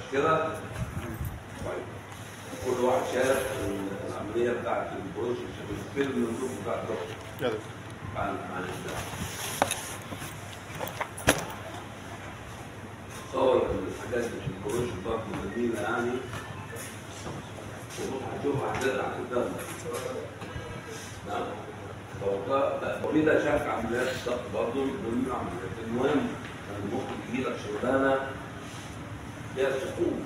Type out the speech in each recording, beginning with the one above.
كده؟ طيب كل واحد شاف العمليه بتاعت البروش الفيلم المندوب بتاع الدكتور يا دكتور عن عن الدعم. تصور ان الحاجات اللي في البروش برضه جميله يعني هتشوفها هتقدر هتقدر نعم وكده شاف عمليات الضغط برضه جميل عمليات المهم كان ممكن يجي لك شغلانه فيها سكون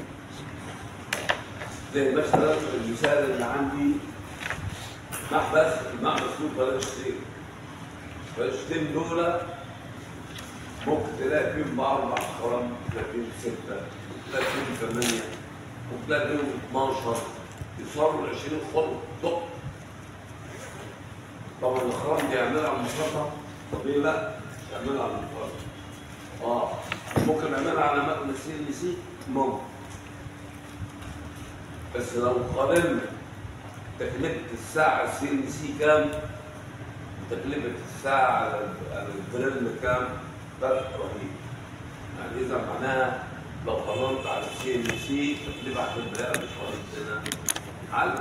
زي مثلا المثال اللي عندي محبس المحبس له بلاش سيف بلاش سيف دول ممكن تلاقي فيهم بأربع خرم تلاقي فيهم ستة تلاقي فيهم ثمانية وتلاقي فيهم 12 يصوروا 20 خرم دق طبعا الخرم دي يعملها على المفرطة طب ليه لا؟ مش يعملها على المفرطة اه ممكن نعملها على متن السي ال سي ممكن بس لو قارنا تكلفة الساعة السي ال سي كام وتكلفة الساعة على على البريل كام فرق رهيب يعني إذا معناها لو قارنت على السي ال سي تكلفة هتبقى مش خالص هنا عالية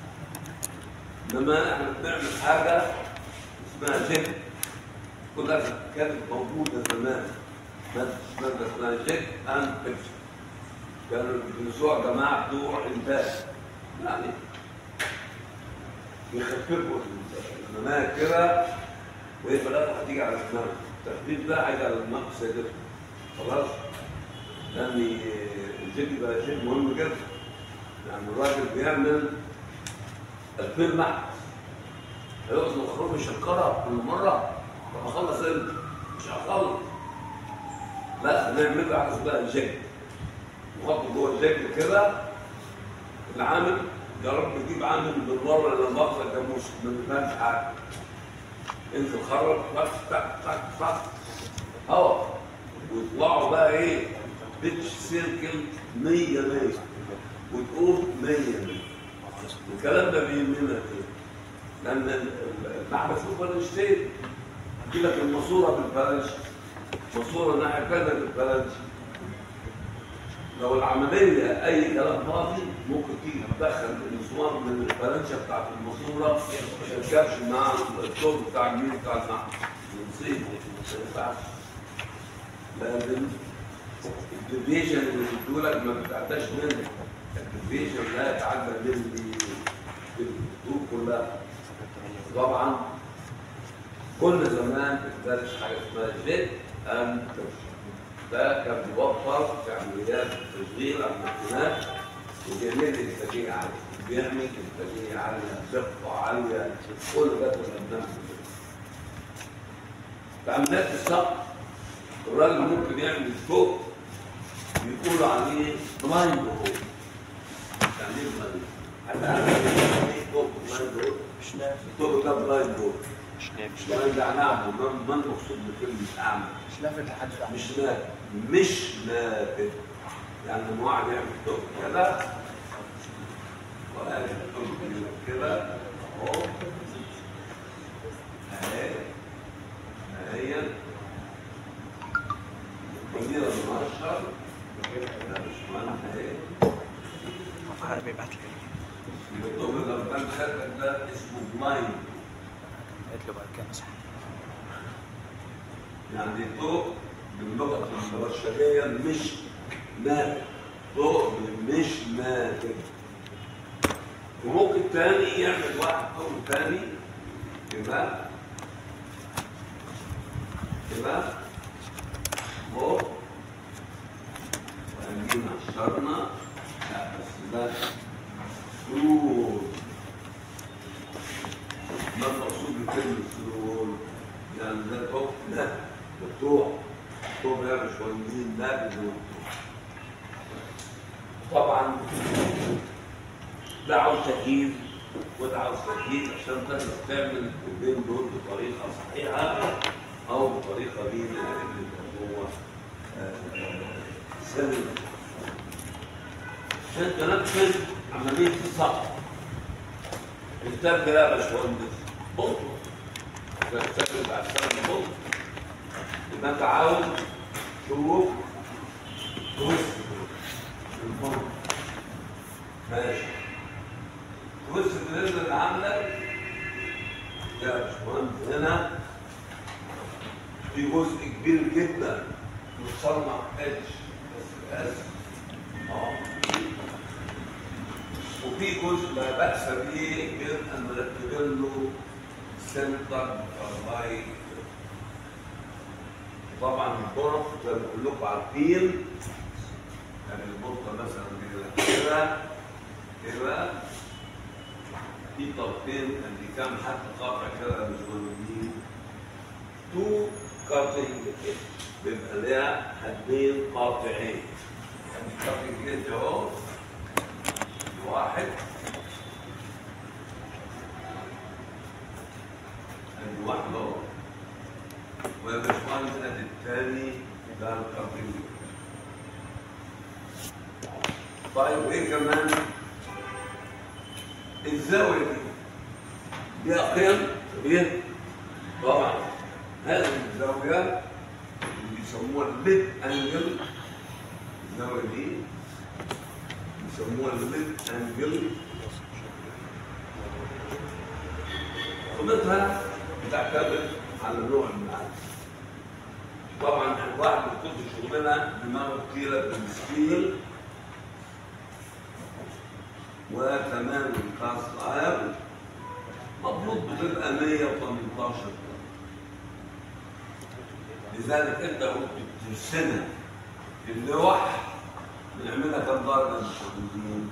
انما احنا بنعمل حاجة اسمها جيك كلها كانت موجودة زمان مادة مادة اسمها جيك اند بيكشر كانوا بيدرسوها جماعة بتوع إنتاج يعني يخففوا المناهج كده وهي في الآخر هتيجي على دماغك التخفيف ده هيجي على دماغ سيدتك خلاص؟ لأن الجيك بقى شيء مهم جدا يعني الراجل بيعمل 2000 محبس هيقعد مخروج يشكرها كل مرة طب أخلص إمتى؟ مش هخلص لا نعمل له حاجة اسمها جيك نحطه جوه الجاكيت كده العامل جرب تجيب عامل بالمره اللي مؤاخذه جاموس ما بيفهمش حاجه انزل خرج فك فك فك فك هوا ويطلعوا بقى ايه بيتش سيركل 100 100 وتقوم 100 100 الكلام ده بيهمنا ايه؟ لان المحبس له بلنشتين يجي لك الماسوره بالبلنش ماسوره الناحيه الثانيه بالبلنش لو العملية أي كلام فاضي ممكن تيجي تدخل المسمار من الفرنشة بتاعت الماسورة ما تركبش مع الطول بتاع الميل بتاع المحبس نصيب ما ينفعش لازم الديفيشن اللي بتدولك ما بتعداش منك الديفيشن لا يتعدى من الخطوط كلها طبعا كل زمان بتدرس حاجه اسمها جيت اند ده كان بيوفر في عمليات تشغيل الماكينات وبيعمل انتاجيه عاليه بيعمل انتاجيه عاليه دقه عاليه كل ده كنا بنعمل في عمليات السقف الراجل ممكن يعمل فوق بيقولوا عليه بلايند هول يعني ايه بلايند؟ هتعرف يعني ايه فوق بلايند هول؟ مش نافع الفوق ده بلايند هول مش نافع مش بلايند يعني اعمى ما ما نقصد بكلمه اعمى مش نافع لحد ده مش نافذ مش نافذ يعني لما واحد يعمل توك كده ولا توك كده اهو اهي اهي مدير المؤشر ده مش معنى اهي عارف بيبعت لي الدكتور اللي كان خدك ده اسمه بلايند قالت له بعد كده مسح يعني ضوء باللغة البشرية مش ناتج ضوء مش ناتج وممكن تاني يعمل واحد ضوء تاني كده كده اهو وعندنا شرنا لا بس ده سرور ما المقصود بكلمة سرور؟ يعني ده فوق ده مفتوح مفتوح يا باشمهندسين ده بدون طبعا ده عاوز تكييف وده عاوز تكييف عشان تقدر تعمل البين دول بطريقة صحيحة أو بطريقة بين اللي هو سلم عشان تنفذ عملية الصقر الكتاب ده يا باشمهندس بطل تفتكر بعد سنة بطل يبقى انت عاوز تشوف تويست الفرن ماشي بص بالنسبه اللي عندك يا باشمهندس هنا في جزء كبير جدا متصنع اتش بس اس اه وفي جزء لا باس به غير ان نركب له سنتر باي طبعا الطرق زي ما كلكم عارفين يعني البطه مثلا كده كده في طرفين اللي كان حتى قطع كده مش مهمين تو كاتنج بيبقى ليها حدين قاطعين يعني كاتنج ايدج اهو واحد ادي واحد اهو ويا باشمهندس ادي الثاني ده الكاتنج طيب وايه كمان؟ الزاويه دي ليها قيم ايه؟ طبعا هذه الزاويه اللي بيسموها الميد انجل الزاويه دي بيسموها الميد انجل قيمتها بتعتمد على نوع المعادن طبعا الواحد بيكون في شغلنا دماغه كتيره بالسكيل وكمان الكاس اير مضبوط بتبقى 118 لذلك انت قلت ترسمها في اللوح بنعملها كم درجه مش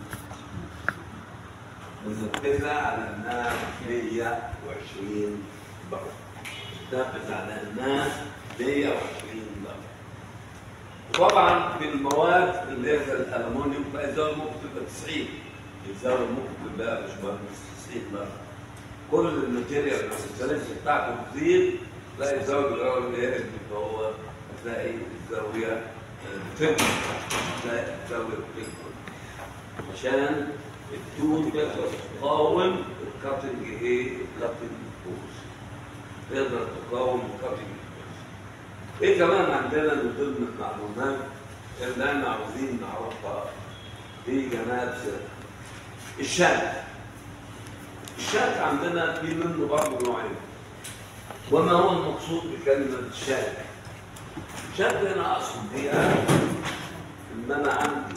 ننفذها على انها 120 درجه ننفذ على انها 120 درجه طبعا في المواد اللي هي زي الالومنيوم بقى الزاويه ممكن تبقى 90 الزاويه ممكن تبقى مش مهندس 90 درجه كل الماتيريال السلاسل بتاعته كتير تلاقي الزاويه الاول اللي هي اللي هو تلاقي الزاويه بتكبر تلاقي الزاويه بتكبر عشان التون تقدر تقاوم الكاتنج ايه؟ الكاتنج فورس تقدر تقاوم الكاتنج فورس ايه كمان عندنا من ضمن المعلومات اللي احنا عاوزين نعرفها في جماعه الشاك الشاك عندنا في منه برضه نوعين وما هو المقصود بكلمه الشاك الشاك هنا اقصد بيها ان انا عندي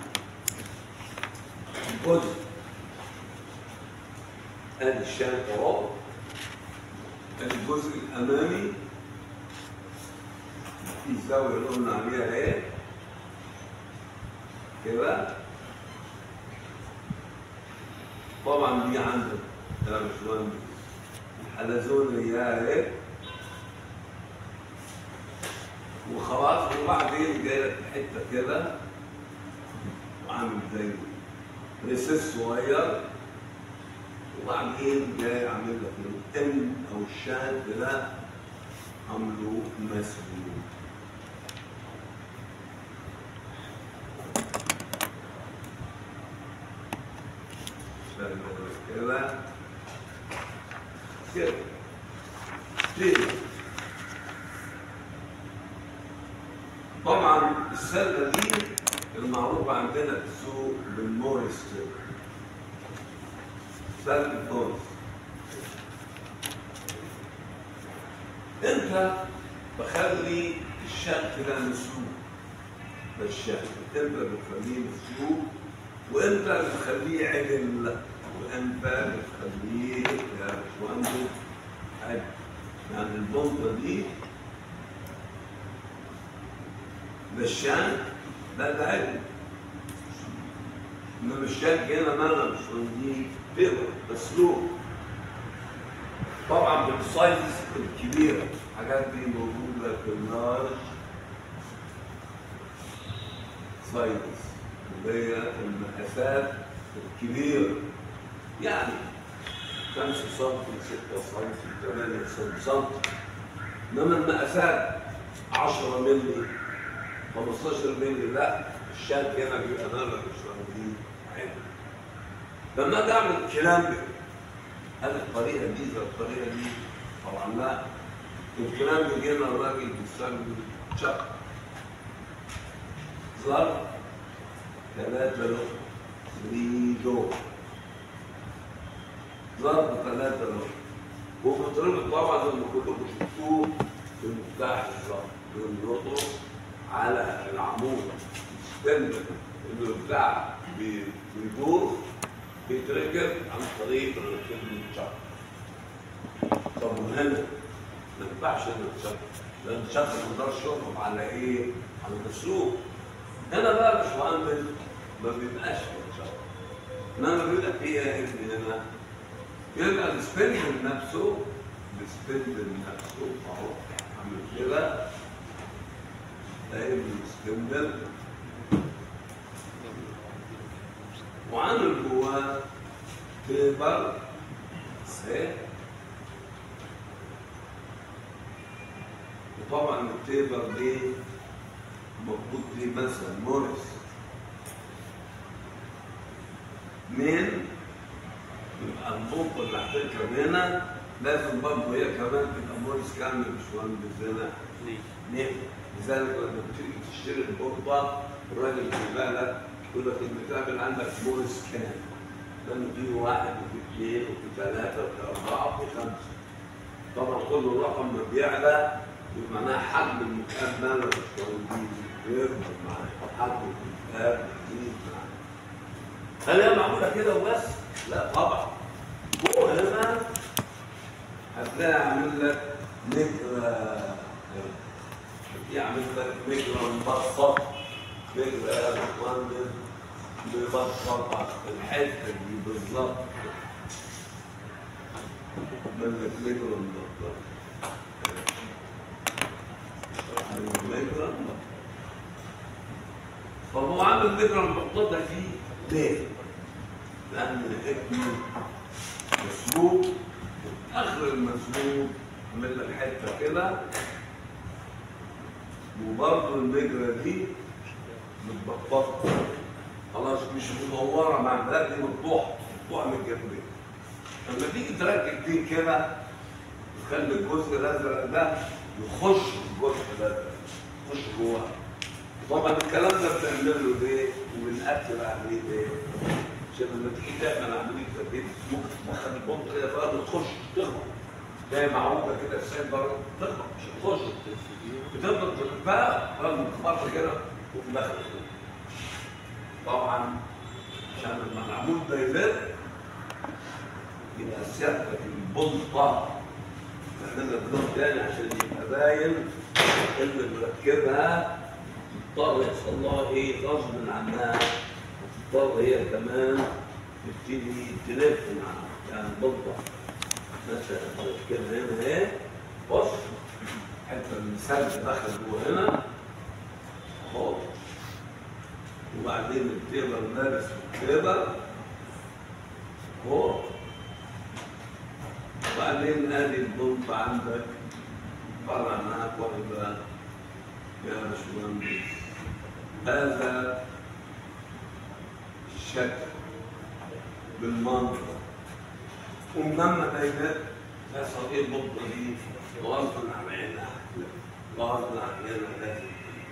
جزء ادي الشاك اهو ادي الجزء الامامي في الزاويه اللي قلنا عليها ايه كده طبعا دي عندك يا باشمهندس الحلزون اياها ايه وخلاص وبعدين جاي لك حته كده وعامل زي ريسيس صغير وبعدين جاي عامل لك الام او الشاد ده عامله مسلول كده كده كده طبعا السله دي المعروفه عندنا في السوق بالموريس سله موريس انت بخلي الشق ده مسلوق ده الشق انت بتخليه مسلوق وانت بتخليه عدل وانت بتخليه يا باشمهندس عدل يعني البنطه دي ده الشان لا ده عدل انما الشاك هنا ماذا مش دي بيضة مسلوق طبعا بالسايز الكبيره الحاجات دي موجوده في اللارج سايز اللي هي المقاسات الكبيره يعني 5 سم 6 سم 8 سم انما المقاسات 10 مللي 15 مللي لا الشاك هنا بيبقى نار مش موجود حلو لما اجي اعمل كلام هل الطريقه دي زي الطريقه دي طبعا لا الكلام بيجي لنا الراجل بيستخدم شق ظرف ثلاثة له 3 دو ضرب ثلاثة له وبتضرب طبعا زي ما كلكم شفتوه في المفتاح الضرب بنربطه على العمود استنى انه البتاع بي- بيدور بيتركب عن طريق الركب الشق طب وهنا ما ينفعش انك تشق لان الشق ما يقدرش يقف على ايه؟ على المسلوب هنا بقى يا باشمهندس ما بيبقاش في الشق انما بيبقى فيه ايه هنا؟ يبقى السبندل نفسه السبندل نفسه اهو عامل كده قايم السبندل وعامل جواه تيبر اهي وطبعا التيبر دي مربوط دي مثلا موريس من يبقى النقطة اللي هتركب هنا لازم برضه هي كمان تبقى موريس كامل مش مهندس هنا ليه؟ لذلك لما بتيجي تشتري البورطة الراجل بيبقى لك يقول لك البتاع اللي عندك موريس كام؟ لما في واحد وفي اثنين وفي ثلاثة وفي أربعة وفي خمسة. طبعا كل رقم ما بيعلى يبقى معناها حجم المكان مش موجود بيكبر معاك حجم المكان بيزيد معاك. هل هي معمولة كده وبس؟ لا طبعا. فوق هنا هتلاقي عامل لك نجرة يعمل لك نجرة مبسط نجرة يا باشمهندس مبسط الحتة دي بالظبط من لك نجرة مبسط نجرة مبسط طب هو عامل نجرة مبسطة دي ليه؟ لأن ابنه مسلوب اخر المسلوب عامل لك حته كده وبرضه النجره دي متبططه خلاص مش مدوره مع البلاد دي مفتوحه مفتوحه من الجنبين لما تيجي تركب دي كده تخلي الجزء الازرق ده يخش في الجزء الازرق يخش جوه طبعا الكلام ده بنعمله ليه؟ وبنأكد عليه ليه؟ عشان لما تيجي تعمل عمليه تركيب ممكن تدخل البوم كده في الارض تخش تخبط زي معوجه كده السيد بره تخبط مش هتخش بتفضل تلفها رغم الخبط كده وفي الاخر تخش. طبعا عشان لما العمود ده يلف يبقى سيادتك البلطه نعملها بلون تاني عشان يبقى باين اللي مركبها تضطر يحصل لها ايه غصب عنها تضطر هي كمان تبتدي تلف معاها يعني بلطة مثلا كده هنا اهي بص حتى المثال دخل جوه هنا اهو وبعدين التيبر لابس التيبر اهو وبعدين ادي البلطة عندك طلع معاك واحدة يا باشمهندس هذا الشكل بالمنظر وملما بينات يحصل ايه البطه دي غصب عن عينها غصب عن عينها لازم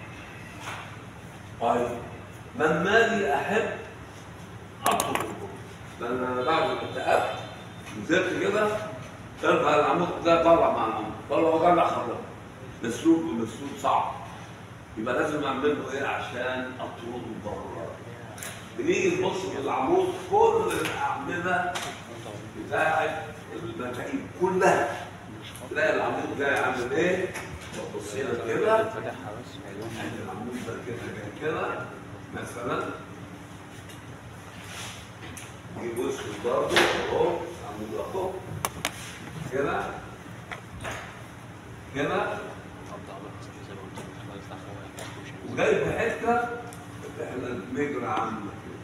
طيب لما اجي احب اطلب البطه لان انا بعد ما اتقفت نزلت كده ترفع العمود ده طلع مع العمود طلع وطلع خرج مسلوب ومسلوب صعب يبقى لازم اعمل له ايه عشان اطرده بره بنيجي نبص في العمود كل الاعمده بتاعت المفاهيم كلها تلاقي العمود ده عامل ايه؟ بص هنا كده فتحها بس يعني العمود ده كده جاي كده مثلا نجيب وش برضه اهو عمود اهو كده كده وجاي في حته احنا بنجري عنه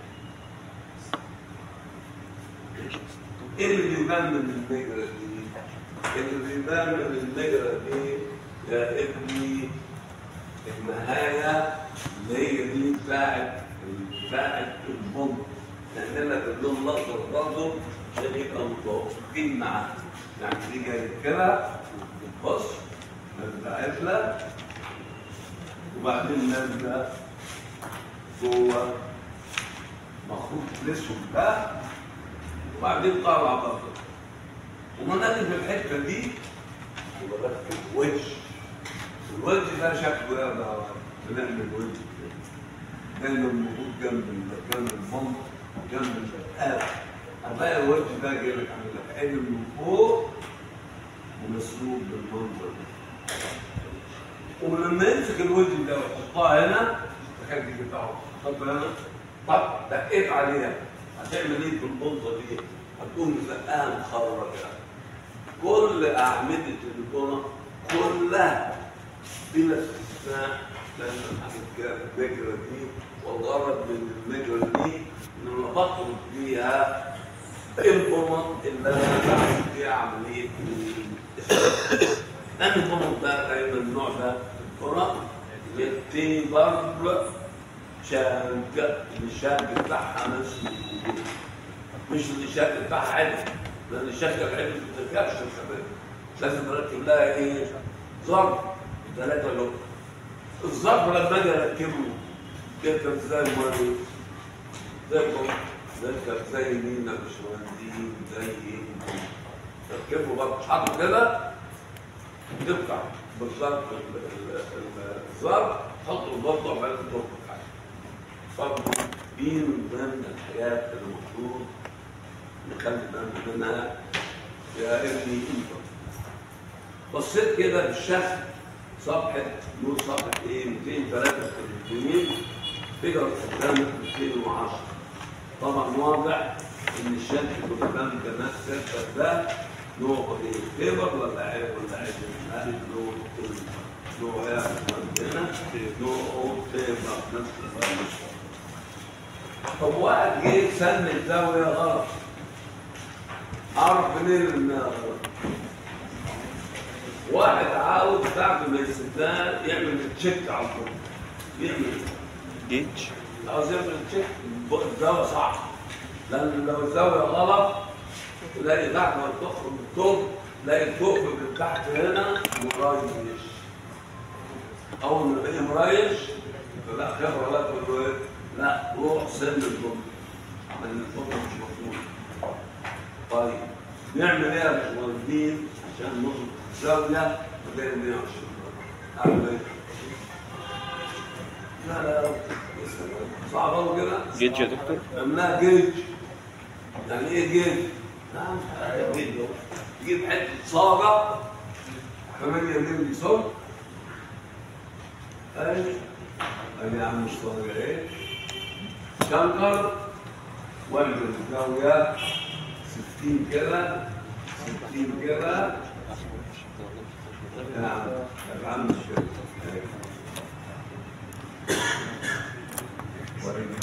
كده ايه اللي بيبان من النجرة دي؟ اللي بيبان من النجرة دي يا ابني النهاية اللي هي دي بتاعت بتاعت البوم نعمل لك اللون الاخضر برضه عشان يبقى متوافقين معاه يعني دي جاي كده بص نازله وبعدين نازله جوه المفروض الاسود ده وبعدين طالع بره ومنادي في الحته دي وبركب وش الوجه ده شكله يا ده بنعمل وجه كده. دايما موجود جنب ال- جنب الفم جنب البقال هتلاقي الوجه ده جاي لك عامل لك عين من فوق ومسلوب بالمنظر ده ولما يمسك الوجه ده ويحطها هنا تخيل دي بتاعه طب هنا طب دقيت عليها هتعمل ايه بالبلطه دي؟ هتقوم مزقاها مخرجه كل اعمده البنى كلها بلا استثناء لازم هنتجرى المجرى دي والغرض من المجرى دي ان انا بطلب فيها البنى اللي انا بعمل فيها عمليه لان البنى ده دايما النوع ده البنى يديني برضه شاج الشاج بتاعها نفس مش الشكل بتاعها عدل لان الشكل العدل ما بتركبش الكباب لازم اركب لها ايه؟ ظرف ثلاثة لغة الظرف لما اجي اركبه يركب زي المريض زي البطل يركب زي مين يا باشمهندسين زي ايه؟ تركبه بقى حاطه كده تقطع بالظرف ال- ال- ال- الظرف تحط البطل وبعدين تركب حاجه طب دي من ضمن الحاجات اللي المفروض نخلي بالنا منها يا ابني انت بصيت كده بالشكل صفحة نور صفحة ايه 283 فيجر قدامك 210 طبعا واضح ان الشكل اللي قدام الجماعة السيركل ده نوع ايه فيبر ولا عيب ولا عيب لا نوع نوع ايه هنا نوع فيبر نفس الفرق طب واحد جه سن الزاوية غلط أعرف منين إنها غلط واحد عاوز بعد ما يسدها يعمل تشيك على طول يعمل جيج عاوز يعمل تشيك الزاوية صح لأن لو الزاوية غلط تلاقي بعد ما تخرج من الثوب تلاقي الثوب من تحت هنا مريش أول ما يبقى مريش فلا خبرة لا تقول له إيه لا روح سن الجمله لان الجمله مش مفهومه طيب نعمل ايه يا باشمهندسين عشان نظبط الزاويه بين 120 درجه اعمل ايه؟ لا لا يا سلام. صعب قوي كده جيج يا دكتور عملناها جيج يعني ايه جيج؟ لا مش حاجه جيج اهو تجيب حته صاغه 8 مللي سم ايوه ادي يا عم مش صاغه ايه شنكر واعمل الزاويه 60 كده 60 كده يا عم يا عم مش كده وريني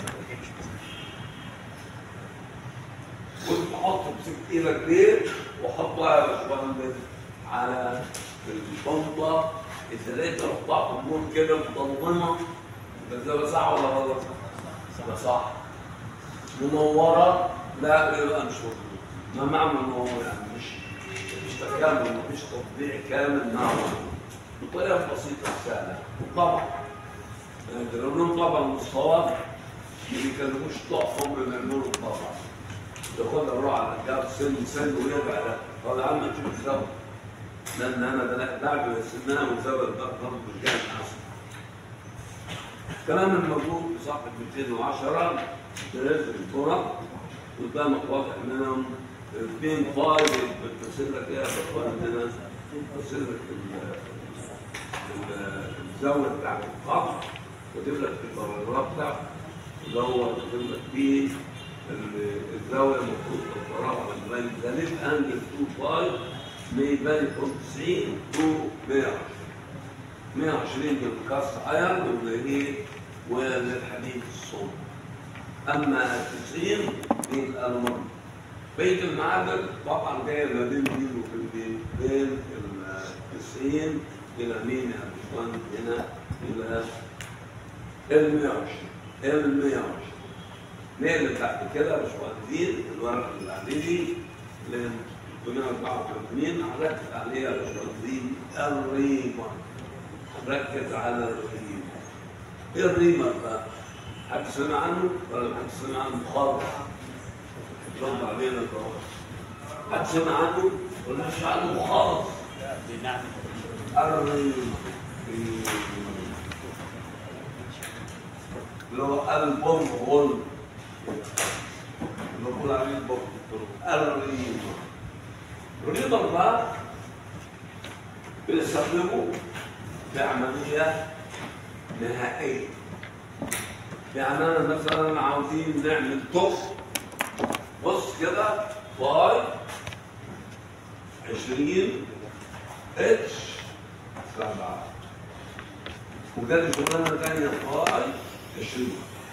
كنت احط بسك ايدك ليه واحطها يا باشمهندس على البنطه اذا لقيت رفعت النور كده مضلمه بس ده صح ولا غلط؟ ده صح منوره لا يبقى مش مظبوط ما معنى منوره يعني مش مش تكامل مفيش تطبيع كامل نعم بطريقه بسيطه سهله طبعا يعني لو طبعا مستوى ما بيكلموش طاقه هم بيعملوا طبعا ياخدها يروح على الجاب سن سن ويرجع ده قال يا عم تشوف الزاويه لان انا ده بعد ما سنها وزاويه الضغط ضرب الجانب احسن الكلام الموجود في صفحه 210 تنزل الكره قدامك واضح منهم اثنين فايل بترسل لك ايه يا بطل هنا بترسل لك ال- ال- الزاويه بتاعت الخط وتجيب لك البرامج بتاعته ودور وتجيب لك فيه ال- الزاويه المفروض تتراوح من ذلك انجل 25 ميبان فروم 90 تو 120 120 بالكاست ايرون واللي هي وللحديد الصلب اما 90 دي الالمنت بيت المعادن طبعا جايه ما بين مين وبين بين ال 90 الى مين يا باشمهندس هنا الى ال 120 ال 120 نقل تحت كده يا باشمهندسين الورقه اللي عليه دي ل 384 هركز عليها يا باشمهندسين الريمر هنركز على الريمر ايه الريمر بقى؟ حد سمع عنه ولا حد سمع عنه خالص رد علينا خالص حد سمع عنه ولا مش عنه خالص بنعمة الريم اللي هو البوم غل اللي بقول عليه البوم الريم الريبر بقى بنستخدمه في عملية نهائية يعني أنا مثلا عاوزين نعمل طف بص كده باي 20 اتش سبعة وجالي شغلانة تانية باي 20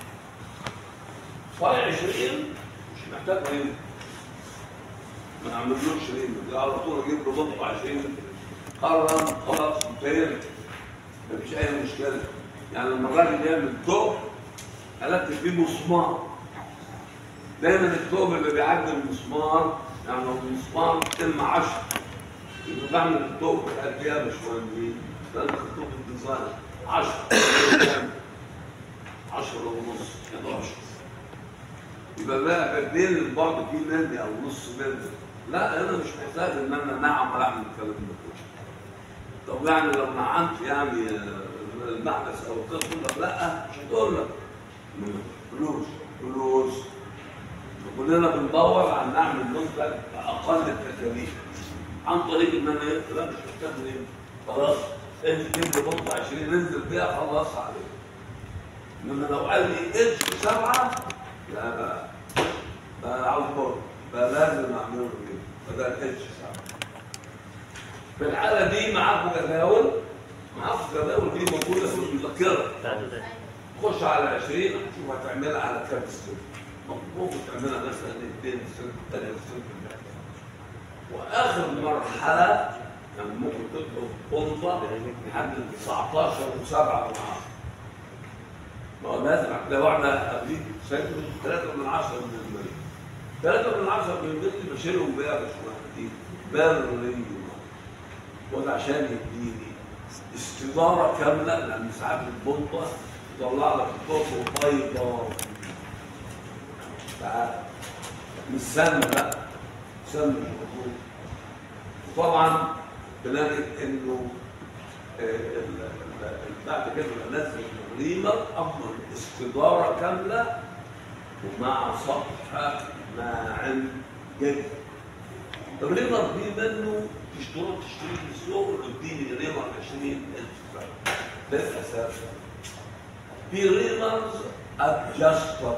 باي 20 مش محتاج ريم ما نعملوش ريم ده على طول اجيب له بطء 20 قرن خلاص انتهينا مفيش اي مشكله يعني لما الراجل يعمل ثوب البت فيه مسمار دايما الثوب اللي بيعدي المسمار يعني لو المسمار كلمة 10 يبقى بعمل الثوب قد ايه يا باشمهندس؟ لازم الثوب الديزاين 10 10 ونص 11 يبقى بقى بين البعد فيه ملي او نص ملي لا انا مش محتاج ان انا نعم اعمل الكلام ده كله طب يعني لو نعنت يعني المحبس او الطفل لك لا مش هتقول لك فلوس فلوس كلنا بندور على نعمل منتج باقل التكاليف عن طريق ان انا إيه؟ لا مش محتاج ايه خلاص انت جيب لي منتج 20 انزل بيها خلاص عليك انما لو قال لي اتش سبعه لا بقى بقى عاوز برضه بقى لازم اعمله كده فده اتش سبعه في الحاله دي معاكم جداول معاكم جداول دي موجوده في المذكره خش على 20 شوف هتعملها على كام سنه ممكن تعملها مثلا 2 سنه 3 سنه واخر مرحله يعني ممكن تطلب خلطه لحد 19 و7 و10 ما هو لازم لو احنا قبليك شايفه 3 من 10 من المية 3 من 10 من المية بشيلهم بيها مش دي بري وده عشان يديني استدارة كاملة لأن ساعات البلطة تطلع لك البلطة بيضاء تعال مش سم بقى سم مش مطلوب وطبعا بنجد انه آه، ال- ال- ال- بعد كده نزل الريمر افضل استدارة كاملة ومع سطح ناعم جدا الريمر دي منه تشتري تشتري في السوق وتديني ريمر 20 ألف ده الأساس في ريمرز ادجستبل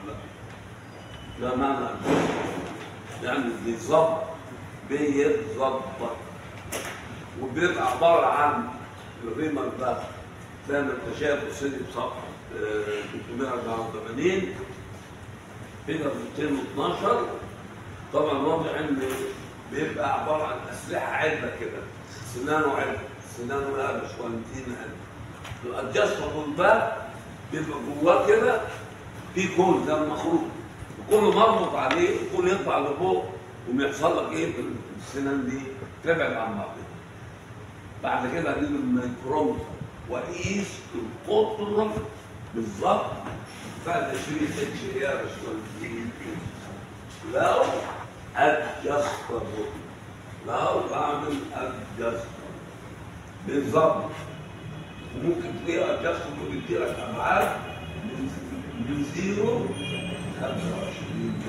ده معنى adjustable. يعني بيظبط بيتظبط وبيبقى عبارة عن الريمر ده زي ما انت شايف سيدي بصفحة آه، 384 فيجر 212 طبعا واضح ان بيبقى عباره عن اسلحه علبه كده سنانه علبه سنانه لا مش والدين علبه الادجستبل ده بيبقى جواه كده في كون زي المخروط وكل مربوط عليه كل يطلع لفوق ويحصل لك ايه في السنان دي تبعد عن بعضها بعد كده اجيب الميكرومتر واقيس القطر بالظبط بعد 20 اتش يا باشمهندس لو adjustable لو بعمل adjustable بالظبط وممكن تلاقي adjustable بيديلك ابعاد من من زيرو ل 25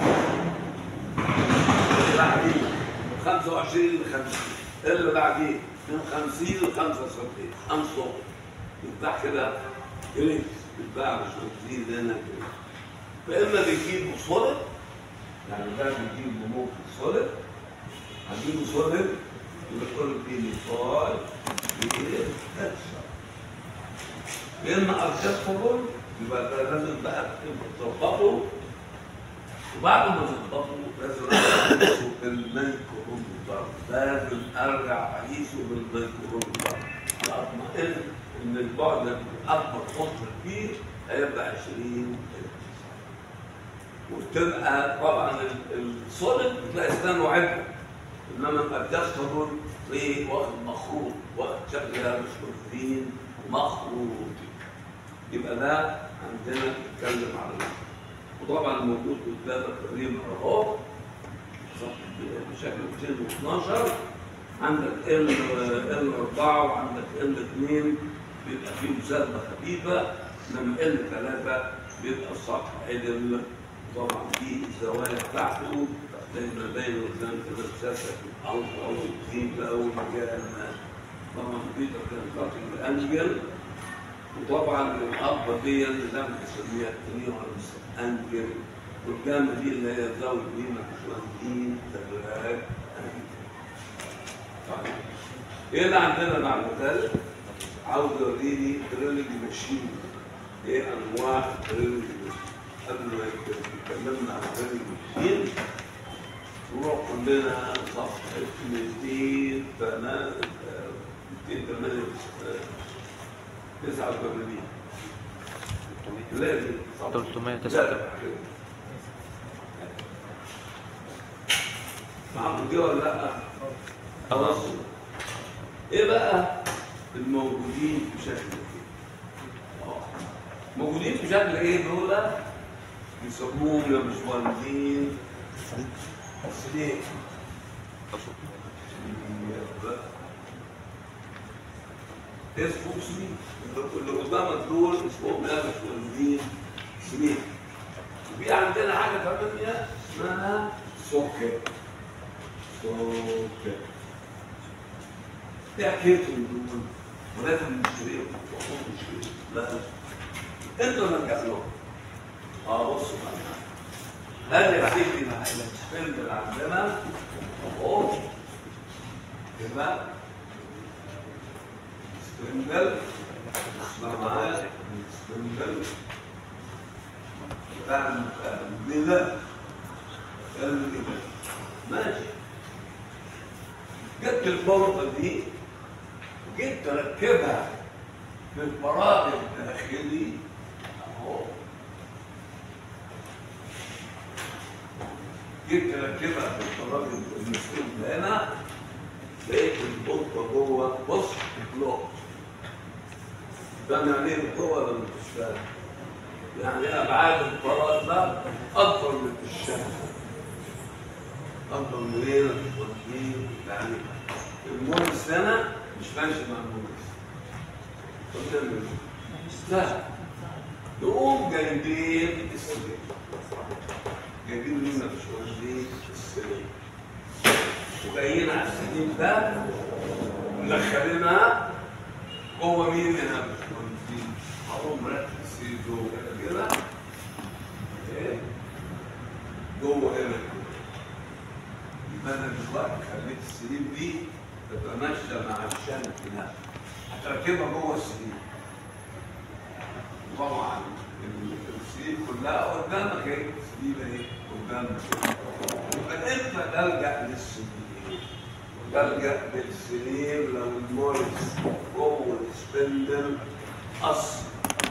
اللي بعديه 25 ل 50 اللي بعديه من 50 ل 65 انصر يفتح كده جريس بيتباع مش موجودين لنا كده فاما بيجيب صلب يعني ده بيجيب نمو في الصلب هنجيبه صلب يبقى كل دي نقاط بيتكسر يا اما ارشفهم يبقى ده لازم بقى تظبطه وبعد ما تظبطه لازم اقيسه بالميكروون بالضبط لازم ارجع اقيسه بالميكروون بالضبط اطمئن ان البعد الاكبر قطر فيه هيبقى 20 وبتبقى طبعا ال- الصلب بتلاقي اسنانه عبء انما الادجستبل تلاقيه واخد مخروط واخد شكل مش مرتين مخروط يبقى ده عندنا بتتكلم على وطبعا موجود قدامك تقريبا اهو صفحة بشكل 212 عندك ال ال 4 وعندك ال 2 بيبقى فيه مساهمة خفيفة لما ال 3 بيبقى السطح عدل طبعا في الزوايا بتاعته دايما باين قدام كده مسافة او او الخيمة او المكان طبعا بيتر كان كاتنج انجل وطبعا الأب دي اللي زي ما بنسميها التنيورس انجل والجامعة دي اللي هي الزاوية دي مكشوفين تغييرات طيب ايه اللي عندنا بعد ذلك؟ عاوز اوريني دريلنج ماشين ايه انواع الدريلنج ماشين قبل ما يتكلمنا عن الدريلنج ماشين نروح كلنا صفحة 200 289 لازم صفحة 389. معاكم دي ولا لا؟ خلاص ايه بقى الموجودين بشكل ايه؟ آه. موجودين بشكل ايه دول؟ بيسموهم يا باشمهندسين سليم اسمه سليم اللي قدامك دول اسمهم يا باشمهندسين سليم وفي عندنا حاجه ثمانيه اسمها سكر سكر دي حكايتهم دول ولازم نشتريهم وهم نشتريهم لا انتوا نرجع لهم اه بصوا بقى هذه يا سيدي الفيلم اللي عندنا اهو كده سبندل اسمع معايا سبندل بتاع المقابل ماشي جبت البورطه دي وجيت تركبها في الفراغ الداخلي اهو جيت تركبها في الفراغ المسؤول هنا لقيت البورطه جوه بص بلوك فاهم يعني ايه جوه ولا مش فاهم؟ يعني ابعاد الفراغ ده اكبر من الشمس اكبر من ايه واثنين يعني المورس هنا مش ماشي مع المورس قدام لا نقوم جايبين السليم جايبين مين مش واخدين السليم وجايين على السليم ده مدخلينها جوه مين هنا مش واخدين هقوم مركز السليم جوه كده كده ايه جوه هنا انا دلوقتي خليت السرير دي تتمشى مع الشمس هنا هتركبها جوه السرير طبعا السرير كلها قدامك اهي السرير اهي قدامك يبقى انت تلجا للسرير تلجا للسرير لو المورس جوه السبندل اصلا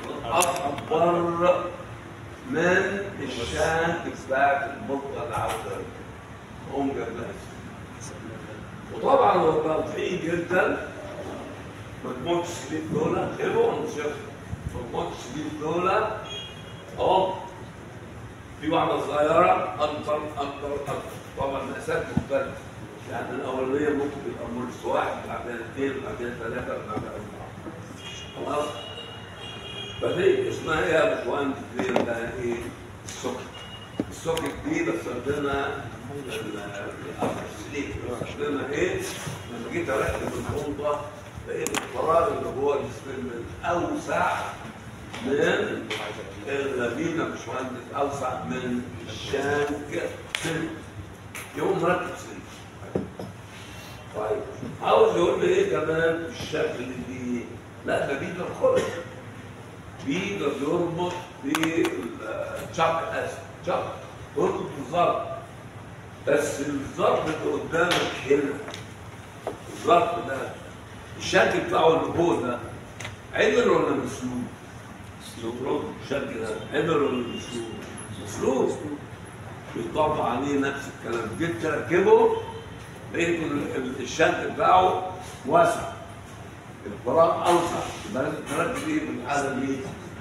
اكبر من الشانك بتاعت البطه العوده هم جنبها وطبعا هو واضحين جدا مجموعة السليب دول حلو انا شايف مجموعة السليب دول اهو في واحدة صغيرة أكبر أكبر أكبر طبعا مقاسات مختلفة يعني الأولانية ممكن تبقى مورس واحد بعدين اثنين بعدين ثلاثة بعدين أربعة خلاص فدي اسمها ايه يا باشمهندس دي اللي هي ايه؟ السكر السوكت دي بستخدمها السليك بستخدمها ايه؟ لما جيت اركب البومبه لقيت الفراغ اللي هو السلم اوسع من اللبينه مش مهندس اوسع من الشانك سلم يقوم مركب سلم طيب عاوز يقول لي ايه كمان الشكل دي لا ده بيقدر خلق بيقدر يربط بالتشاك اسف تشاك يربط بالظرف بس الظرف اللي قدامك هنا الظرف ده الشكل بتاعه اللي هو ده عدل ولا مسلوب؟ مسلوب الشكل ده عدل ولا مسلوب؟ مسلوب بيطبق عليه نفس الكلام جيت تركبه لقيت ال- الشكل بتاعه واسع الفراغ اوسع يبقى لازم تركب ايه بالحاله دي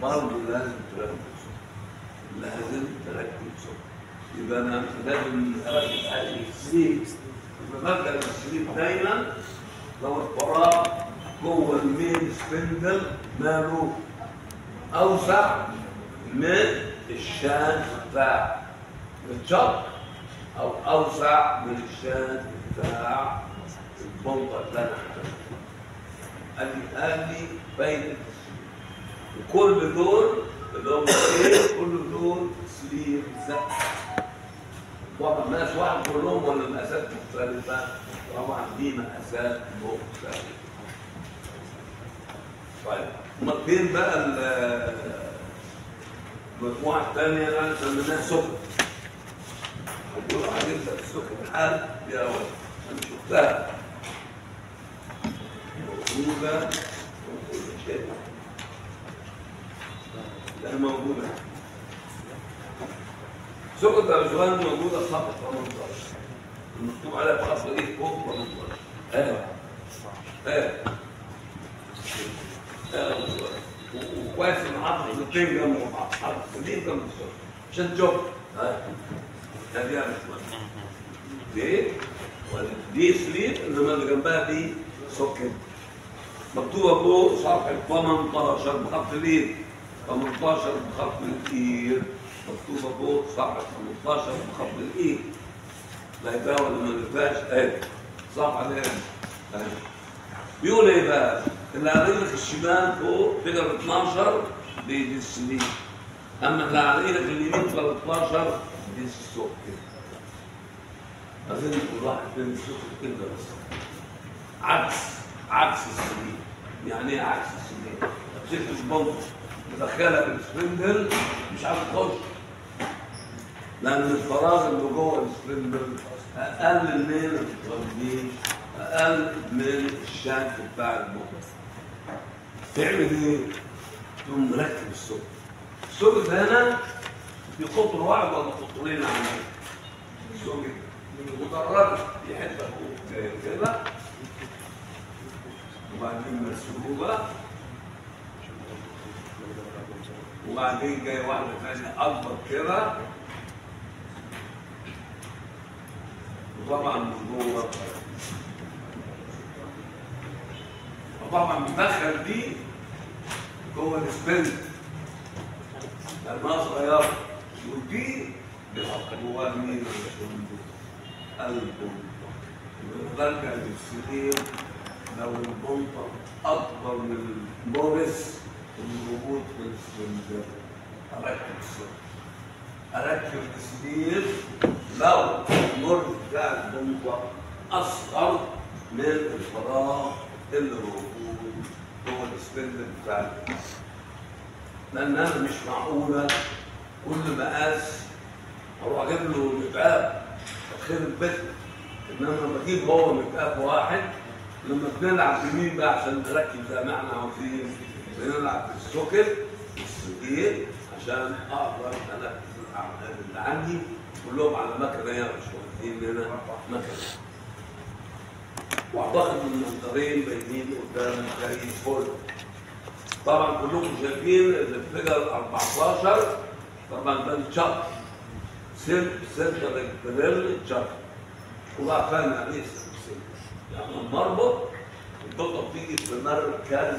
برضه لازم تركب لازم تركب سكر يبقى انا لازم اركز على السليب يبقى مبدا السليب دايما لو الفراغ جوه المين سبندل ماله اوسع من الشان بتاع الشق او اوسع من الشان بتاع البنطه اللي انا قال لي قال لي فايده وكل دول اللي هم ايه كل دول سليم زق طبعا ناس واحد كلهم ولا مقاسات مختلفه طبعا دي مقاسات مختلفه طيب امال فين بقى ال- المجموعه الثانيه اللي انا سميناها سكر هتقول عايز السكر الحال يا ولد انا شفتها موجوده وكل شيء لا موجوده سكر ترجمان موجوده في صفحه 18 المكتوب عليها في خط ايه فوق 18 ايوه ايوه وكويس ان حاطط الاثنين جنب بعض حاطط سليم جنب السكر عشان تشوف ها هذه يا باشمهندس دي دي سليم انما اللي جنبها دي سكر مكتوبه فوق صفحه 18 بخط اليد 18 بخط الايد مكتوبه فوق صفحه 18 بخط الايد لا يبقى ولا ما يبقاش اهي صفحه دي اهي بيقول ايه بقى؟ اللي على رجلك الشمال فوق فيجر 12 دي دي السليم اما اللي على ايدك اليمين 13 دي السكر عايزين كل واحد بين السكر كده بس عكس عكس السليم يعني ايه عكس السليم؟ مسكت سبونج مدخلها بالسبندل مش عارف تخش لان الفراغ اللي جوه السبندل اقل من التوجيه اقل من الشانك بتاع المخ تعمل ايه؟ تقوم مركب السكر السكر ده هنا في قطر واحد ولا قطرين عندك السكر مدرجه في حته فوق زي كده وبعدين مسروبه وبعدين جاي واحده ثانيه اكبر كده وطبعا من جوه وطبعا مدخل دي جوه السبند لانها صغيره ودي بيحط جواها مين البنطه برجع للسرير لو البنطه اكبر من المورس الموجود في السبند اركب السرير اركب السرير لو المورس بتاع البنطه اصغر من الفراغ اللي موجود جوه السبند بتاع البنطة. لان انا مش معقوله كل مقاس اروح اجيب له متقاب خير البيت انما بجيب هو متقاب واحد لما بنلعب بمين بقى عشان نركب زي ما احنا عاوزين بنلعب بالسوكت السكين عشان اقدر انفذ الاعمال اللي عندي كلهم على مكنه يا مش واخدين هنا مكنه واعتقد ان المنظرين باينين قدام زي الفل طبعا كلكم شايفين الفيجر 14 طبعا ده الشق سن سنتر بريل الشق وبقى فاهم يعني ايه سن يعني المربط الضغطه بتيجي في مركز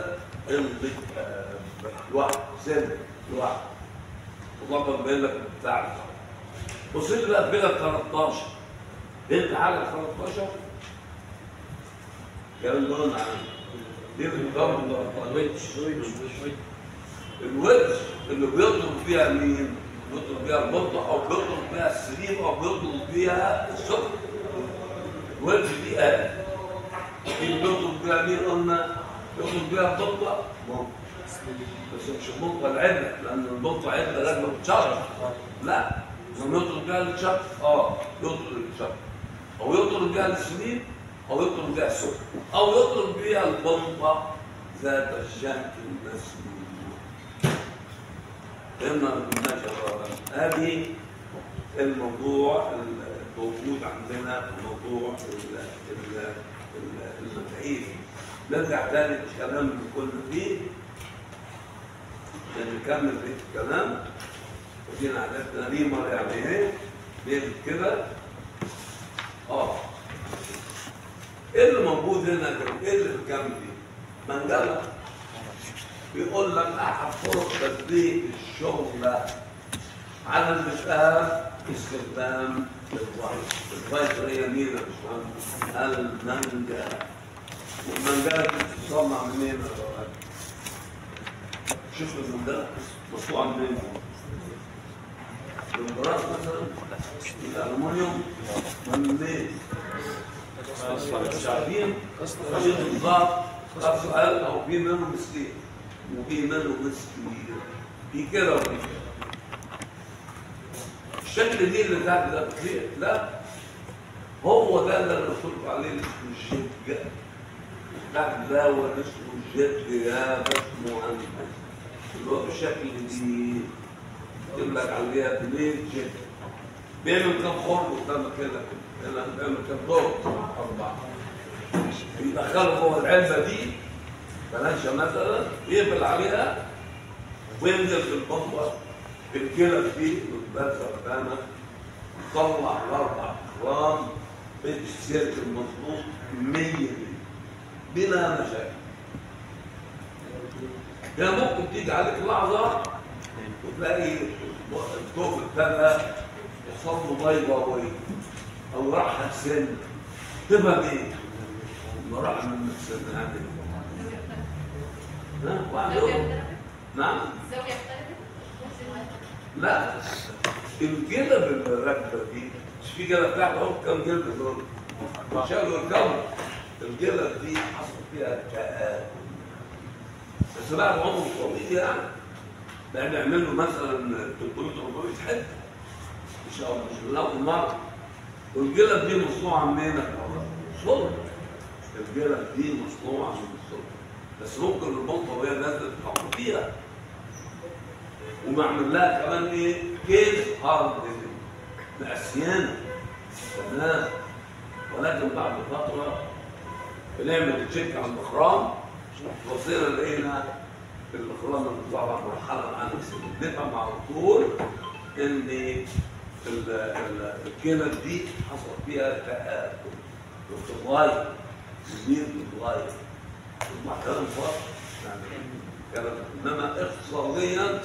الواحد سن الواحد وطبعا باين لك بتاع بص لي بقى فيجر 13 انت حاجه 13 كلام دول عن دي بتضرب الويتش الويتش اللي بيضرب فيها مين؟ بيضرب فيها البطة أو بيضرب فيها السليم أو بيضرب فيها السكر الويتش دي آلة دي بيضرب فيها مين قلنا؟ بيضرب فيها البطة ممكن بس مش البطة العدة لأن البطة عدة لازم تتشرب لا لما يضرب فيها الشق اه يضرب الشق أو يضرب فيها السليم أو يطلب بها السكر أو يطلب بها البنطة ذات الشكل المسلول فهمنا ما شاء الله هذه الموضوع الموجود عندنا في موضوع ال- ال- ال- المفاهيم نرجع تاني للكلام اللي كنا فيه نكمل بقية الكلام ودينا عرفنا ريمر يعني ايه نعمل كده اه ايه اللي موجود هنا ده؟ ايه اللي في الجنب دي؟ منجلة بيقول لك احد طرق تدريب الشغل على المشقاب استخدام الفايز الفايز هي مين يا باشمهندس؟ المنجلة والمنجلة دي بتتصنع منين يا راجل؟ شوف المنجلة مصنوعة منين؟ من الجراس مثلا الألمنيوم من منين؟ مش عارفين عشان بالظبط ده سؤال او في منه مسكين وفي منه مسكين في كده وفي كده الشكل دي اللي تحت ده بخير لا هو ده اللي انا قلت لكم عليه اللي اسمه الجد تحت ده هو اللي اسمه الجد يا باشمهندس اللي هو بالشكل دي يكتب لك عليها بليل جد بيعمل كام خرم قدامك كده كده بيعمل كام دور أربعة بيدخله جوه العلبة دي بلانشة مثلا يقفل عليها وينزل في البمبر بالكلى دي والبلسة قدامك يطلع الأربع أخرام بالسلك المظبوط 100 بلا مشاكل يعني ممكن تيجي عليك لحظة وتلاقي الثوب ابتدى يحصل له بيضاوية أو راح السن تبقى ايه؟ ما راح من السن يعني ها؟ وعندهم نعم الزاوية اختلفت نفس الوقت لا الجلد اللي راكبه دي مش في جلد بتاعته اهو كام جلد دول شالوا الكون الجلد دي حصل فيها كآب بس بعد عمر طويل يعني بقى نعمل له مثلا 300 400 حته مش أول مش من اول مره والجلد دي مصنوعه منين؟ صلب الجلد دي مصنوعه من الصلب بس ممكن البلطه وهي نازله تحط فيها ومعمل لها كمان ايه كيس هارد مقسيانه تمام ولكن بعد فتره بنعمل تشيك على الاخرام وصلنا لقينا الاخرام اللي طبعا مرحله عن نفهم على طول ان ال- ال- الكلى دي حصل فيها تآكل وتتغير كبير بتتغير يطلع كلام فاضي يعني كلام انما اقتصاديا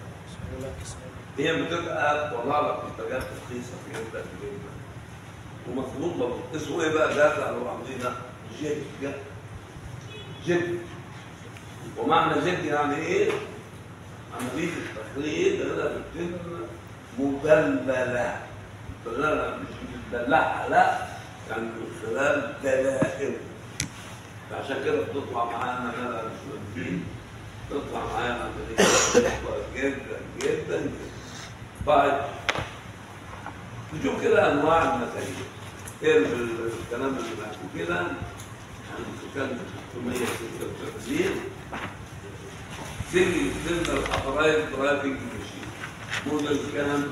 هي بتبقى تطلع لك منتجات رخيصه جدا جدا ومطلوبه اسمه ايه بقى ده اللي هو عاملينها جد جد جد ومعنى جد يعني ايه؟ عمليه التخليد هنا بتتم مدلله مدلله مش مدلعه لا يعني من خلال دلائل فعشان كده بتطلع معانا مثلا مسلمين تطلع معانا عمليه حلوه جدا جدا جدا طيب نشوف كده انواع المساجد ايه ال- الكلام اللي مكتوب كده كان 636 سنجل سنجل ابرايل درايفنج ماشين موديل كان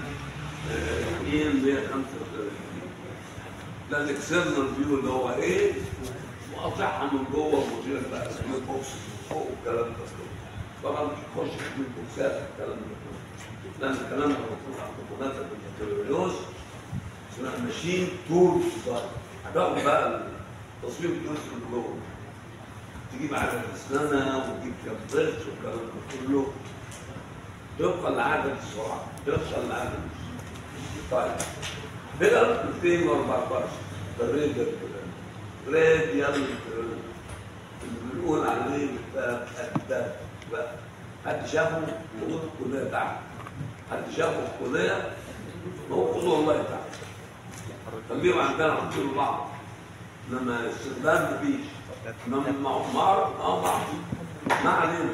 235 ده الاكسترنال فيو اللي هو ايه وقطعها من جوه الموديل بقى اسمه بوكس فوق والكلام ده كله طبعا مش تخش في البوكسات الكلام ده كله لان الكلام ده مطلوب على الكومبوننت البكتيريوز اسمها ماشين تول ديزاين هتاخد بقى تصميم الجزء اللي جوه تجيب عدد السنة وتجيب كام ضغط والكلام ده كله طبقا لعدد السرعة طبقا لعدد طيب فيلر 214 ده راديال كده راديال اللي بنقول عليه بقى الدب بقى حد شافه موجود في الكلية تحت حد شافه في الكلية موجود والله تحت خليهم عندنا حاطين بعض انما استخدام مفيش انما المعمار اه بعض ما علينا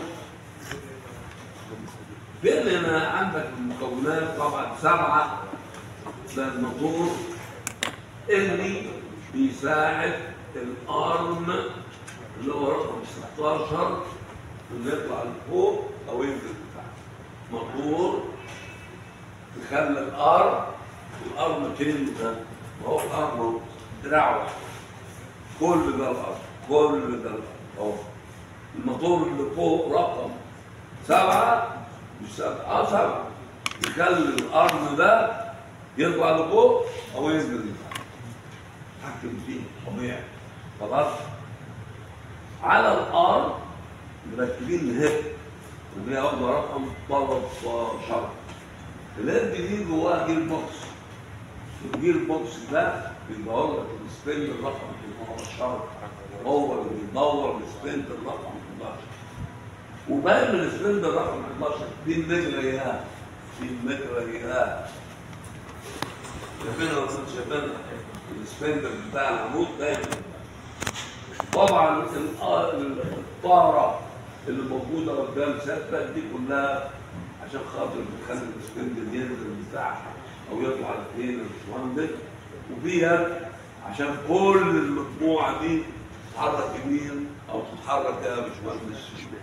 بين هنا عندك المكونات طبعا سبعه ده الموتور اللي بيساعد الارم اللي هو رقم 16 انه يطلع لفوق او ينزل لتحت موتور يخلي الارم الارم تنزل ده ما هو الارم دراعه كل ده الارض كل ده الارض اهو الموتور اللي فوق رقم سبعه مش سبع اه سبع يخلي القرن ده يطلع لفوق او ينزل لتحت حكم فيه طبيعي خلاص على الارض مركبين هيب اللي هي واخده رقم طلب وشرط الهيب دي جواها جير بوكس الجير بوكس ده بيدور لك السبين الرقم 12 هو اللي بيدور السبين الرقم 11 وباقي من السبين الرقم 11 دي المجريات دي المجريات شايفينها ولا مش شايفينها السبندر بتاع العمود دايما طبعا ال- الطاره اللي موجوده قدام ستة دي كلها عشان خاطر بتخلي السبندر ينزل بتاعها او يطلع الاثنين الباشمهندس وفيها عشان كل المجموعه دي تتحرك يمين او تتحرك يا باشمهندس شمال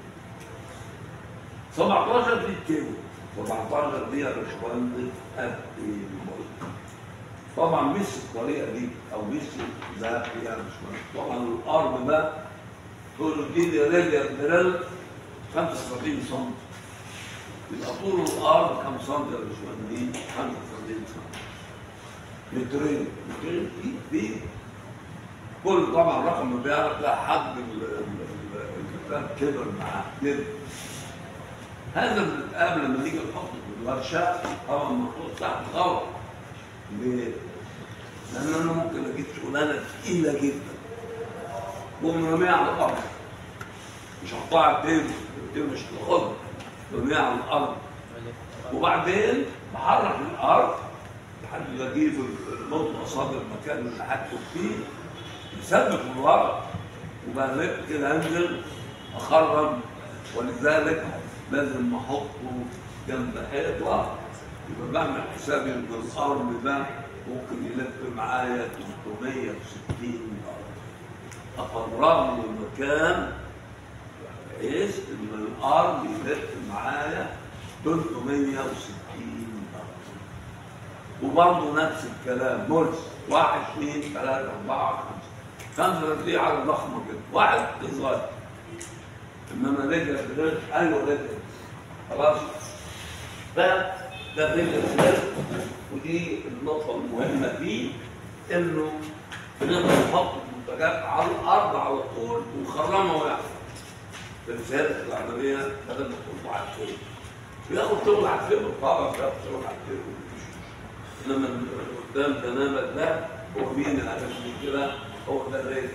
17 دي كيلو 17 دي يا باشمهندس قد ايه بالظبط؟ طبعا مش الطريقه دي او مش ده فيها مش مهم. طبعا الارض ده طول دي رجل درل 35 سم يبقى طول الارض كم سم يا باشمهندس 35 سم مترين مترين دي دي كل طبعا رقم ما بيعرف لا حد ال- ال- ال- الكتاب كبر معاه كده هذا بنتقابل لما نيجي نحطه في الورشه طبعا محطوط تحت غلط ليه؟ لأن أنا ممكن أجيب شغلانة تقيلة جدا وأقوم راميها على الأرض مش هحطها الدين الدين مش تاخدها راميها على الأرض وبعدين بحرك الأرض لحد ما أجيب النقطة قصاد المكان اللي هكتب فيه يثبت الورق وبعدين كده أنزل أخرج ولذلك لازم أحطه جنب حيطة يبقى بعمل حسابي ان الارض ده ممكن يلف معايا 360 درجه افرغ له مكان بحيث ان الارض يلف معايا 360 درجه وبرضه نفس الكلام مرس واحد اثنين ثلاثة أربعة خمسة خمسة دي على ضخمة كده واحد صغير إنما رجل غير أيوه رجل خلاص ده ده الرجل الثالث ودي النقطة المهمة فيه إنه بنقدر نحط المنتجات على الأرض على طول ونخرمها واحد رسالة العملية بدل ما تكون على الفيلم بياخد شغل على الفيلم طبعا بياخد شغل على الفيلم إنما اللي قدام تماما ده هو مين اللي عمل كده هو ده الرجل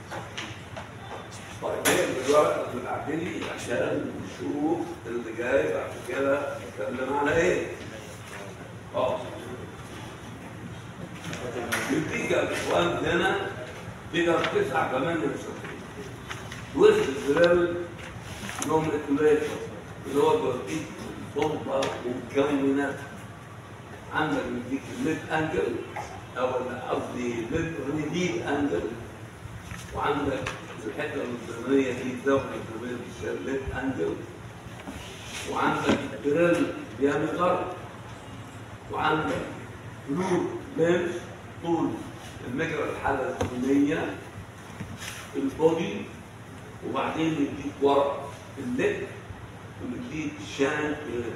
طيب هي الورقة بتاعتني عشان نشوف اللي جاي بعد كده نتكلم على ايه؟ اه النتيجة يا اخوان هنا فيجر تسعة كمان وستين وسط الزرار نوم اكوليتر اللي هو بيديك الضربة ومكوناتها عندك بيديك الميد انجل او قصدي ميد ريديد انجل وعندك الحته القداميه دي الزاويه القداميه دي الليد انجل وعندك دريل ديامتر وعندك فلور لينس طول المجرى الحاله الزمنيه البودي وبعدين يديك ورق الليد ويديك شان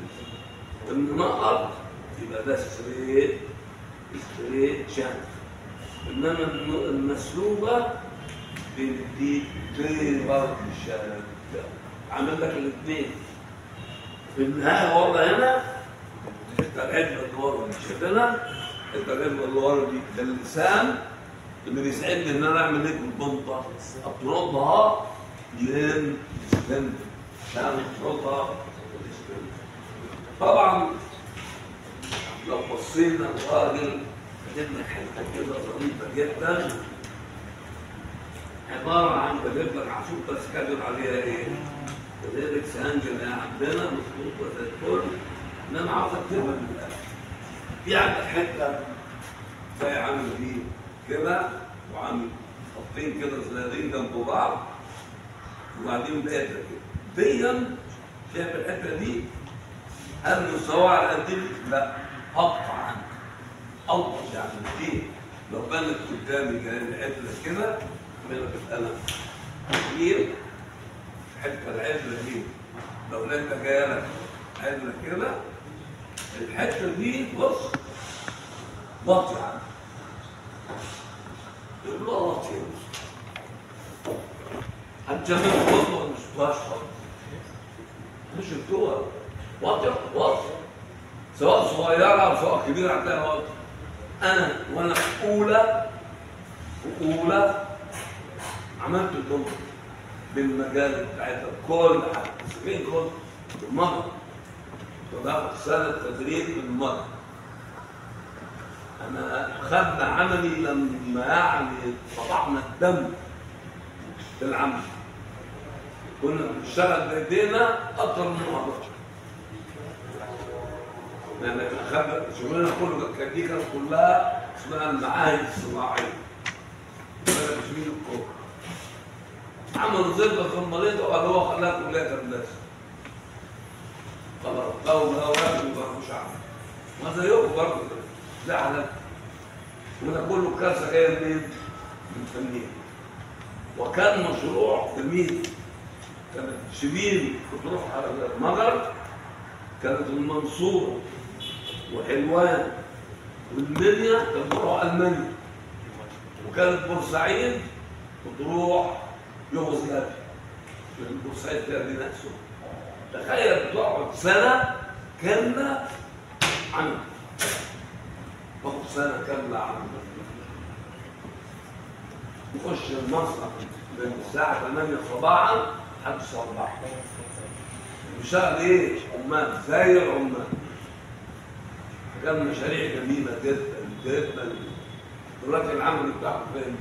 النقط يبقى ده ستريت ستريت شان انما الن- المسلوبه بيديك تريبر الشارع عامل لك الاثنين في النهايه ورا هنا انت العلبه اللي ورا دي شايفينها؟ انت العلبه اللي ورا دي ده اللسان اللي بيساعدني ان انا اعمل ايه بالبنطه؟ اطردها لين السلند عشان اطردها للسلند. طبعا لو بصينا الراجل كاتب لك حته كده ظريفه جدا عبارة عن بجيب لك عشوب بس كاتب عليها ايه؟ كذلك سانجل يا عندنا مظبوطة زي الفل انما عاوز اكتبها من الاخر. في عندك حتة زي عامل دي كده وعامل خطين كده صغيرين جنب بعض وبعدين بقيت كده. دي شايف الحتة دي؟ هل مستوى على قد دي؟ لا هقطع عنك اوطش يعني دي لو كانت قدامي كانت العدله كده اعملها بالقلم كبير حته العدله دي لو انت جايه لك عدل كده الحته دي بص واطي عنها يقول له واطي هتجمع خطوه مش شفتهاش خالص مش شفتوها واطي واطي سواء صغيره او سواء كبيره هتلاقيها واطي انا وانا في اولى في اولى عملت دور بالمجال بتاعتها كل حاجه فين كل بالمره وباخد سنه تدريب بالمره انا خدنا عملي لما يعني قطعنا الدم في العمل كنا بنشتغل بايدينا اكتر من مره يعني خد شغلنا كله كان دي كانت كلها اسمها المعاهد الصناعيه بدأ تشميل الكوره عملوا زبده في المريض وقال هو خلاها كليه هندسه خلاص لو لو راجل ما مش عارف ما زيكم برضه ده على وده كله كاسه جايه منين؟ من فنيين وكان مشروع جميل كانت شبين بتروح على المجر كانت المنصورة وحلوان والمنيا كانت بتروح ألمانيا وكانت بورسعيد بتروح يوغوسلافيا لأن بورسعيد فيها دي نفسه تخيل بتقعد سنة كاملة عنها تقعد سنة كاملة عنها نخش المصنع من الساعة 8 صباحا لحد الساعة 4 بيشتغل ايه؟ عمال زي العمال كان مشاريع جميلة جدا جدا دلوقتي العمل بتاعه فين؟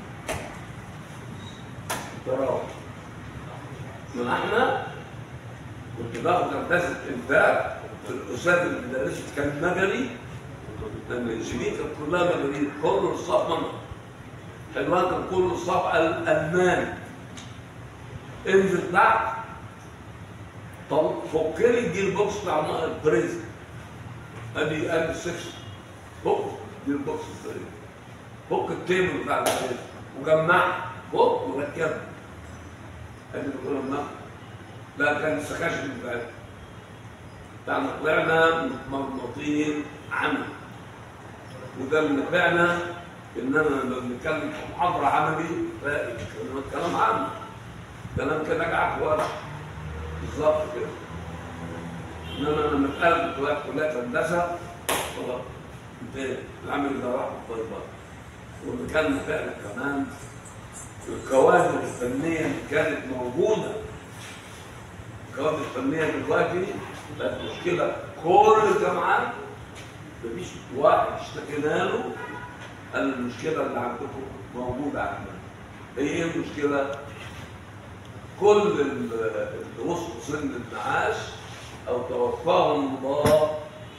تراوح من احنا كنت باخد هندسة انتاج في الاستاذ اللي بيدرسه كان مجري لما الجميع كانت كلها مجري كله الصف منطق حلوان كان كله الصف الالماني انزل تحت طب فك لي الجير بوكس بتاع البريز ادي ادي 6 فك الجير بوكس البريز فك التيبل بتاع البريز وجمعها فك وركبها ادي اللي كنا لا كان السكاشن بتاعتنا بتاعنا طلعنا متمرمطين عمل وده اللي طلعنا اننا لما بنتكلم في محاضره عملي فاهم كلام عام كلام كده قاعد ورا بالظبط كده انما لما اتقال كليه كليه هندسه خلاص انتهى العمل ده راح الطيبات واللي كان فعلا كمان الكوادر الفنيه اللي كانت موجوده الكوادر الفنيه دلوقتي بقت مشكله كل الجامعات مفيش واحد اشتكينا له قال المشكله اللي عندكم موجوده عندنا هي ايه المشكله؟ كل اللي وصلوا سن المعاش او توفاهم الله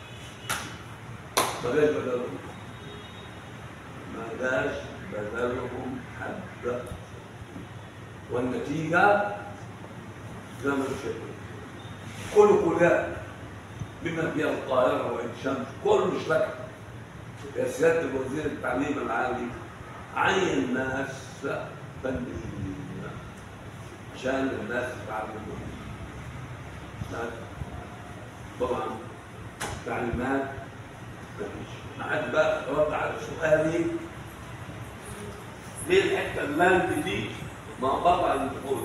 ما جاش بدلهم ما جاش بدلهم حد والنتيجه زي ما شايفين كل كليات بما فيها القاهره وعين شمس كله اشتكى يا سياده وزير التعليم العالي عين ناس فنيين عشان الناس تتعلم طبعا تعليمات مفيش ما حد بقى رد على سؤالي ليه الحته اللاند دي ما قطع الدخول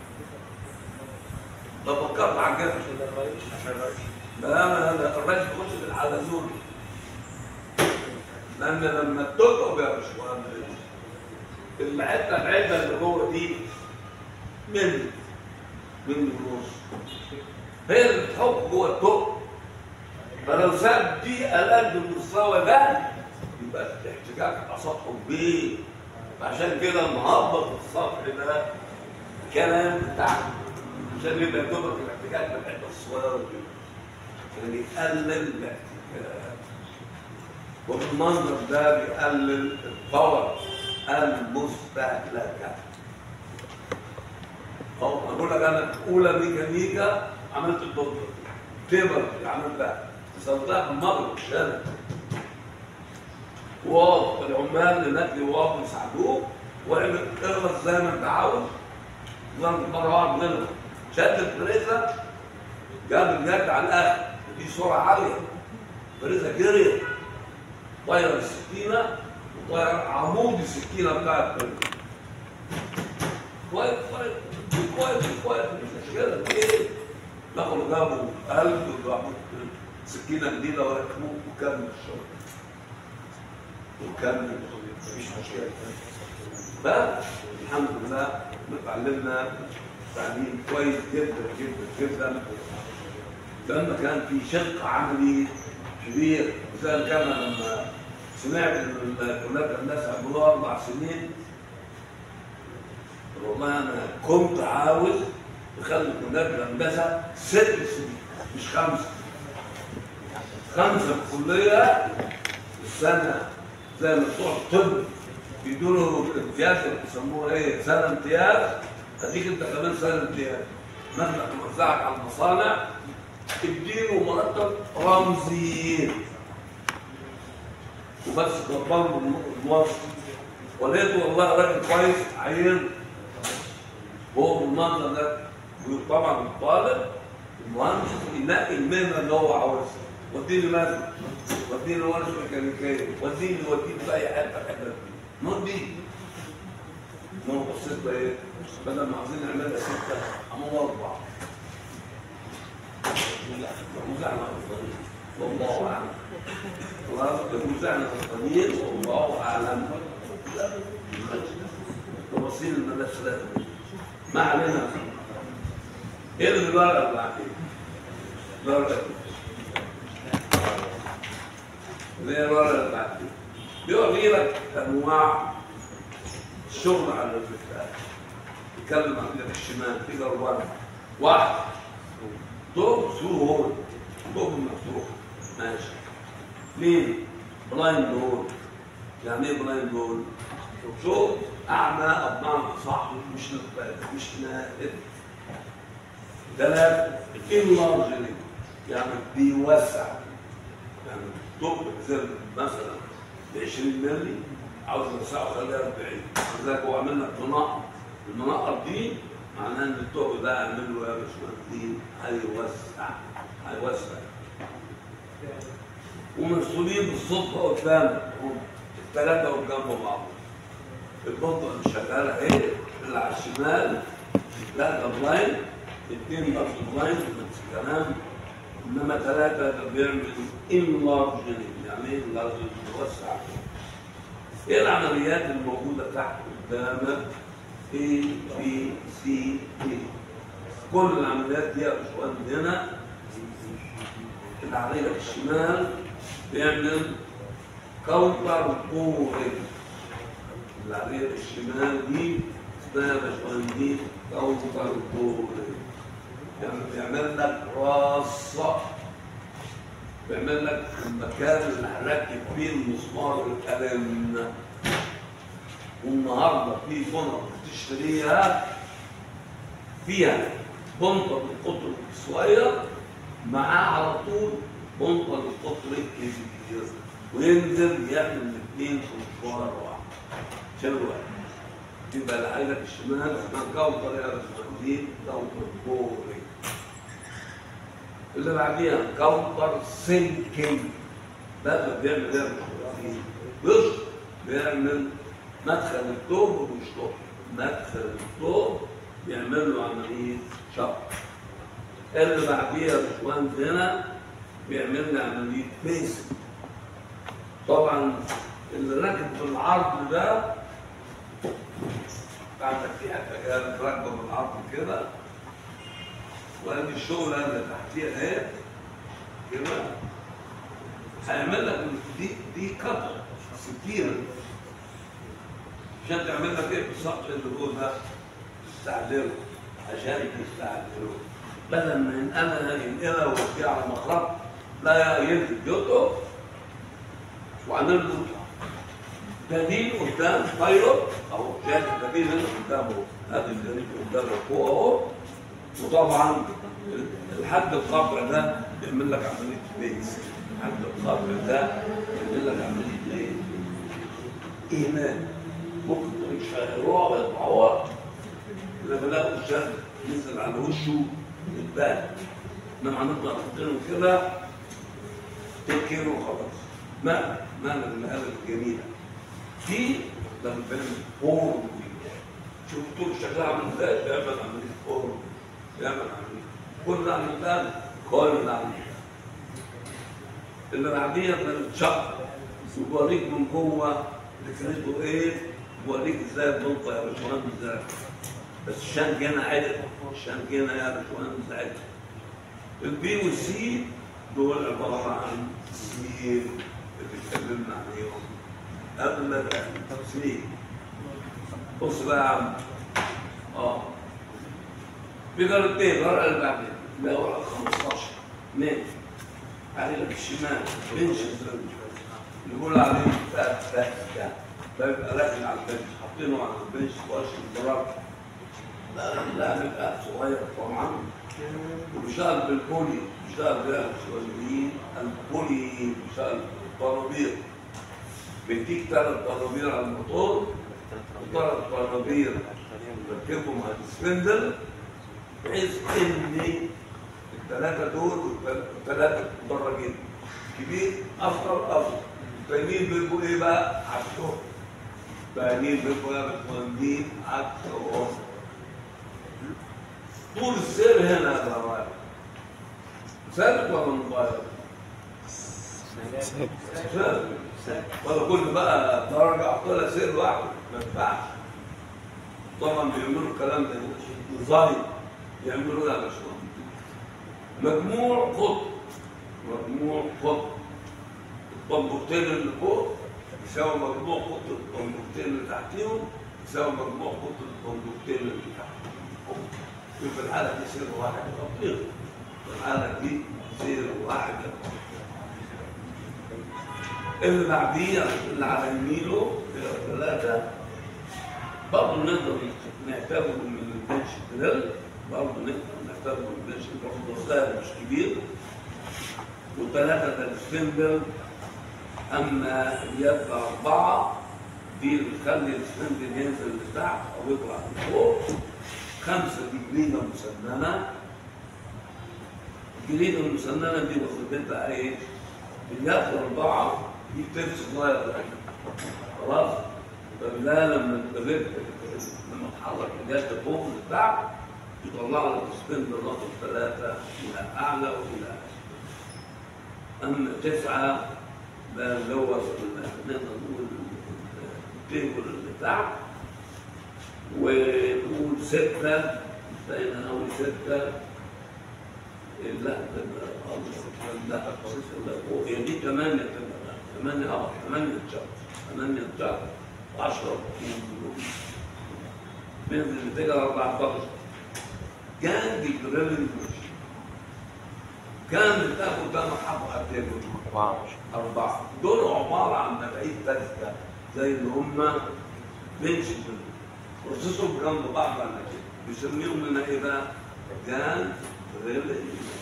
طب فكرت على الجبل لا لا لا الراجل يخش بالحلزون لان لما تطلب يا باشمهندس الحته العلبه اللي جوه دي من من النص هي اللي بتحط جوه الثقب فلو ساب دي قلب المستوى ده يبقى الاحتكاك على سطحه كبير عشان كده مهبط السطح ده كلام بتاعنا عشان يبقى دوبك الاحتكاك بالحته الصغيره دي عشان يقلل الاحتكاك وبالمنظر ده بيقلل الباور المستهلكه أو أقول لك أنا أولى ميكانيكا عملت الدكتور تيبر عملتها وصلتها في المغرب الشارع واو العمال هناك واقف يساعدوه وعمل اغلط زي ما انت عاوز ظن مره واحد منهم شد الفريزه جاب الجد على الاخر دي سرعه عاليه فريزه جريت طايره السكينه وطاير عمود السكينه بتاعت الفريزة. كويس كويس كويس كويس مش مشكله ايه دخلوا جابوا قلب وجابوا سكينه جديده وركبوه وكمل الشغل وكمل مفيش مشكله فالحمد لله اتعلمنا تعليم كويس جدا جدا جدا لما كان في شق عملي كبير زي كان لما سمعت ان الكليات الناس عملوها اربع سنين والله انا كنت عاوز اخلي كليات الهندسه ست سنين مش خمسه خمسه في الكليه السنه زي ما بتوع الطب بيدوا امتياز بيسموها ايه؟ سنه امتياز اديك انت كمان سنه امتياز مبلغ موزعك على المصانع اديله مرتب رمزي وبس كبره الموظف ولقيته والله راجل كويس عين هو بالمنظر ده وطبعا الطالب المهندس ينقي المهنه اللي هو عاوزها وديني مثل وديني ورشه ميكانيكيه وديني وديني في اي حته في حته ما دي ما هو بصيت بقى ايه بدل ما عايزين نعملها سته عملوا اربعه وزعنا القانون والله اعلم خلاص وزعنا القانون والله اعلم تفاصيل الملف ده ما علينا ايه اللي بيبرر بعدين؟ بيبرر زي بره بعدين بيوري لك انواع الشغل على الرفاق يتكلم عن ايدك الشمال في ضربان واحد طرق سهول طرق مفتوح ماشي اثنين بلايند هول يعني ايه بلايند هول؟ شوف اعمى بمعنى صح مش نقبل مش نائب ثلاثة انلارجنج يعني بيوسع يعني طب زي مثلا ب 20 مللي عاوز يوسعه خليها 40 لذلك هو عامل لك منقط المنقط دي معناها ان الطب ده اعمل له يا باشمهندس هيوسع هيوسع ومرسومين بالصدفه قدامك هم الثلاثه قدام بعض البطه اللي شغاله اهي اللي على الشمال لا ده بلايند اثنين ده بلايند نفس الكلام انما ثلاثه ده بيعمل انلارجنج يعني ايه انلارجنج بيوسع ايه العمليات الموجوده تحت قدامك A B C D كل العمليات دي يا باشمهندس هنا اللي على ايدك الشمال بيعمل كاونتر بورنج اللي على ايدك الشمال دي اسمها يا باشمهندس كاونتر بورنج يعني بيعمل لك راسة بيعمل لك المكان اللي هنركب فيه المسمار القلم والنهارده في بنط بتشتريها فيها بنطة بالقطر الصغير معاه على طول بنطة بالقطر الكبير وينزل يعمل الاثنين في مشوار واحد شنو واحد يبقى اللي عينك الشمال اسمها كوثر يا باشمهندس كوثر بوري اللي بعديها كوثر سينكينج ده اللي بيعمل ايه يا باشمهندس؟ بص بيعمل مدخل الثوب وبيشطب مدخل الثوب يعمل له عمليه شق اللي بعديها يا باشمهندس هنا بيعمل لي عمليه فيس طبعا اللي راكب في العرض ده عندك في حاجه راكبه بالعرض كده وادي الشغله اللي تحتيها اهي كده هيعمل لك دي دي قطر سكينه عشان تعمل لك ايه بالسقف اللي هو ده تستعدله عشان تستعدله بدل ما ينقلها ينقلها ويوديها على مخرج لا ينزل يطلق وعمل له دليل قدام بايلوت اهو شايف الدليل هنا قدامه هذا الدليل قدامه فوق اهو وطبعا الحد القطع ده بيعمل لك عمليه بيز الحد القطع ده بيعمل لك عمليه ايه؟ ايمان ممكن يشغلوها ويطبعوها لما لقوا الشهر نزل على وشه البال انما هنفضل حاطينه كده تكر وخلاص ما ما من المقابل الجميله في لما بنعمل فورم شوف طول شكلها عامل ازاي بيعمل عمليه فورم بيعمل عمليه كل عمليه كل عمليه اللي بعديها بنشق وبوريك من جوه فكرته ايه بوريك ازاي بنطق يا باشمهندس ازاي بس الشنج هنا عدل الشنج هنا يا باشمهندس عدل البي والسي دول عباره عن سنين اللي اتكلمنا عليهم قبل ما نبقى سنين بص بقى يا عم اه بيقدر اثنين الورقه اللي بعدين اللي هو ورقه 15 اثنين على لك الشمال بنش الزوج اللي بيقول عليه فات فات ده بيبقى راكن على البنش حاطينه على البنش واش الضرب لا لا بيبقى صغير طبعا وبيشتغل بالبولي بيشتغل بالسعوديين البولي بيشتغل بالطرابير بيديك ثلاث طرابير على الموتور وثلاث طرابير بتركبهم على السفندل بحيث ان الثلاثه دول والثلاثه مدرجين كبير اصغر اصغر التانيين بيبقوا ايه بقى؟ عكسهم التانيين بيبقوا يا باشمهندسين عكسهم طول السير هنا يا جماعه ثابت ولا متغير؟ ثابت ولا كل بقى درجه احطها سير لوحده ما ينفعش طبعا بيعملوا الكلام ده ديزاين يعملوا يا باشمهندس مجموع قطب مجموع قطب الطنبورتين اللي فوق يساوي مجموع قطب الطنبورتين اللي تحتيهم يساوي مجموع قطب الطنبورتين اللي تحتيهم في الحالة دي سير واحد تطبيق في الحالة دي سير واحد اللي بعديه اللي على يمينه ثلاثة برضه نقدر نعتبره من البنش دريل برضه نقدر نعتبره من البنش برضه سهل مش كبير وثلاثة ده السفندل أما يبقى أربعة دي اللي بتخلي السفندل ينزل لتحت أو يطلع لفوق خمسة دي جريدة مسننة الجريدة المسننة دي وظيفتها ايه؟ بياخد أربعة دي ترس صغير خلاص؟ فبالله لما تبرد لما تحرك الجهاز فوق لتحت يطلع لك سبين بالرقم ثلاثة إلى أعلى وإلى أسفل أما تسعة ده اللي هو نقدر نقول التيبل اللي تحت ونقول ستة بقينا نقول ستة لا لا لا هي دي ثمانية تبقى ثمانية اه ثمانية شهر ثمانية شهر 10 بينزل بتجري 14 كان بيجري المشي كان بتاخد بقى محطة قد ايه؟ أربعة دول عبارة عن مفاعيل ثابتة زي اللي هم بنش رصصهم جنب بعض على كده بيسميهم لنا ايه بقى؟ جان ريل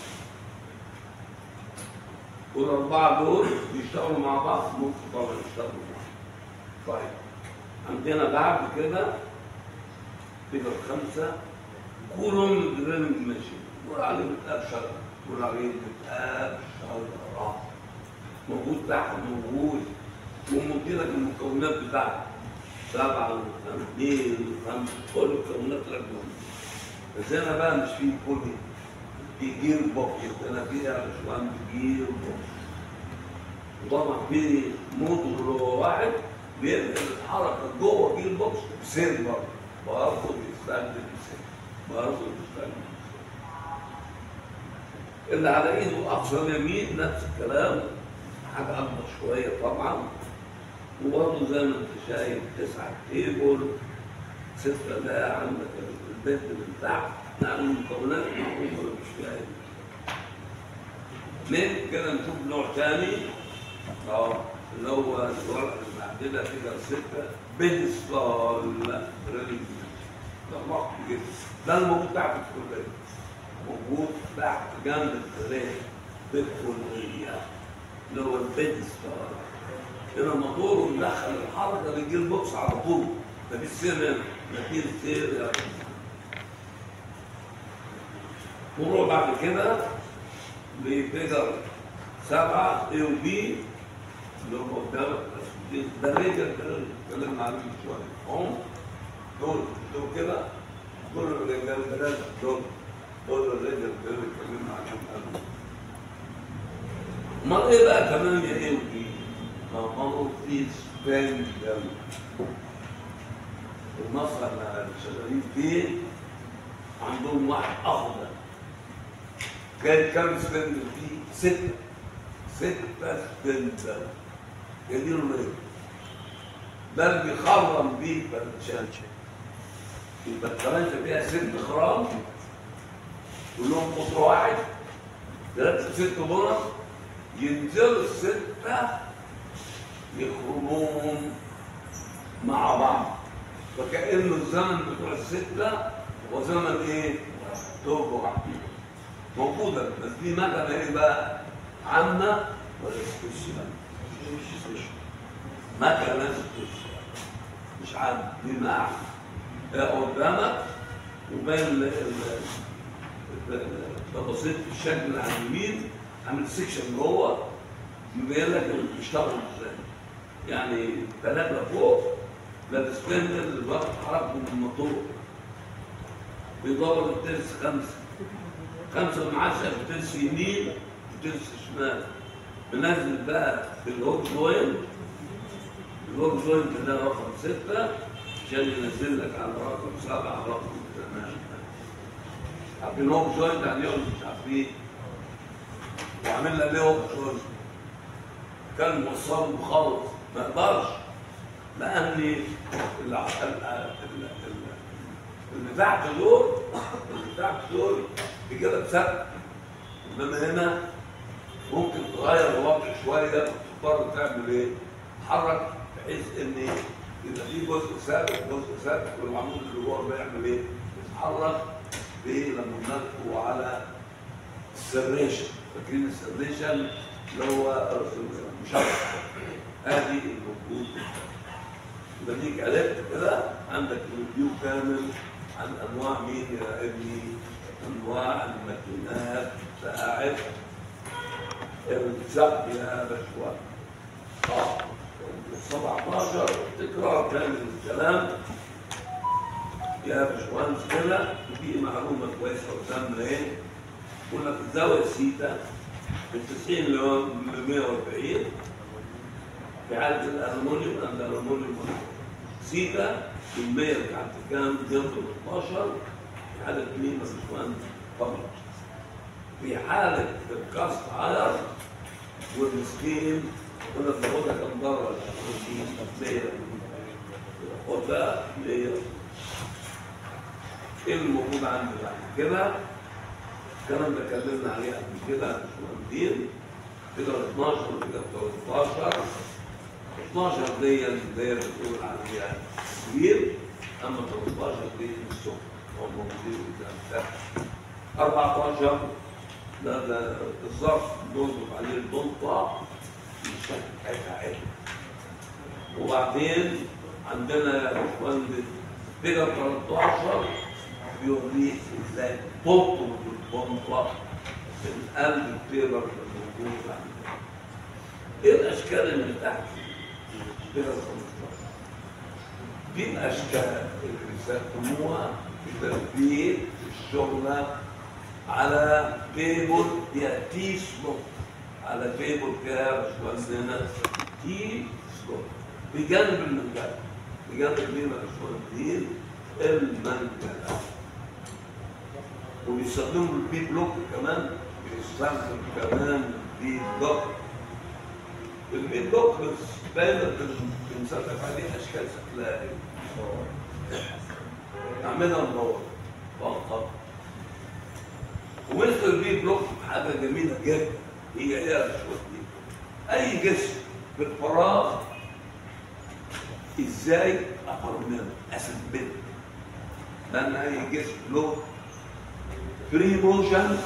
والأربعة دول بيشتغلوا مع بعض ممكن طبعا يشتغلوا مع بعض طيب عندنا بعد كده كده خمسة كلهم دريلنج ماشين نقول عليه بتقاب شجرة نقول عليه بتقاب شجرة موجود تحت موجود ومدي لك المكونات بتاعته سبعة واثنين وخمسة كل المكونات رجل بس هنا بقى مش فيه كل في جير بوكس انا فيها مش عندي جير بوكس وطبعا في موتور واحد بينقل الحركه جوه جير بوكس بسير برضه برضه بيستخدم بسير برضه بيستخدم اللي على ايده اقصى اليمين نفس الكلام حاجه اكبر شويه طبعا وبرضه زي ما انت شايف تسعه تيبل سته ده عندك البيت من تحت يعني المكونات معروفه مش فيها من كده نشوف نوع ثاني اه اللي هو الورقه اللي عندنا كده سته بنستال ريلينج ده مصر جدا ده الموجود تحت الكليه موجود تحت جنب الكليه بالكليه اللي هو البنستال هنا موتور ومدخل الحركه بيجي البوكس على طول ده بيصير هنا نتيجه سير يا ونروح بعد كده لفيجر سبعة A و B اللي هم قدامك بس ده الرجل ده اللي اتكلمنا عليه من شوية هم دول دول كده دول الرجال ثلاثة دول دول الرجل دول اللي اتكلمنا عليهم قبل امال ايه بقى كمان يا ايه ودي؟ ما هو في سبان دم المصنع اللي شغالين فيه عندهم واحد اخضر كان كام سبان فيه؟ ستة ستة سبان دم جميل ليه؟ ده اللي بيخرم بيه البرشان يبقى الكرنشة فيها ست خرام كلهم قطر واحد ثلاثة ست بنط ينزلوا الستة يخرموهم مع بعض فكأنه الزمن بتوع الستة هو زمن ايه؟ توبة موجودة بس دي مكنة ايه بقى؟ عامة ولا سبيشال؟ مكنة سبيشال مش عامة دي معة قدامك وبين ال- ال- ال- التفاصيل في الشكل على اليمين عامل سيكشن جوه مبين لك اللي بيشتغل ازاي يعني ثلاثة فوق لابس بندل اللي بقى حركته من الموتور بيدور الترس خمسة خمسة من عشرة بترس يمين وترس شمال منزل بقى بالهوك جوين الهوك جوين ده رقم ستة عشان ينزل لك على رقم سبعة رقم ثمانية عارفين هوك جوين يعني يقول مش عارفين وعملنا ليه هوك جوين كان موصل مخلص ما اقدرش لان ال- ال- ال- ال- اللي تحت دول اللي تحت دول بكده بسبب انما هنا ممكن تغير الوضع شويه تضطر تعمل ايه؟ تحرك بحيث ان يبقى في جزء ثابت جزء ثابت والعمود اللي جوه بيعمل ايه؟ يتحرك بايه لما بنركبه على السريشن فاكرين السريشن اللي هو مشرح ادي الموجود بديك عرفت كده عندك ريفيو كامل عن انواع مين يا ابني انواع الماكينات ساعد السقف يا باشوات اه 17 تكرار كامل الكلام يا باشمهندس كده في معلومه كويسه قدامنا ايه يقول لك الزاويه سيتا من 90 ل 140 في حالة الألمونيوم عند الألمونيوم سيتا من 100 بتاعت كام جنب 12 في حالة مين مش مهندس طبعا في حالة الكاست عير والمسكين كنا بناخدها كم مرة ولا 100 خدها 100 ايه اللي موجود عندي بعد كده الكلام ده اتكلمنا عليه قبل كده يا باشمهندسين كده 12 وكده 13 12 دي اللي هي بتقول عليها كبير اما 13 دي السكر هم موجودين قدام تحت 14 ده ده الظرف بنظبط عليه الضلطه الشكل بتاعتها عالي وبعدين عندنا يا باشمهندس فيجر 13 بيوريك ازاي تطلب البنطه من قلب الفيبر الموجود عندنا ايه الاشكال اللي تحت فيجر 15 دي الاشكال اللي بيستخدموها في تثبيت الشغله على تيبل فيها تي سلوت على تيبل فيها باشمهندس تي سلوت بجانب المنجله بجانب مين يا باشمهندسين المنجله وبيستخدموا البي بلوك كمان بيستخدم كمان البي بلوك البي بلوك بس دايما بنسلف عليه اشكال شكلها ايه نعملها مدور فقط ومثل البي بلوك حاجه جميله جدا هي ايه يا باشمهندس اي جسم في الفراغ ازاي اقرنه اثبته لان اي جسم له فري موشن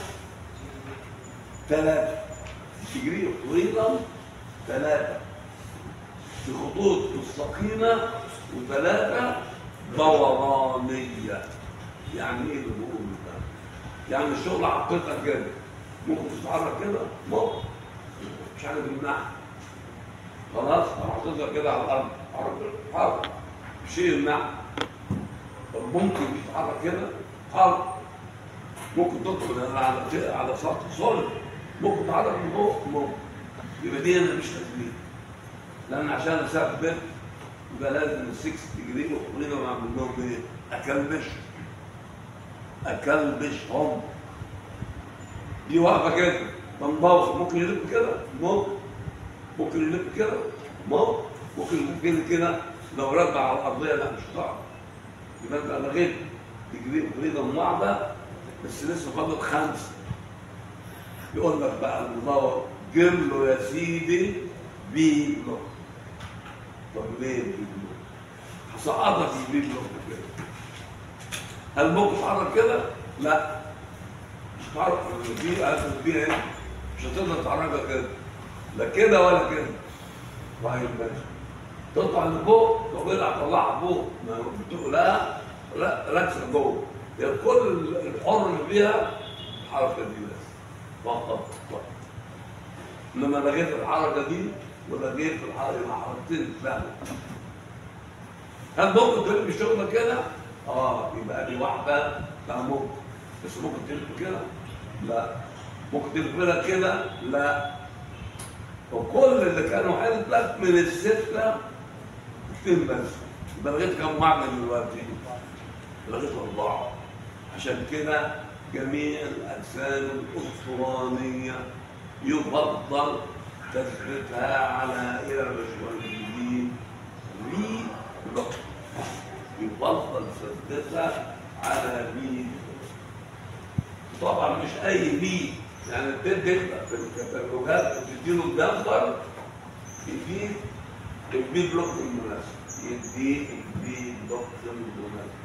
ثلاثة تجري طويلا ثلاثة في خطوط مستقيمة وثلاثة دورانية يعني ايه اللي بقوله ده؟ يعني الشغل عقدتك كده ممكن تتحرك كده ممكن مش حاجه تمنعها خلاص انا حاططها كده على الارض حركه حركه شيء يمنعها طب ممكن تتحرك كده حرك ممكن تدخل على على سطح صلب ممكن تتحرك من فوق ممكن يبقى دي انا مش تثبيت لان عشان اثبت يبقى لازم ال 6 ديجري وخلينا نعمل لهم ايه؟ اكلبش اكلبشهم دي واقفه كده منبوخ ممكن يلف كده ممكن ممكن يلف كده ممكن ممكن يلف كده كده لو رجع على الارضيه لا مش هتعرف يبقى انت لغيت تجري فريدم واحده بس لسه فاضل خمسه يقول لك بقى المدور جيب له يا سيدي بي بلوك طب ليه بي بلوك؟ هسقطك البي بلوك كده هل ممكن تتحرك كده؟ لا مش هتعرف في ألف بي هنا مش هتقدر تحركها كده لا كده ولا كده طيب ماشي تطلع لفوق لو كده هتطلعها فوق ما بتقول لا لا ركزه جوه يعني كل الحر اللي فيها الحركه دي بس فقط فقط انما لغيت الحركه دي ولغيت الحركه مع حركتين لا هل ممكن تلف الشغل كده؟ اه يبقى دي واحده لا ممكن بس ممكن تلف كده؟ لا ممكن تلف كده كده؟ لا وكل اللي كانوا حلف لك من السته اثنين بس يبقى لغيت كم واحده دلوقتي؟ لغيت اربعه عشان كده جميع الاجسام الاسطوانيه يفضل تثبيتها على الى الرجوانيين بي بلوك يفضل تثبيتها على بي طبعا مش اي بي يعني بتدي في الكتالوجات بتديله الدفتر يديك البي بلوك المناسب يديك البي بلوك المناسب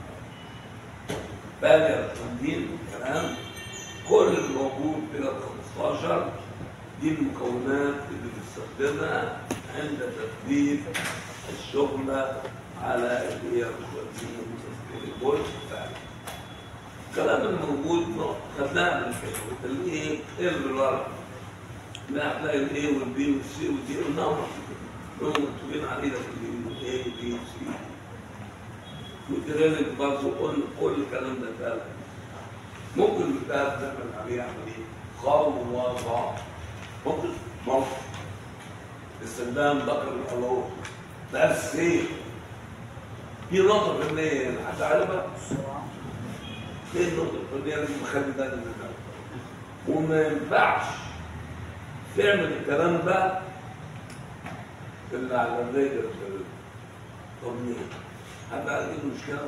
باقي التنظيم الكلام كل الموجود في ال 15 دي المكونات اللي بنستخدمها عند تثبيت الشغلة على اللي هي الجزء بتاعنا. الكلام الموجود خدناه من الفكرة الايه الرر لا هتلاقي الاي والبي والسي والدي قلناهم هم مكتوبين علينا في الاي بي سي والتريننج برضه قلنا كل الكلام ده فعلا ممكن الكتاب نعمل عليه عمليه خوضة ممكن ممكن استخدام ذكر الالوف ده السيف في نقطة فنية حد عارفها؟ ايه النقطة الفنية اللي مخلي ده منها؟ وما ينفعش تعمل الكلام ده إلا على الرجل طب ليه؟ حد عارف ايه المشكلة؟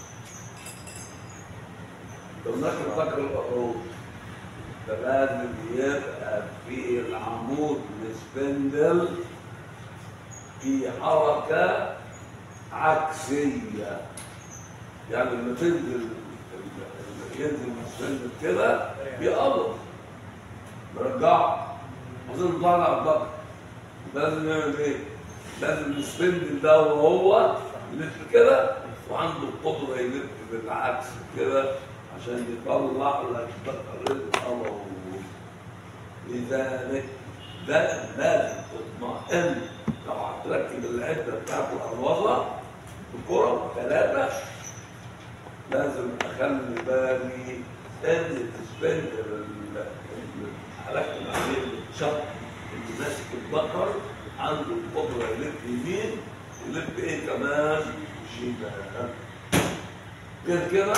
طب ناخد ذكر الأطراف ده لازم يبقى في العمود السبندل في حركة عكسية يعني لما تنزل ينزل السبندل كده بيقلب مرجعه عايزين نطلع الضغط لازم نعمل ايه؟ لازم السبندل ده وهو يلف كده وعنده القدرة يلف بالعكس كده عشان يطلع لك ذكر الأمر لذلك ده لازم تطمئن لو هتركب العدة بتاعت الأروضة الكرة ثلاثة لازم أخلي بالي إن السبندر حركت عليه الشط اللي ماسك البقر عنده القدرة يلف يمين يلف إيه كمان شمال غير كده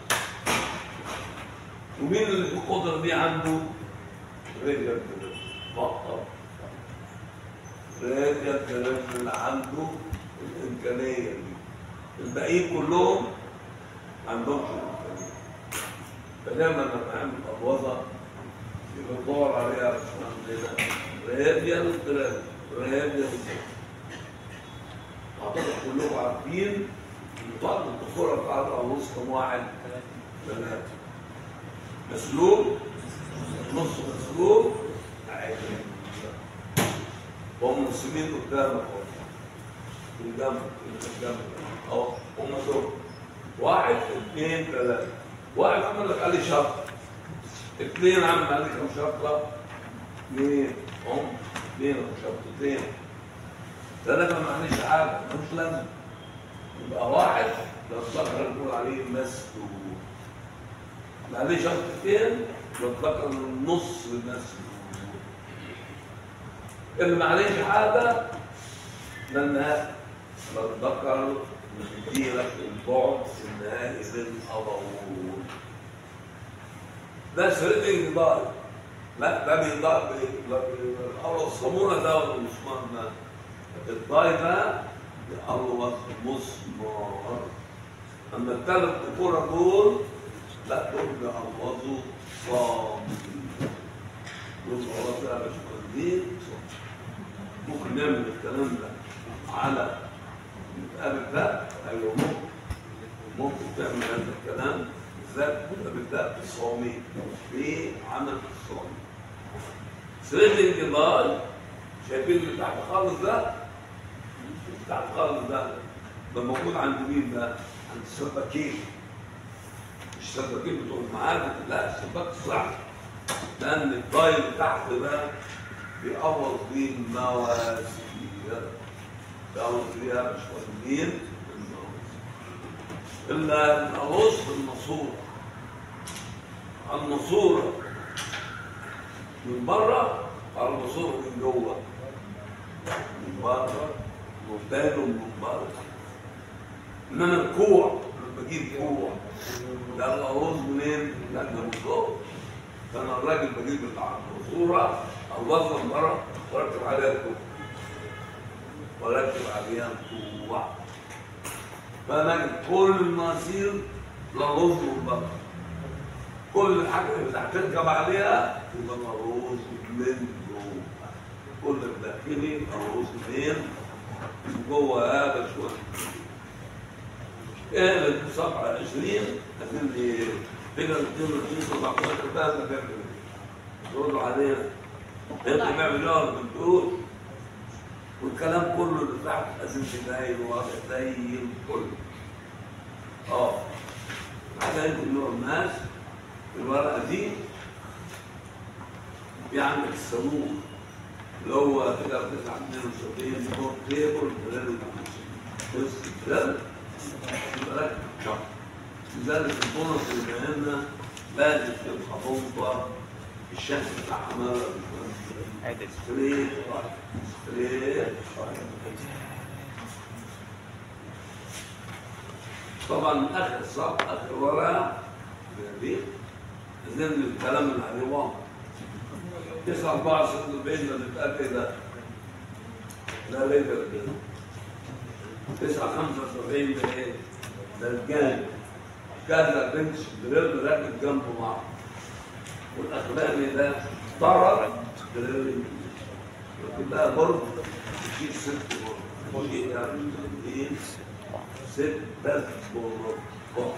ومين اللي في القدرة دي عنده؟ رجل فقط رجل كريم اللي عنده الإمكانية دي الباقيين كلهم ما عندهمش الإمكانية فدايما لما نعمل أبوظة يبقى ندور عليها عشان عندنا راديال تراب راديال أعتقد كلكم عارفين إن بعض الدكتورة بتاعت الأبوظ كم واحد؟ ثلاثة مسلوب نص مسلوب عادي وهم مسلمين قدامك اهو قدامك قدامك اهو هم دول واحد اثنين ثلاثة واحد عمل لك عليه شرط اثنين عمل عليه كم شرطة اثنين هم اثنين او شرطتين ثلاثة ما عنديش حاجة مش لازم يبقى واحد لو اتذكر نقول عليه مسلوب ما عليه شرطتين لو اتذكر النص مسلوب اللي ما عليش حاجة لأنها لو اتذكر نديلك البعد النهائي للأضرور ده شريط انقضاء لا ده بيضاء الأول الصمونة ده ولا المسمار ده الضاي ده بيقلوص مسمار أما الثلاث كورة دول لا دول بيقلوصوا صامتين دول خلاص يا باشمهندسين ممكن نعمل الكلام ده على نتقابل ده ايوه ممكن ممكن تعمل هذا الكلام بالذات نتقابل بالصوميل في عمل الصوميل سرير الانقضاء شايفين اللي تحت خالص ده اللي تحت خالص ده ده موجود عند مين ده؟ عند السباكين مش السباكين بتوع المعابد لا السباك الصح لان الضاي اللي تحت ده بيقوض بيه المواسير بيقوض بيها مش مهمين الا الغوص بالماسوره الماسوره من بره على الماسوره من جوه من بره مبتدئ من بره انما الكوع لما بجيب كوع ده الغوص منين؟ لا ده من جوه فانا الراجل بجيب الماسوره اوظف مره واركب عليها الكوع واركب عليها الكوع فانا كل المصير لرز من بره كل الحاجه اللي هتركب عليها يبقى مرز من جوه كل الداخلي مرز منين من جوه هذا شويه ايه صفحه 20 عشان دي فكره 22 17 ده اللي بيعمل يردوا علينا انت بيعمل ايه ولا بتقول والكلام كله اللي تحت لازم تبين واضح زي الفل اه حتى يمكن نوع الناس الورقه دي في عندك الصاروخ اللي هو كده 972 فور تيبل بلاد بص كده يبقى لك شهر لذلك البونص اللي بينا لازم تبقى بومبا الشكل بتاعها مره عدل ستريت ستريت طبعا اخر صف اخر ورقه دي نزل الكلام اللي عليه واضح 9 4 46 ده بيتقال ده ده ليه ده كده 9 75 ده ايه؟ ده الجانب كذا بنش دريل راكب جنبه بعض والاخراني ده طرد دريل لكن ده برضه يشيل ست برضه يشيل يعني ايه ست بس برضه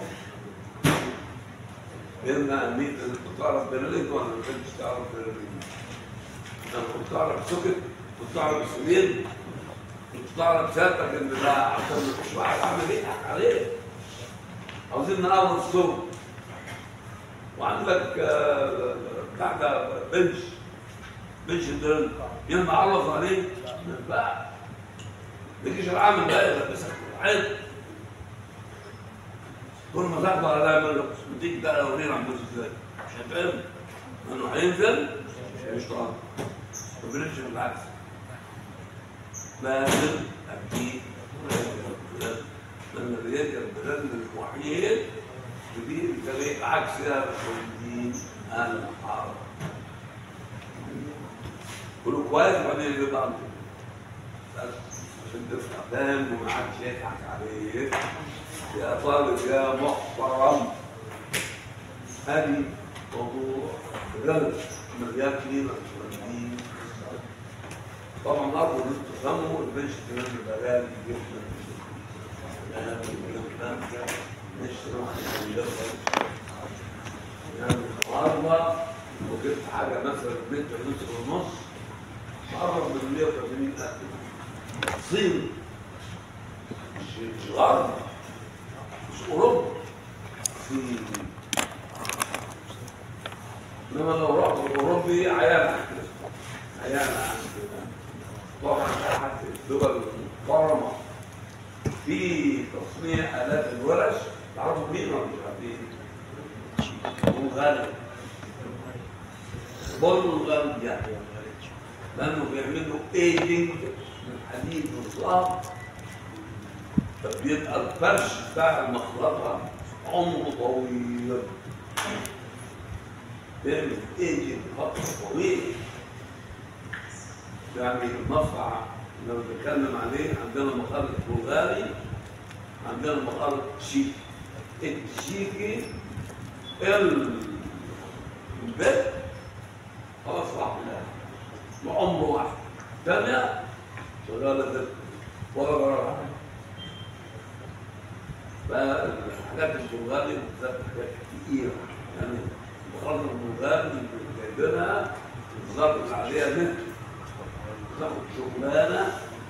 يمنع الميت اللي كنت تعرف برلين ولا ما كنتش تعرف برلين انا كنت تعرف سكت كنت تعرف سنين كنت تعرف سيادتك ان ده عشان مش واحد عامل يضحك عليه عاوزين نقرب الصوت وعندك آه، بتاع ده بنش بنش الدرن ينفع عرف عليه ما ينفعش ما يجيش العامل بقى يلبسك عادي كل ما تاخده على ده يعمل لك تيجي بقى لو غير عم ازاي مش هتفهم انه هينزل مش هيشتغل ما بنمشي بالعكس لازم ابديه لان الرياضه البلد الوحيد بدي بطريقه عكسها الدين الحرب كله كويس وبعدين يبقى عنده بس عشان تبقى فاهم وما عادش يضحك عليك يا طالب يا محترم هذه موضوع بجد مليان كلمة الدين طبعا أرجو إن أنتم تفهموا البنش كمان البلاد جدا مش يعني النهارده وجبت حاجه مثلا متر متر ونص قرب من 180 ألف صين مش مش غرب مش أوروبا صين إنما لو رحت الأوروبي عيال عيال عن كده طبعا حتى الدول المحترمه في تصنيع آلات الورش تعرفوا مين ولا مش عارفين؟ بلغاريا بلغاريا لأنه بيعملوا ايدنج من حديد بالظبط فبيبقى الفرش بتاع المخرطة عمره طويل بيعمل ايدنج فترة طويلة يعني المصنع اللي انا بتكلم عليه عندنا مخرط بلغاري عندنا مخرط تشيكي التشيكي ال- البيت خلاص راح لها وعمره واحد ثانية شغالة ده ولا ولا فالحاجات البلغاري بالذات حاجات كتيرة يعني مخرط البلغاري اللي جايبينها الظرف اللي عليها متر تاخد شغلانه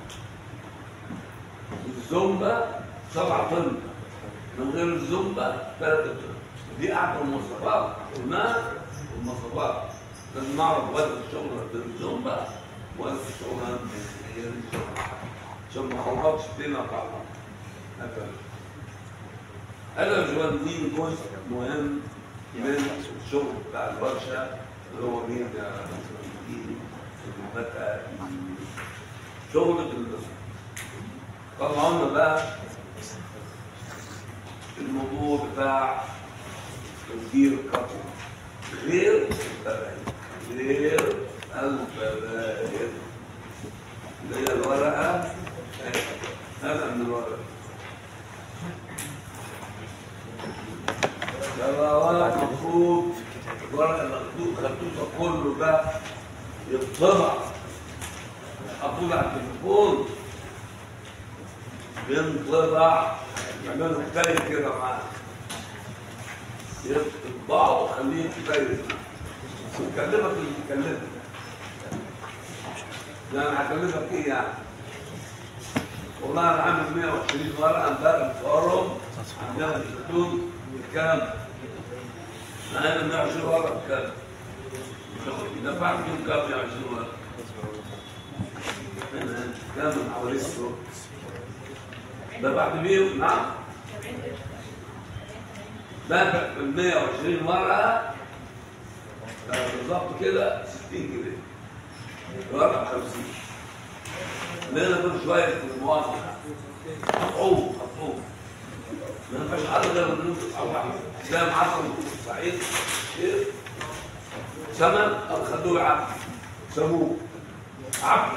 الزومبا سبعة طن من غير الزومبا ثلاثة طن دي أعلى المواصفات الماء والمواصفات لازم نعرف وزن الشغل بالزومبا وزن الشغل من غير الزومبا عشان ما نخلطش فينا بعض هكذا هذا الجوانبين جزء مهم من الشغل بتاع الورشة اللي هو مين يا مين بقى شغل بالنسبة طلعوا لنا بقى الموضوع بتاع تدبير القطر غير البراهين غير البراهين اللي هي الورقة هذا من الورقة ده ورقة المفروض الورقة المخطوط خطوطة كله ده يطبع حطوه على التليفون بينطبع يعملوا كتير كده معاه يطبعوا وخليه كتير يكلمك اللي يكلمك ده انا هكلمك ايه يعني والله انا عامل 120 ورقه امبارح مصورهم عندنا في الزيتون بكام؟ انا 120 ورقه بكام؟ دفعت فيهم كام 120 ورقه؟ كام من حوالي السوق؟ دفعت بيهم نعم دافع في 120 ورقه آه، بالظبط كده 60 جنيه ورقه 50 لنا كل شويه في المواطن مطعوم مطعوم ما ينفعش حد غير من واحد زي ما حصل في الصعيد إيه؟ سمن أو خدوه عبد سموه عبد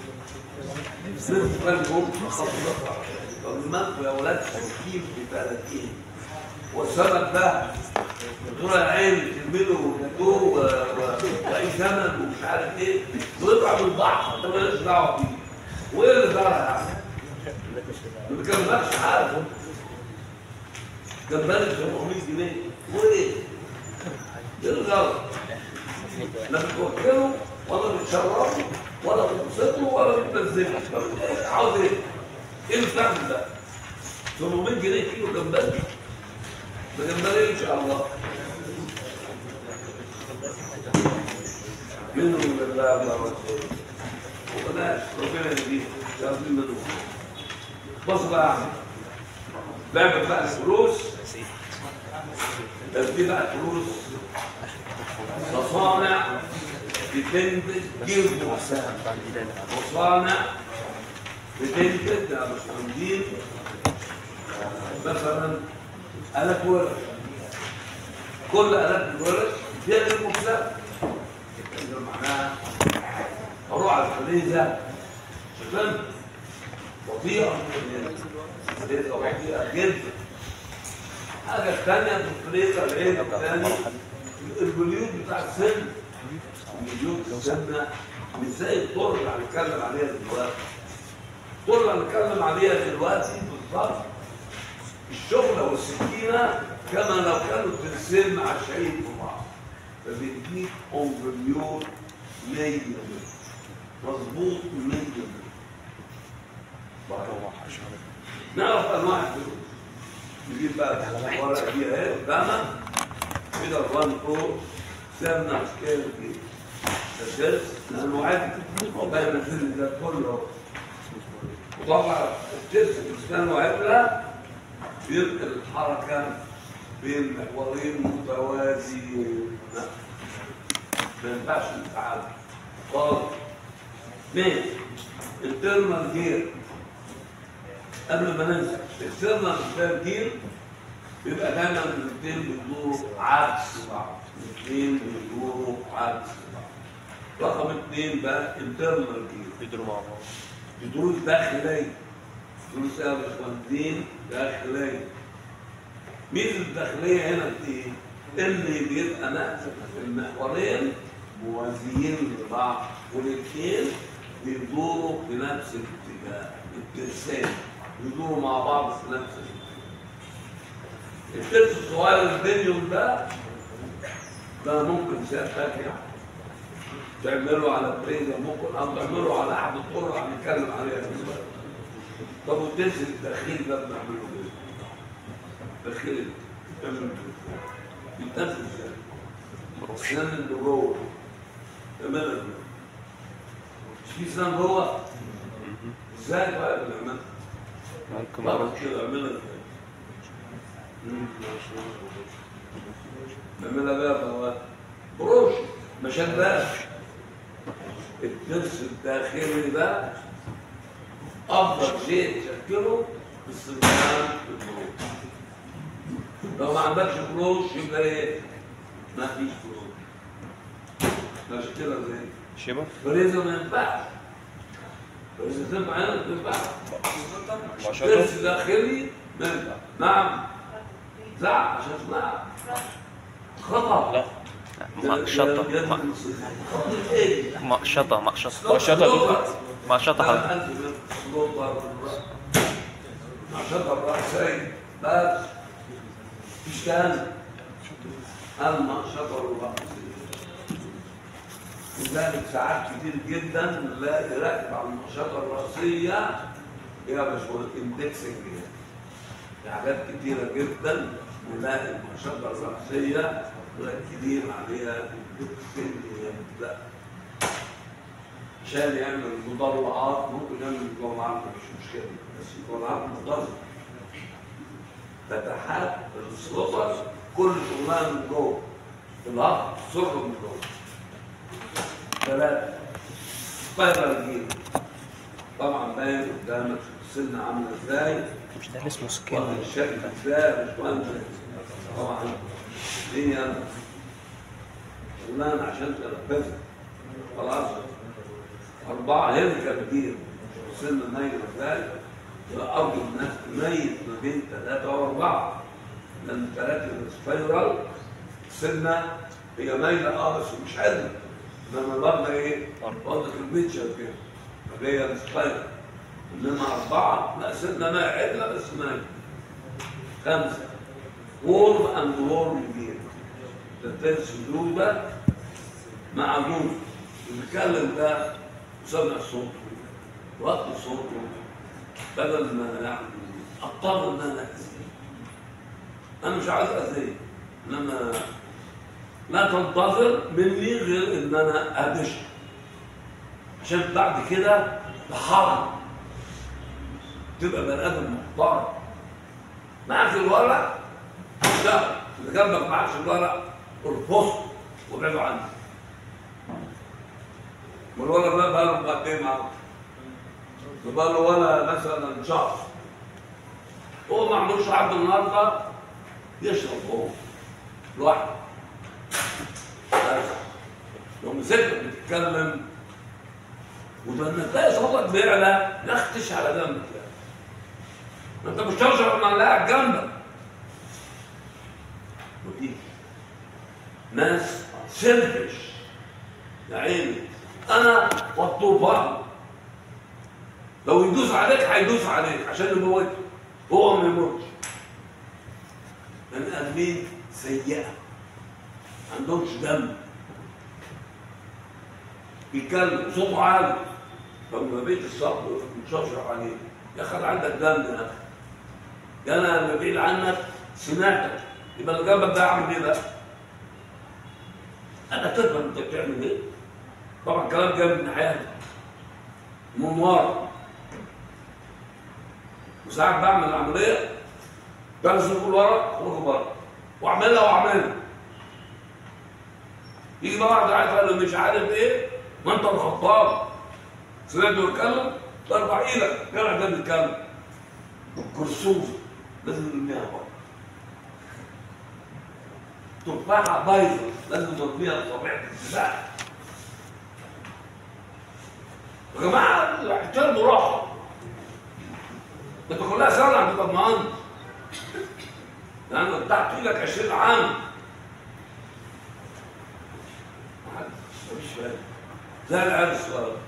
نزل بالهم خطوة فالمنطقة يا ولاد 60 ب 30 والسمك ده دول العين تلميذه وجاتوه و- و- واي زمن ومش عارف ايه ويطلع من البحر انت مالكش دعوه بيه وايه اللي جرى يعني؟ ما بيكملكش حاجه جنبالك 700 جنيه وايه؟ ايه الغلط؟ لا بتوكله ولا بتشرفه ولا بتبسطه ولا بتنزله عاوز ايه؟ ايه اللي بتعمل ده؟ 800 جنيه كيلو جمبري ده جمبري ان شاء الله منه لله الله ورسوله وبلاش ربنا يهديه شايفين منه بص بقى يا عم لعبة بقى الفلوس بس دي بقى فلوس مصانع بتنتج جلد وسام مصانع بتنتج يا باشمهندسين مثلا آلات ورش كل آلات الورش فيها جلد وسام ده معناها اروح على الفريزه شفت بطيئه الفريزه بطيئه جدا حاجه ثانيه في الفريزه العين الثاني البليوت بتاع السن البليوت السنه مش زي الطرق اللي هنتكلم عليها دلوقتي الطرق اللي هنتكلم عليها دلوقتي بالظبط الشغله والسكينه كما لو كانوا ترسين مع شعير في بعض فبيديك اوفريور 100 مظبوط 100 نعرف انواع الفلوس نجيب بقى الورقه دي اهي قدامك كده الوان فوق سمنه اشكال كده الترس لانه عادي هو بقى ينزل ده كله وطبعا الترس الاسنان وعدله بينقل الحركه بين محورين متوازيين ما ينفعش نتعامل خالص اثنين الترمال جير قبل ما ننسى الترمال جير بيبقى دايما الاثنين بيدوروا عكس بعض الاثنين بيدوروا عكس بعض رقم اثنين بقى انترنال جير بيدروا مع بعض بيدوروا داخليا بيدوروا سبب اخوانتين داخليا ميزه الداخليه هنا في ايه؟ ان بيبقى نقص المحورين موازيين لبعض والاثنين بيدوروا في نفس الاتجاه الترسان بيدوروا مع بعض في نفس الاتجاه الترس الصغير البنيون ده ده ممكن سيادتك يعني تعمله على بريزة ممكن او تعمله على احد الطرق هنتكلم عليها دلوقتي طب والترس الداخلي ده بنعمله ايه؟ داخلي بنعمله ايه؟ بيتنفس ازاي؟ السنان اللي جوه تماما مش في سنان جوه ازاي بقى بنعملها؟ ممكن طبعا بروح كده اعملها ازاي؟ مم. نعملها بقى بقى بروش ما شداش الترس الداخلي ده افضل شيء تشكله باستخدام البروش لو ما عندكش بروش يبقى ايه؟ ما فيش بروش ماشي كده زي شبه فريزة ما ينفعش فريزة تنفع هنا ما تنفعش مباشرة ترس داخلي ما ينفع نعم زعق عشان اسمعها خطأ لا مقشطة م- خطأ ايه؟ مقشطة مقشطة مقشطة مقشطة حضرتك مقشطة الرأسية بس مفيش تاني المقشطة الرأسية لذلك ساعات كتير جدا نلاقي راكب على المقشطة الرأسية يا باشمهندس اندكسنج في حاجات كتيرة جدا نلاقي المقشطة الرأسية مركزين عليها اندكسنج لا عشان يعمل مضلعات ممكن يعمل مضلعات مش مشكلة بس مضلعات مضلعة فتحات الصوصة كل شغلها من جوه الهضم سر من جوه ثلاثة سبايرال جيل طبعا باين قدامك السن عاملة ازاي مش ده اللي اسمه ولا سكين الشكل ازاي مش مهم طبعا دي شغلانة عشان تنفذها خلاص أربعة هيركب كتير سن ميت ازاي أرجو الناس تميز ما بين ثلاثة وأربعة لأن ثلاثة السبايرال سنة هي مايلة اه بس مش عدلة إنما برضه إيه؟ برضه في البيتشر كده اللي هي السبايرال إنما أربعة لا سنة ما عدلة بس مايلة خمسة وورم أند وورم جير الترس ده مع جوز بيتكلم ده وسمع صوته وقت صوته بدل ما يعني اضطر ان انا اذيه انا مش عايز اذيه انما لا تنتظر مني غير ان انا ادش عشان بعد كده بحرم تبقى بني ادم محترم معاك الورق اشتغل اللي جنبك معكش الورق ارفضه وابعدوا عنه والولد ده بقى له مقدمة معاه بقى له ولا مثلا شهر هو ما عملوش عبد النهارده يشرب هو لوحده بس لو مسكت بتتكلم ولما تلاقي صوتك بيعلى نختش على جنبك يعني ما انت مش تشرب مع اللي قاعد جنبك ودي ناس سيلفش يا عيني انا والطوفان لو يدوس عليك هيدوس عليك عشان يموتك هو ما يموتش من ادمين سيئه ما عندهمش دم بيتكلم صوته عالي فلما بيت الصبر متشرشر عليه يا اخي أنا عندك دم يا اخي ده انا لما بعيد عنك سمعتك يبقى اللي جنبك ده اعمل ايه بقى؟ انا تفهم انت بتعمل ايه؟ طبعا الكلام جاي من حياتي من ورا وساعات بعمل العمليه بنزل كل ورا اخرج بره واعملها واعملها يجي بقى واحد قاعد قال له مش عارف ايه ما انت الخطاب سمعته يتكلم ترفع ايدك جرع ده بيتكلم كرسوف لازم نرميها بره تفاحه بايظه لازم نرميها بطبيعه السباع يا جماعه احترموا روحهم انت كلها سنه عند ضمان لان بتاعت ايدك 20 عام مفيش فاهم زي العيال الصغيره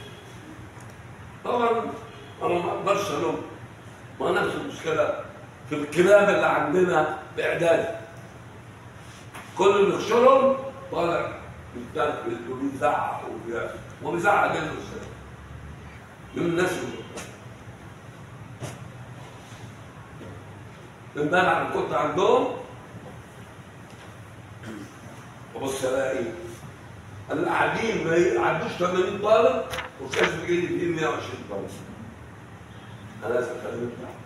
طبعا انا ما اقدرش الوم ما نفس المشكله في الكلاب اللي عندنا باعدادي كل اللي يخشرهم طالع مستنفذ وبيزعق وبي- وبيزعق جدا السنة من الناس اللي امبارح انا كنت عندهم وبص الاقي اللي قاعدين ما يعدوش 80 طالب والكشف بيجي لي فيه 120 طالب انا هذا الكلام من تحت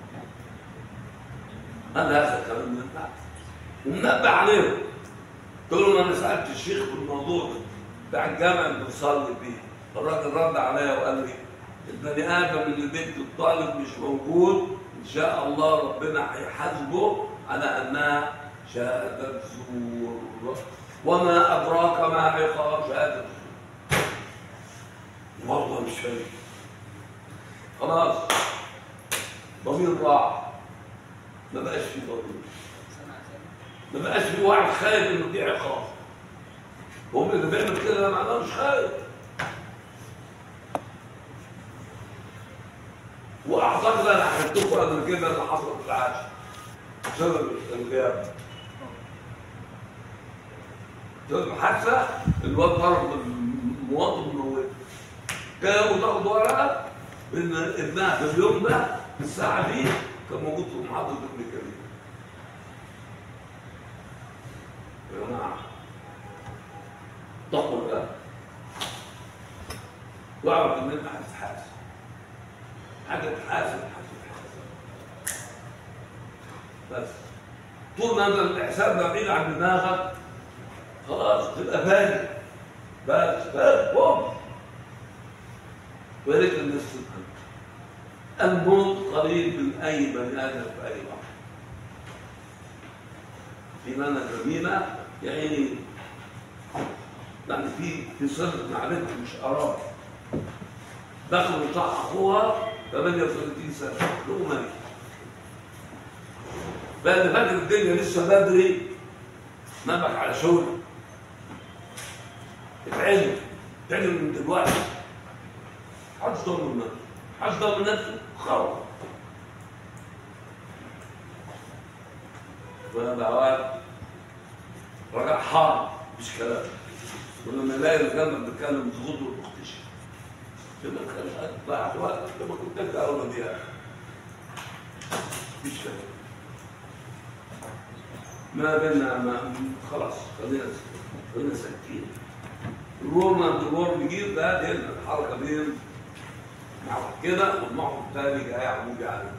انا هذا الكلام من تحت ومنبه عليهم قلت لهم انا سالت الشيخ في الموضوع ده بتاع الجامع اللي بنصلي فيه الراجل رد عليا وقال لي البني ادم اللي بنت الطالب مش موجود ان شاء الله ربنا هيحاسبه على انها شهاده زور وما ادراك ما عقاب شهاده زور والله مش فاهم خلاص ضمير راح ما بقاش في ضمير ما بقاش في واحد خايف انه دي عقاب هم اللي بيعمل كده ده معناه مش خايف واعتقد انا حكيت لكم قبل كده اللي حصل في العاشر بسبب الغياب بسبب الحادثه الواد ضرب المواطن موته كانوا تاخد ورقه ان ابنها في اليوم ده في الساعه دي كان موجود في محطه ابن كريم يا جماعه ضغطوا ده واعرف ان انت هتتحاسب حاجه تحاسب هتتحاسب بس طول ما انت الحساب ده بعيد عن دماغك خلاص تبقى فاهم بس بس بوم ويا ريت الناس تفهم الموت قريب من اي بني ادم في اي وقت في معنى جميله يا عيني يعني في في صله معرفه مش قرار دخلوا بتاع اخوها 38 سنه له ملك بقى اللي فاكر الدنيا لسه بدري نبك على شغل اتعلم اتعلم من دلوقتي محدش ضامن نفسه محدش ضامن نفسه خلاص وانا بقى راجع حار مش كلام ولما الاقي الجنة بتتكلم تغض وتختشي كده كان ضيعت وقت لما كنت ابدا اول ما بيها مفيش كلام ما بينا ما خلاص خلينا خلينا ساكتين الروما الدور بيجيب ده دي الحركه بين مع كده والموقف الثاني جاي عمودي عليه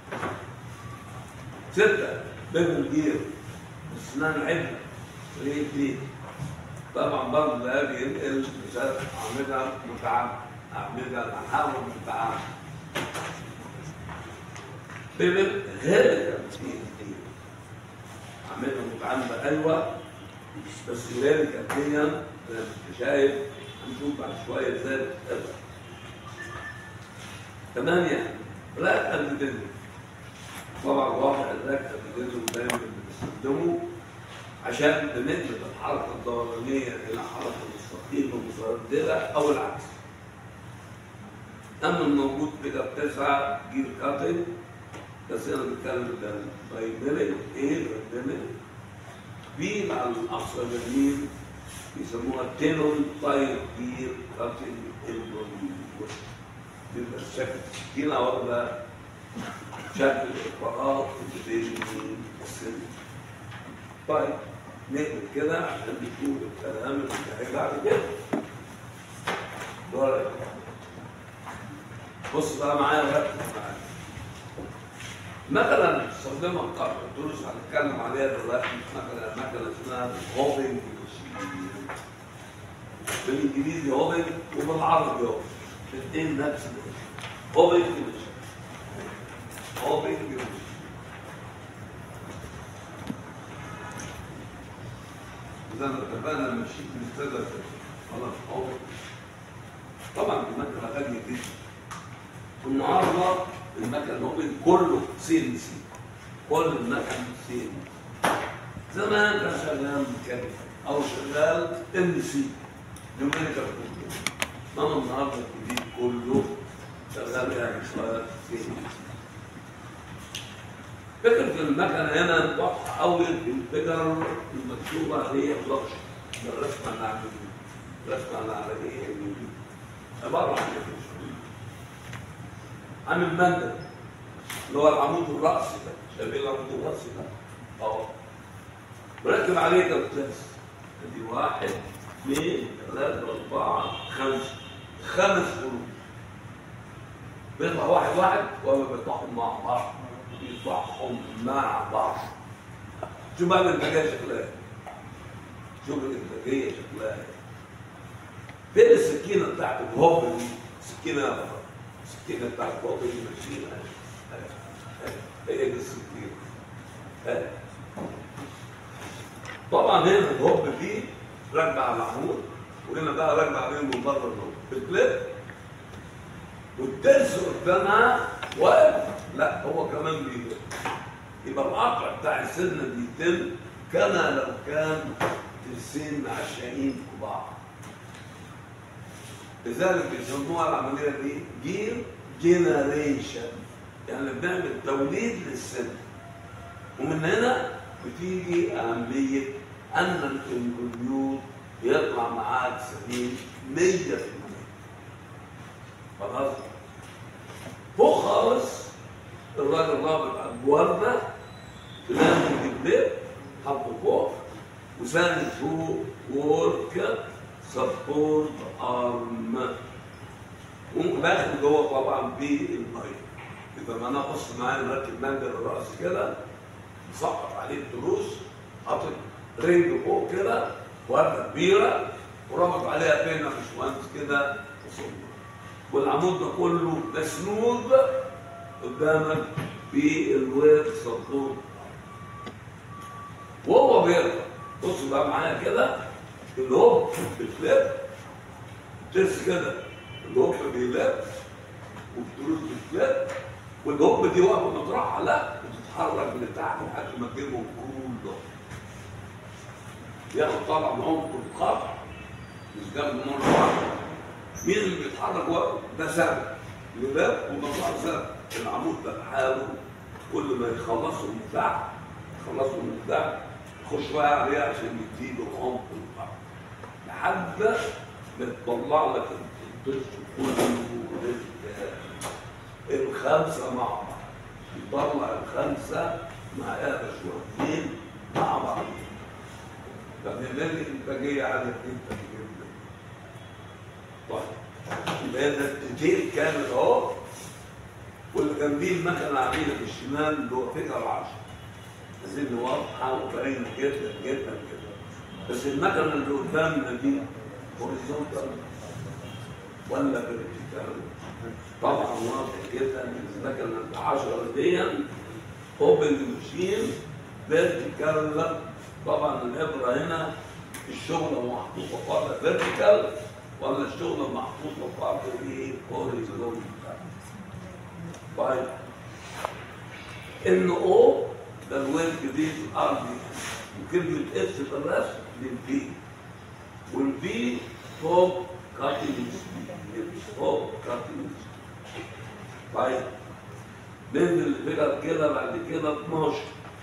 ستة بين الجير اسنان عدة ليه دي طبعا برضه ده بينقل مثال اعملها متعامل اعملها محاور متعامل بيبل غير كتير اعملها متعاملة ايوه بس غير كتير زي ما انت شايف هنشوف بعد شويه ازاي بتتقبل ثمانية بلاك ابيديزم طبعا واضح البلاك ابيديزم دايما بنستخدمه عشان بنقلب الحركة الدورانية إلى حركة مستقيمة مترددة أو العكس. أما الموجود كده بتسعة جير كاتنج بس أنا بتكلم ده بايبلي إيه بايبلي في على الأقصى اليمين بيسموها تينون تاير جير كاتنج البرونيوس بيبقى الشكل السكينة واخدة شكل الإقراءات اللي بين السن طيب نقلب كده عشان نشوف الكلام اللي هيجي بعد كده دور بص بقى معايا وركز معايا مثلا استخدمها القرن الدروس هنتكلم عليها دلوقتي مثلا مكنه اسمها هوبنج بالانجليزي هوبنج وبالعربي هوبنج الاثنين نفس هوبنج هوبنج زي ما اتفقنا مشيت من الثلاث خلاص هوبنج طبعا المكنه غاليه جدا النهارده المكن هوبن كله سي ان سي كل المكن سي ان زمان كان شغال ميكانيكال او شغال ام سي نيوميريكال كنترول انما النهارده الجديد كله شغال يعني شويه سي ان سي فكرة المكنة هنا واضحة قوي في الفكرة المكتوبة هي بلوكشن الرسمة اللي على الرسمة اللي على ايه عبارة عن ايه عن المندل اللي هو العمود الرأسي ده شايفين العمود الرأسي ده اهو مركب عليه كالكلاس ادي واحد اثنين ثلاثة أربعة خمسة خمس قلوب بيطلع واحد واحد ولا بيطلعهم مع بعض بيطلعهم مع بعض شوف بقى الانتاجية شكلها ايه شوف الانتاجية شكلها ايه فين السكينة بتاعت الهوب دي سكينة السكينة بتاعت باطل الماشين هي دي السكينة هي. طبعا هنا الهوب دي راكبة على العمود وهنا بقى راكبة عليهم من بره الهوب الكليب والترس قدامها واقف لا هو كمان بيقف يبقى القطع بتاع السنة بيتم كما لو كان ترسين معشقين كبار لذلك بيسموها العمليه دي جير جينيريشن يعني بنعمل توليد للسن ومن هنا بتيجي اهميه ان الامبريون يطلع معاك سليم 100% خلاص فوق خالص الراجل رابط على الورده تنام الجبلين حطه فوق وساند فوق ورك سبورت ارم ممكن داخل جوه طبعا بالميه يبقى ما انا ابص معايا مركب منجل الراس كده مسقط عليه التروس حاطط رنج فوق كده ورده كبيره وربط عليها بينا باشمهندس كده وصلنا والعمود ده كله مسنود قدامك بالويب سبورت وهو بيرفع بص بقى معايا كده الهوب بتلف ترس كده الهوب بيلف والتروس بتلف والهوب دي واقفه مطرحها لا بتتحرك من تحت لحد ما تجيبهم كله ياخد طبعا عمق القطع مش جنب مره واحده مين اللي بيتحرك وقت ده سبب يلف ومطلع سبب العمود ده بحاله كل ما يخلصوا من تحت يخلصوا من تحت يخش بقى عليه عشان يديله عمق القطع لحد ما تطلع لك الطفل كله الخمسه مع بعض يطلع الخمسه مع اخر شويتين مع بعض فبنعمل لك انتاجيه عاليه جدا جدا طيب يبقى ده الديتيل كامل اهو واللي جنبيه المكنه عامله في الشمال اللي هو فكره العشر لازم واضحه وباينه جدا جدا جدا بس المكنه اللي قدامنا دي هوريزونتال ولا فيرتيكال طبعا واضح جدا ان المكنه العشرة دي اوبن ماشين فيرتيكال طبعا الابره هنا الشغله محطوطه فرد فيرتيكال ولا الشغله محطوطه فرد ايه هوريزونتال طيب ان او ده الويب دي الارضي وكلمه اس في الرسم للبي والبي فوق كاتنج فوق كاتنج طيب ننزل الفكر كده بعد كده 12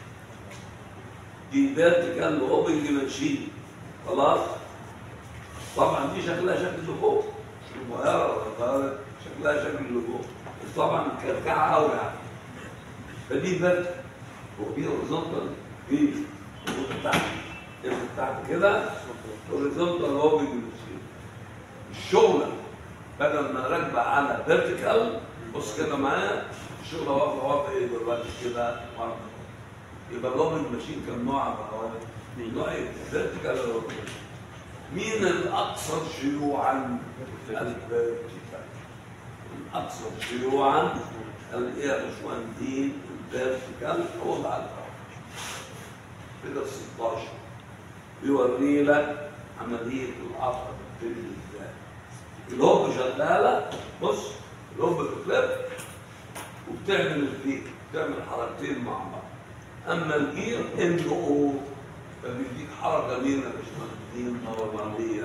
دي فيرتيكال اوبنج ماشين خلاص طبعا دي شكلها شكل اللي فوق صغيره ولا صغيره شكلها شكل اللي فوق بس طبعا مكركعه قوي يعني فدي فيرتيكال ودي هوريزونتال دي تحت تحت كده هوريزونتال اوبنج ماشين الشغله بدل ما راكبه على فيرتيكال بص كده معايا الشغله واقفه واقفه ايه دلوقتي كده واقفة. يبقى اللوبنج ماشين كان نوع نوع ايه؟ فيرتيكال ولا horizontal؟ مين الاكثر شيوعا؟ الفيرتيكال الاكثر شيوعا الايه يا باشمهندسين الفيرتيكال وضع الارض كده 16 بيوري لك عمليه القطع في ازاي الهوب شغاله بص الهوب بتلف وبتعمل الفيك بتعمل حركتين مع بعض اما الجير ان او فبيديك حركه مين يا باشمهندسين دورانيه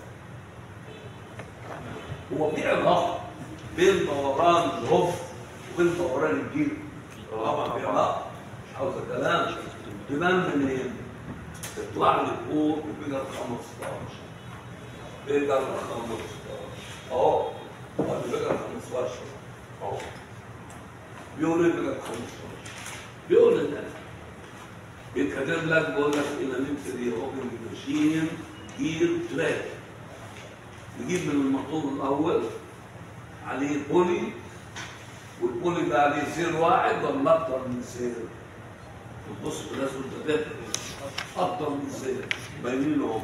هو في علاقه بين دوران الهوب وبين دوران الجير طبعا في علاقه مش عاوزه كلام تبان منين؟ تطلع لي فوق وبيجر 15 بيجر 15 اهو ادي بيجر 15 اهو بيقول ايه بيجر 15 بيقول لك بيتكتب لك بيقول لك ان انت دي اوبن ماشين جير تراك نجيب من الموتور الاول عليه بولي والبولي ده عليه سير واحد ولا اكتر من سير تبص في الناس وانت تاكل اكتر من سير باينين اهو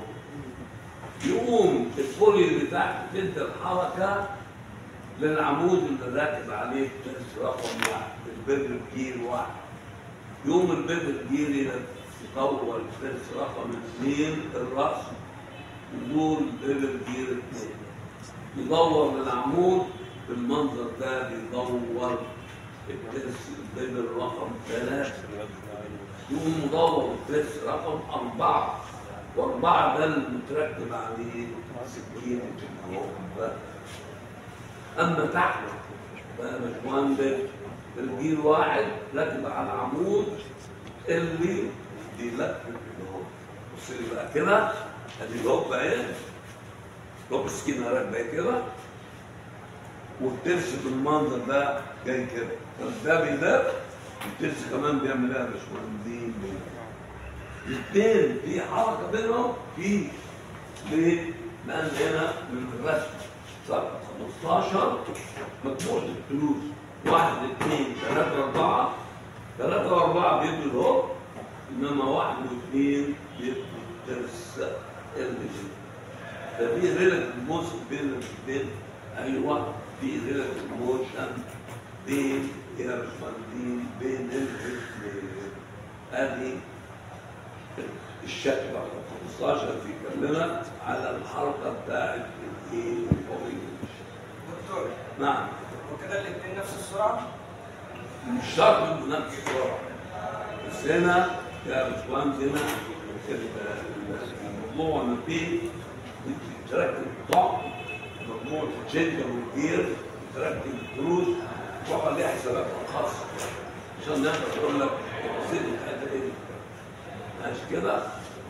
يقوم البولي اللي تحت تدي الحركه للعمود اللي راكب عليه ترس رقم واحد البيبل جير واحد يوم البيبل جير يطور الترس رقم اثنين الراس يدور البيبل جير اثنين يدور للعمود بالمنظر ده بيدور الترس البيبل رقم ثلاثة يقوم مدور الترس رقم أربعة وأربعة ده المتركب عليه سكينة الهواء أما تحت بقى باشمهندس الجيل واحد راكب على العمود اللي بيلف الهواء بص لي بقى كده ادي الهوب اهي هوب السكينة راكبة كده والترس بالمنظر ده جاي كده ده بيلف الترس كمان بيعمل ايه يا باشمهندسين الاثنين في حركه بينهم في ليه؟ لان هنا من الرسم صفحه 15 مجموعه الفلوس واحد اثنين ثلاثه اربعه ثلاثه واربعه بيدوا الهوب انما واحد واثنين بيدوا الترس اللي ففي ريلاتيف موشن بين الاثنين ايوه في ريلاتيف موشن بين يا باشمهندسين بين الاثنين ادي الشكل رقم 15 بيكلمك على الحركه بتاعت الايه دكتور نعم وكده الاثنين نفس السرعه مش شرط انه نفس السرعه بس هنا يا باشمهندس هنا ال- الموضوع ما فيه تركب الضغط مجموعه الجنجر والجير تركب الدروس وقع ليها حسابات خاصه عشان نقدر نقول لك التفاصيل بتاعتها ايه ماشي كده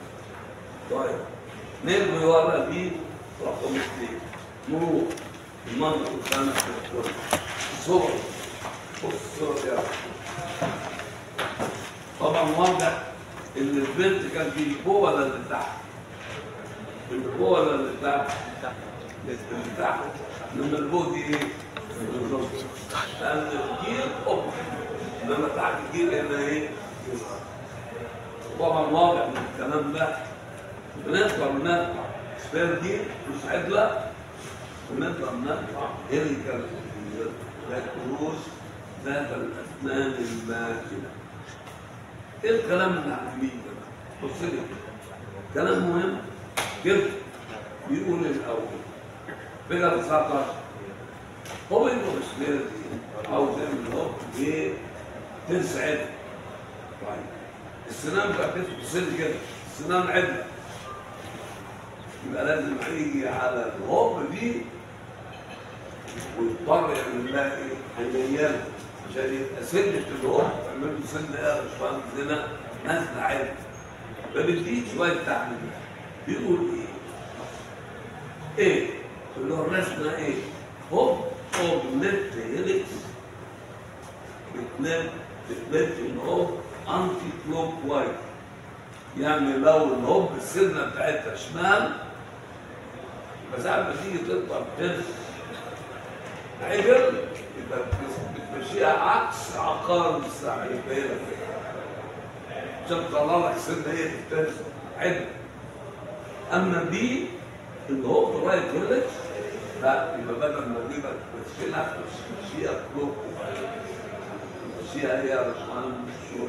طيب نرمي ورا دي رقم اثنين نروح المنطقه الخامس في الكل صور بص الصور دي طبعا واضح ان البنت كان في فوق ولا اللي تحت؟ اللي فوق ولا اللي تحت؟ اللي تحت لما الفوق دي ايه؟ النص. لان الجيل اوب انما تحت الجيل هنا ايه؟ طبعا واضح من الكلام ده بنقدر نرفع سبير دي مش عدله ونقدر نرفع هيليكال لاكروز ذات الاسنان الماكنه ايه الكلام اللي على اليمين ده بقى؟ بص لي كلام مهم جدا بيقول الاول فيجر 19 هو انه سبير دي او زي ما هو ايه تسعد طيب السنان بقى بتصل كده السنان عدله يبقى لازم هيجي على الهوب دي ويضطر يعمل لها ايه؟ هينيلها عشان يبقى سنة الهوب تعمل له سنة ايه يا باشمهندس هنا نازلة عدل فبتديك شوية تعميل بيقول ايه؟ ايه؟ اللي هو الرسمة ايه؟ هوب هوب ليفت هيلكس بتلف بتلف الهوب انتي كلوك وايز يعني لو الهوب السنه بتاعتها شمال فساعات ما تيجي تطلع ترس عدل يبقى بتمشيها عكس عقارب الساعه يبقى هي لك عشان تطلع لك سنه هي التالت عدل اما بي اللي هو في رايت هيلكس لا يبقى بدل ما تجيبك تشيلها تمشيها كلوك تمشيها هي يا باشمهندس الشغل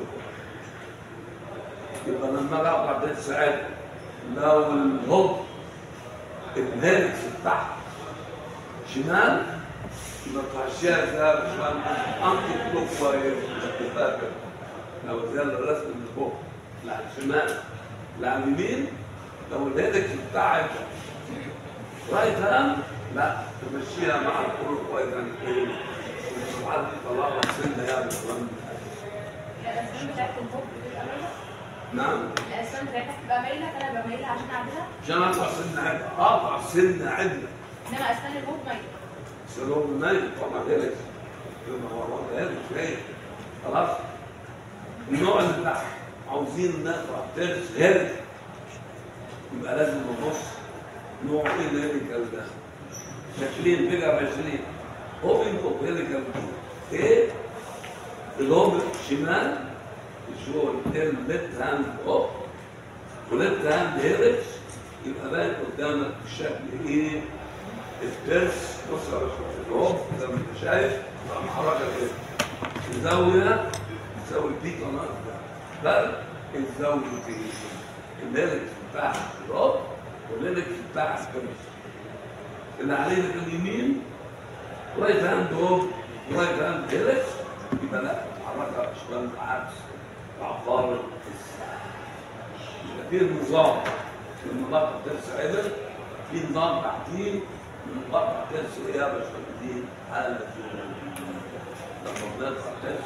يبقى لما اجي اقطع ده ساعات لو الهوب الهيلكس بتاعها شمال يبقى تمشيها زي يا باشمهندس انتي كلوك وايز فاكر لو زي الرسم اللي فوق لا على الشمال لا على اليمين لو الهيلكس بتاعك رايت هاند لا تمشيها مع الكلوك وايز يعني ايه وبعد يطلع لك سنه يا باشمهندس الاسنان بتاعت البوب بتبقى مايله نعم الاسنان بتاعتك بتبقى مايله فانا ببقى مايله عشان اعدلها عشان اقطع سن عدله اقطع سن عدله انما اسنان البوب مايله سلوم نايم طبعا هيلكس يبقى هو هيلكس جاي خلاص النوع اللي تحت عاوزين نقطع ترس هيلكس يبقى لازم نبص نوع ايه الهيليكال ده شكلين بيجا 20 اوبن اوب هيليكال ايه اللي هو شمال الشو الليفت هاند اوب وليفت هاند هيلكس يبقى باين قدامك الشكل ايه الترس بص يا باشا اهو زي ما انت شايف محركه كده الزاويه تساوي دي قناه بل الزاويه دي الليلكس بتاع الرب والليلكس بتاع الكرس اللي عليه في اليمين رايت هاند هوب رايت هاند هيلكس يبقى لا تحركها شمال عكس عقارب الساعه يبقى في نظام لما بقطع ترس عدل في نظام تحتيه من بقطع ترس ايه يا باشمهندسين حاله لما بنقطع ترس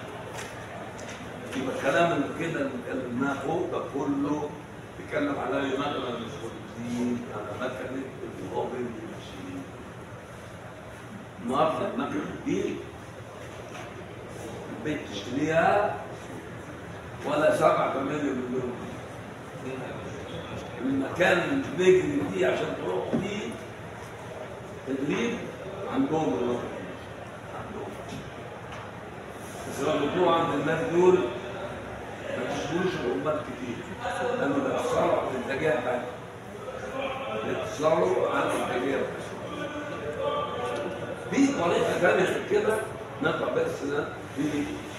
يبقى الكلام اللي كده اللي اتكلمناه فوق ده كله بيتكلم على مثلا المسؤولين على مكنه الاوبن ماشين النهارده المكنه دي البيت تشتريها ولا سبعة ثمانية مليون المكان اللي بنجري فيه عشان تروح فيه تدريب عندهم الوقت عندهم بس لما تروح عند الناس دول ما تشتروش العمال كتير لانه بيأثروا على الانتاجيه بتاعتهم بيأثروا على الانتاجيه بتاعتهم في طريقه ثانيه غير كده نطلع بس ده في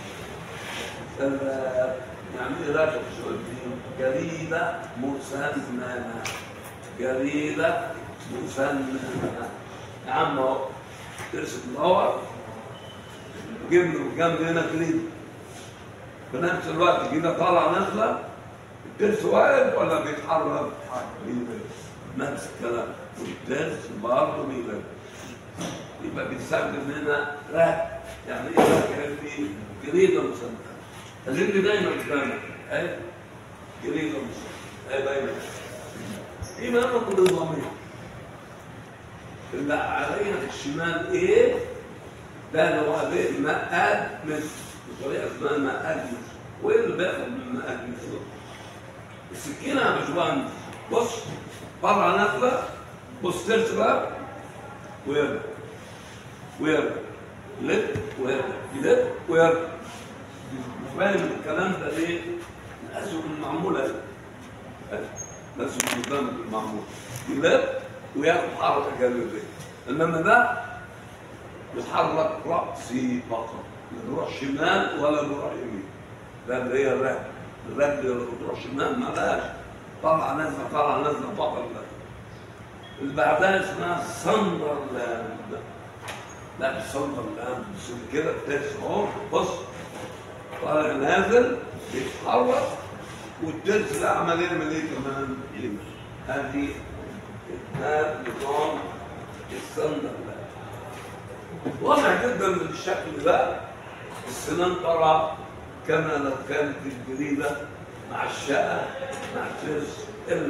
ال- يعني ايه راجل الشغل دي جريده مسننه جريده مسننه يا عم اهو ترسم دور جيب له جنب هنا جريده في نفس الوقت كده طالعه نازله الترس واقف ولا بيتحرك؟ بيلف نفس الكلام والترس برضه بيلف يبقى بيستخدم هنا رهب يعني ايه رهب؟ يعني جريده مسننه خليني دايما قدامك اهي جريده مسننه اهي دايما في منهم نظامين اللي عليها في الشمال ايه ده اللي هو ايه مقاد مصر بطريقه اسمها مقاد مصر وايه اللي بياخد من مقاد مصر السكينه يا باشمهندس بص طالعه نازله بص ترس بقى ويرجع ويرجع يلف ويرجع يلف ويرجع فاهم الكلام ده ليه؟ الاسهم المعموله دي الاسهم قدام المعمول يلف وياخد حركه جانبيه انما ده يتحرك راسي فقط لا بيروح شمال ولا بيروح يمين ده اللي هي الرهب الرهب اللي بتروح شمال مالهاش طالعه نازله طالعه نازله فقط لا اللي بعدها اسمها سندر لاند لا مش سندر لاند بس كده بترس اهو بص طالع نازل بيتحرك والترس ده عمل يعمل ايه كمان؟ يمشي هذه هذا نظام السندر لاند واضح جدا من الشكل ده السنان ترى كما لو كانت الجريدة مع الشقة مع الترس إلا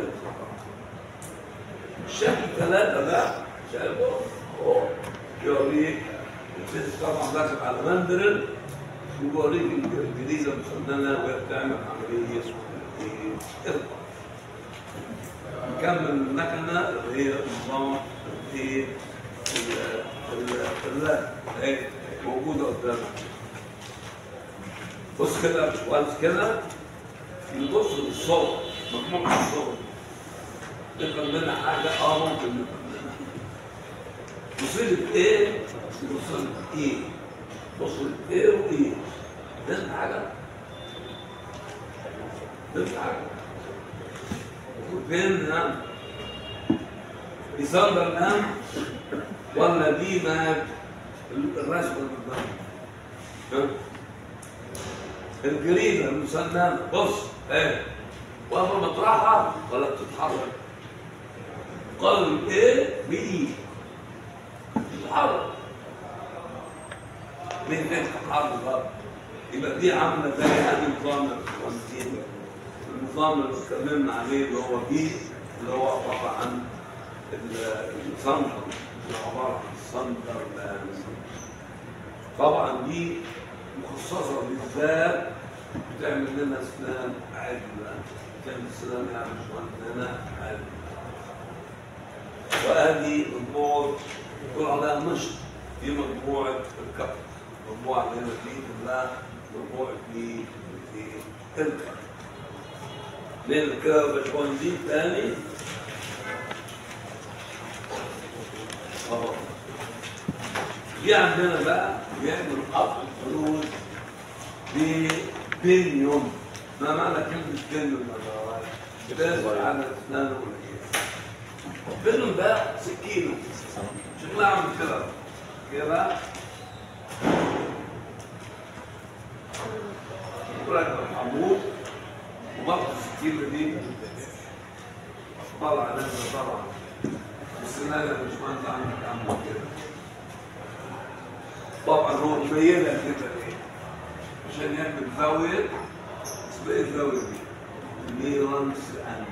الشكل ثلاثة ده شايفه اهو يوريك الترس طبعا داخل على مندرل ويوريك الجريدة مسننة وهي بتعمل عملية إلقاء نكمل المكنة اللي هي نظام ايه الثلاجة اهي موجودة قدامك بص كده يا باشمهندس كده نبص للصور مجموعة الصور نفهم منها حاجة اه ممكن نفهم منها مصيبة ايه مصيبة ايه مصيبة ايه وايه فهمت حاجة فهمت حاجة فين نعم يصدر نعم ولا دي ما الرسم بالضبط ها؟ الجريدة المسننة بص ايه واقفة مطرحها ولا بتتحرك قلب ايه بايد تتحرك مين فين تتحرك بقى يبقى دي عاملة زي هذه نظام الكونتين النظام اللي اتكلمنا عليه اللي هو بي اللي هو عبارة عن الصندر اللي عبارة عن الصندر طبعا دي مخصصة بالذات بتعمل لنا اسنان عدلة بتعمل اسنان يعني مش عندنا عدلة وهذه النور يقول عليها نشط في مجموعة الكف مجموعة اللي هنا دي كلها مجموعة دي في الكف لأن كده باشمهندسين تاني اهو في عندنا بقى بيعمل قطع الفلوس ببنيوم ما معنى كلمة بنيوم يا جماعة؟ بتنزل على أسنانه ولا إيه؟ البنيوم ده سكينة شكلها عامل كده كده بقى راجع العمود وبرضه السكينة دي طلع نازل طلع السنان يا باشمهندس عندك عامل كده طبعا هو مبينها كده ايه عشان يعمل زاويه اسمها ايه الزاويه دي؟ ميرانس ان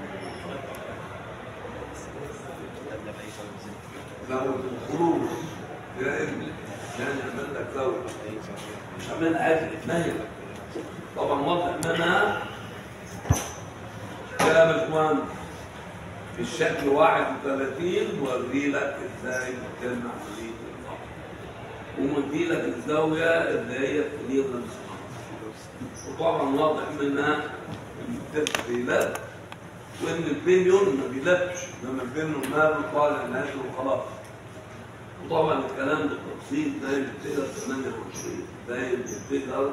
زاويه الخروج يا ابني عشان يعمل لك زاويه مش عامل عادي مايل طبعا واضح ان انا يا باشمهندس في الشكل 31 وري لك ازاي بتتم عمليه الضغط ومدي لك الزاويه اللي هي كليرنس وطبعا واضح منها التفصيلات وان البنيون ما بيلفش انما البنيون ماله طالع نازل وخلاص وطبعا الكلام بالتفصيل زي الفيجر 28 زي الفيجر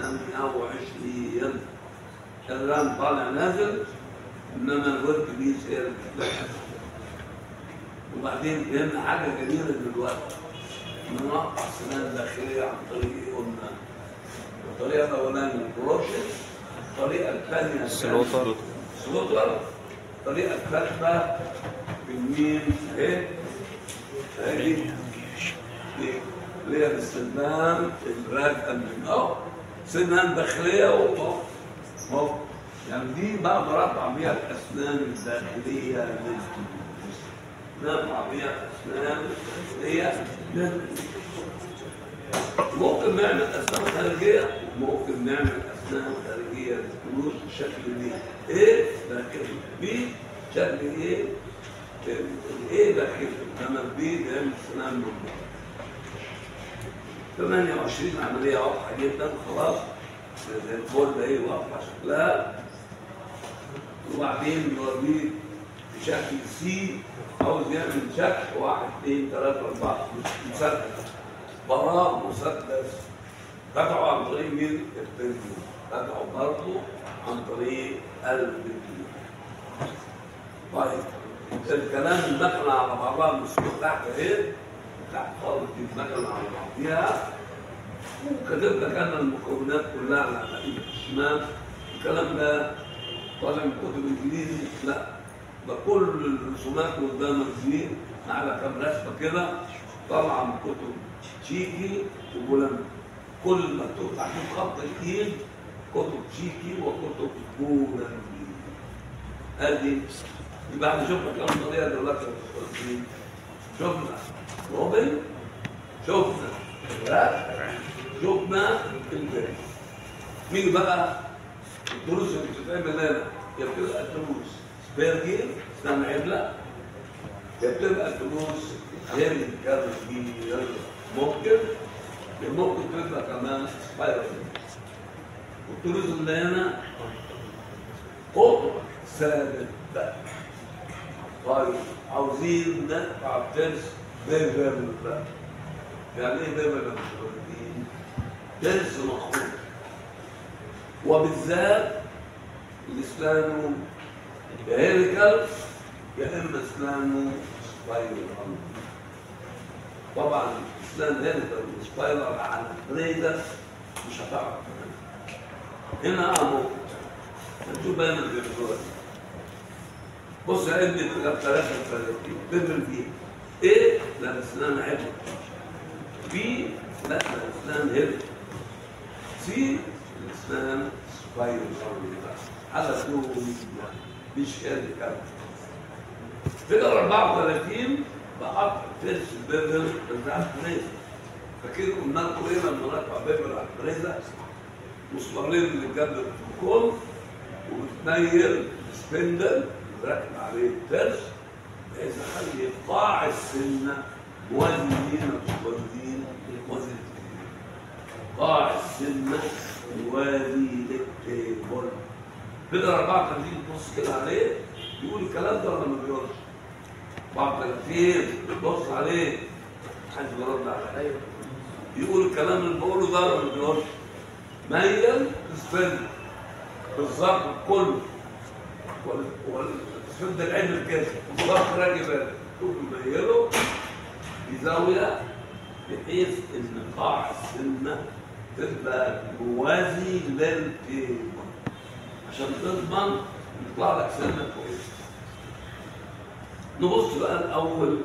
28 الكلام طالع نازل انما الورك بيس هي اللي بتتلحق وبعدين فهمنا حاجه جميله دلوقتي نقطع السنان الداخليه عن طريق ايه قلنا الطريقه الاولانيه البروشن الطريقه الثانيه سلوتر. سلوتر الطريقه الثالثه بالمين ايه هذه اللي هي الاستخدام الراجع من اه سنان داخليه وفوق فوق يعني دي بقدر اقطع بيها الاسنان الداخليه للجلوس نقطع بيها الاسنان الداخليه للجلوس ممكن نعمل اسنان خارجيه ممكن نعمل اسنان خارجيه للجلوس بشكل بي ايه داخلي بي شكل ايه الايه داخلي انما البي بيعمل اسنان من بره 28 عمليه واضحه جدا خلاص زي الفل ايه واضحه شكلها وبعدين نوريه بشكل سي عاوز يعمل شكل واحد اثنين ثلاثة أربعة مثلث براه مثلث قطعوا عن طريق مين؟ البنزين قطعوا برضه عن طريق البنزين طيب الكلام المكنة على بعضها مسكوت تحت ايه؟ تحت خالص دي المكنة على بعضها وكتب لك انا المكونات كلها على ايدك الشمال الكلام ده طالع من كتب انجليزي لا ده كل الرسومات قدامك دي على كام رسمه كده طالعه من كتب تشيكي وبولندا كل مكتوب تحتهم خط الايد كتب تشيكي وكتب بولندي ادي يبقى احنا شفنا كام طريقه دلوقتي يا أستاذ شفنا روبن شفنا لا شفنا البيت مين بقى الدروس اللي بتتعمل هنا هي بتبقى دروس سبيرجي اسمها عبله يا بتبقى الفلوس غير الكلام كبير ممكن يا ممكن تبقى كمان سبايرال والفلوس اللي هنا قطر ثابت بقى طيب عاوزين ندفع ترس بيبل بقى يعني ايه بيبل يا مشاهدين؟ ترس مخروط وبالذات الاسلام هيركل يا اما اسلامه سبايرال طبعا الاسلام هيركل وسبايرال على بريدر مش هتعرف هنا اعمل هنشوف بقى من الدكتور بص يا ابني كده 33 بيبل فيه ايه؟ لا الاسلام عبر بي لا الاسلام هيركل سي الاسلام سبايرال على طول مش كده كده فكرة 34 بقطع ترس البيبل بتاع البريزة فاكر قلنا لكم ايه لما نقطع بيبل على البريزة مسمارين اللي جنب الكول وبتنيل سبندل راكب عليه الترس بحيث يخلي قاع السنة موازي لينا مش موازيين موازي قاع السنة موازي للتيبل بدر 34 تبص كده عليه يقول الكلام ده ولا ما بيقولش؟ 34 بتبص عليه محدش بيرد عليا يقول الكلام اللي بقوله ده ولا ما بيقولش؟ ميل سبند بالظبط كله والسبند العلم الكاشف بالظبط راجل تقوم ميله بزاويه بحيث ان قاع السنه تبقى موازي للتيبل عشان تضمن يطلع لك سنه كويسه نبص بقى الاول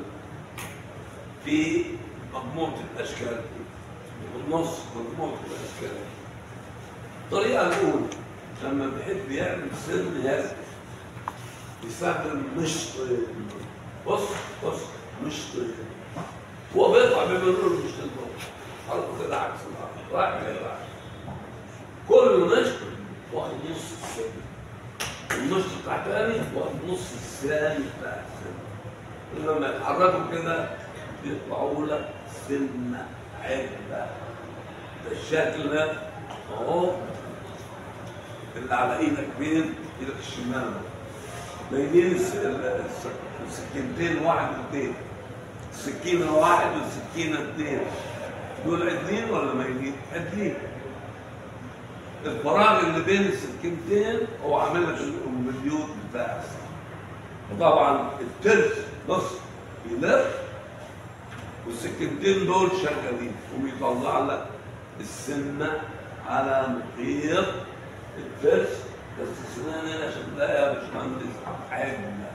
في مجموعه الاشكال في النص مجموعه الاشكال الطريقه الاولى لما بيحب يعمل سن هذا يستخدم مشط بص بص مشط هو بيطلع بمرور مشط الضوء حركه كده عكس بعض رايح جاي رايح كل مشط واخد نص السن النص بتاع تاني واخد نص الثاني بتاع السن لما يتحركوا كده بيطلعوا لك سنة عدة ده الشكل ده اهو اللي على ايدك فين؟ ايدك الشمال باينين الس- ال- الس- السكينتين واحد واثنين السكينة واحد والسكينة اثنين دول عدلين ولا مايلين؟ عدلين الفراغ اللي بين السكينتين هو عامل لك الامبليوت بتاع السكين وطبعا الترس بص يلف والسكينتين دول شغالين وبيطلع لك السنه على محيط الترس بس السنان هنا شكلها يا باشمهندس عجله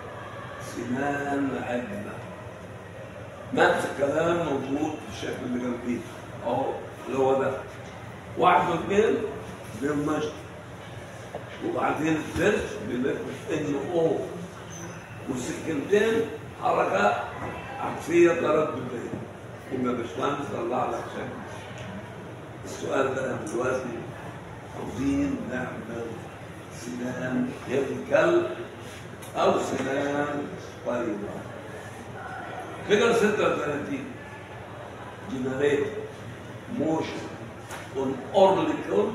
سنان عجله نفس الكلام موجود في الشكل اللي جنبيه اهو اللي هو ده واحد واثنين بالمشط وبعدين الترس بيلف انه او والسكينتين حركه عكسيه تردديه وما باشمهندس طلع لك شكل السؤال ده دلوقتي عاوزين نعمل سنان هيكل او سنان طيبه فيجر 36 جنريت موشن on orbital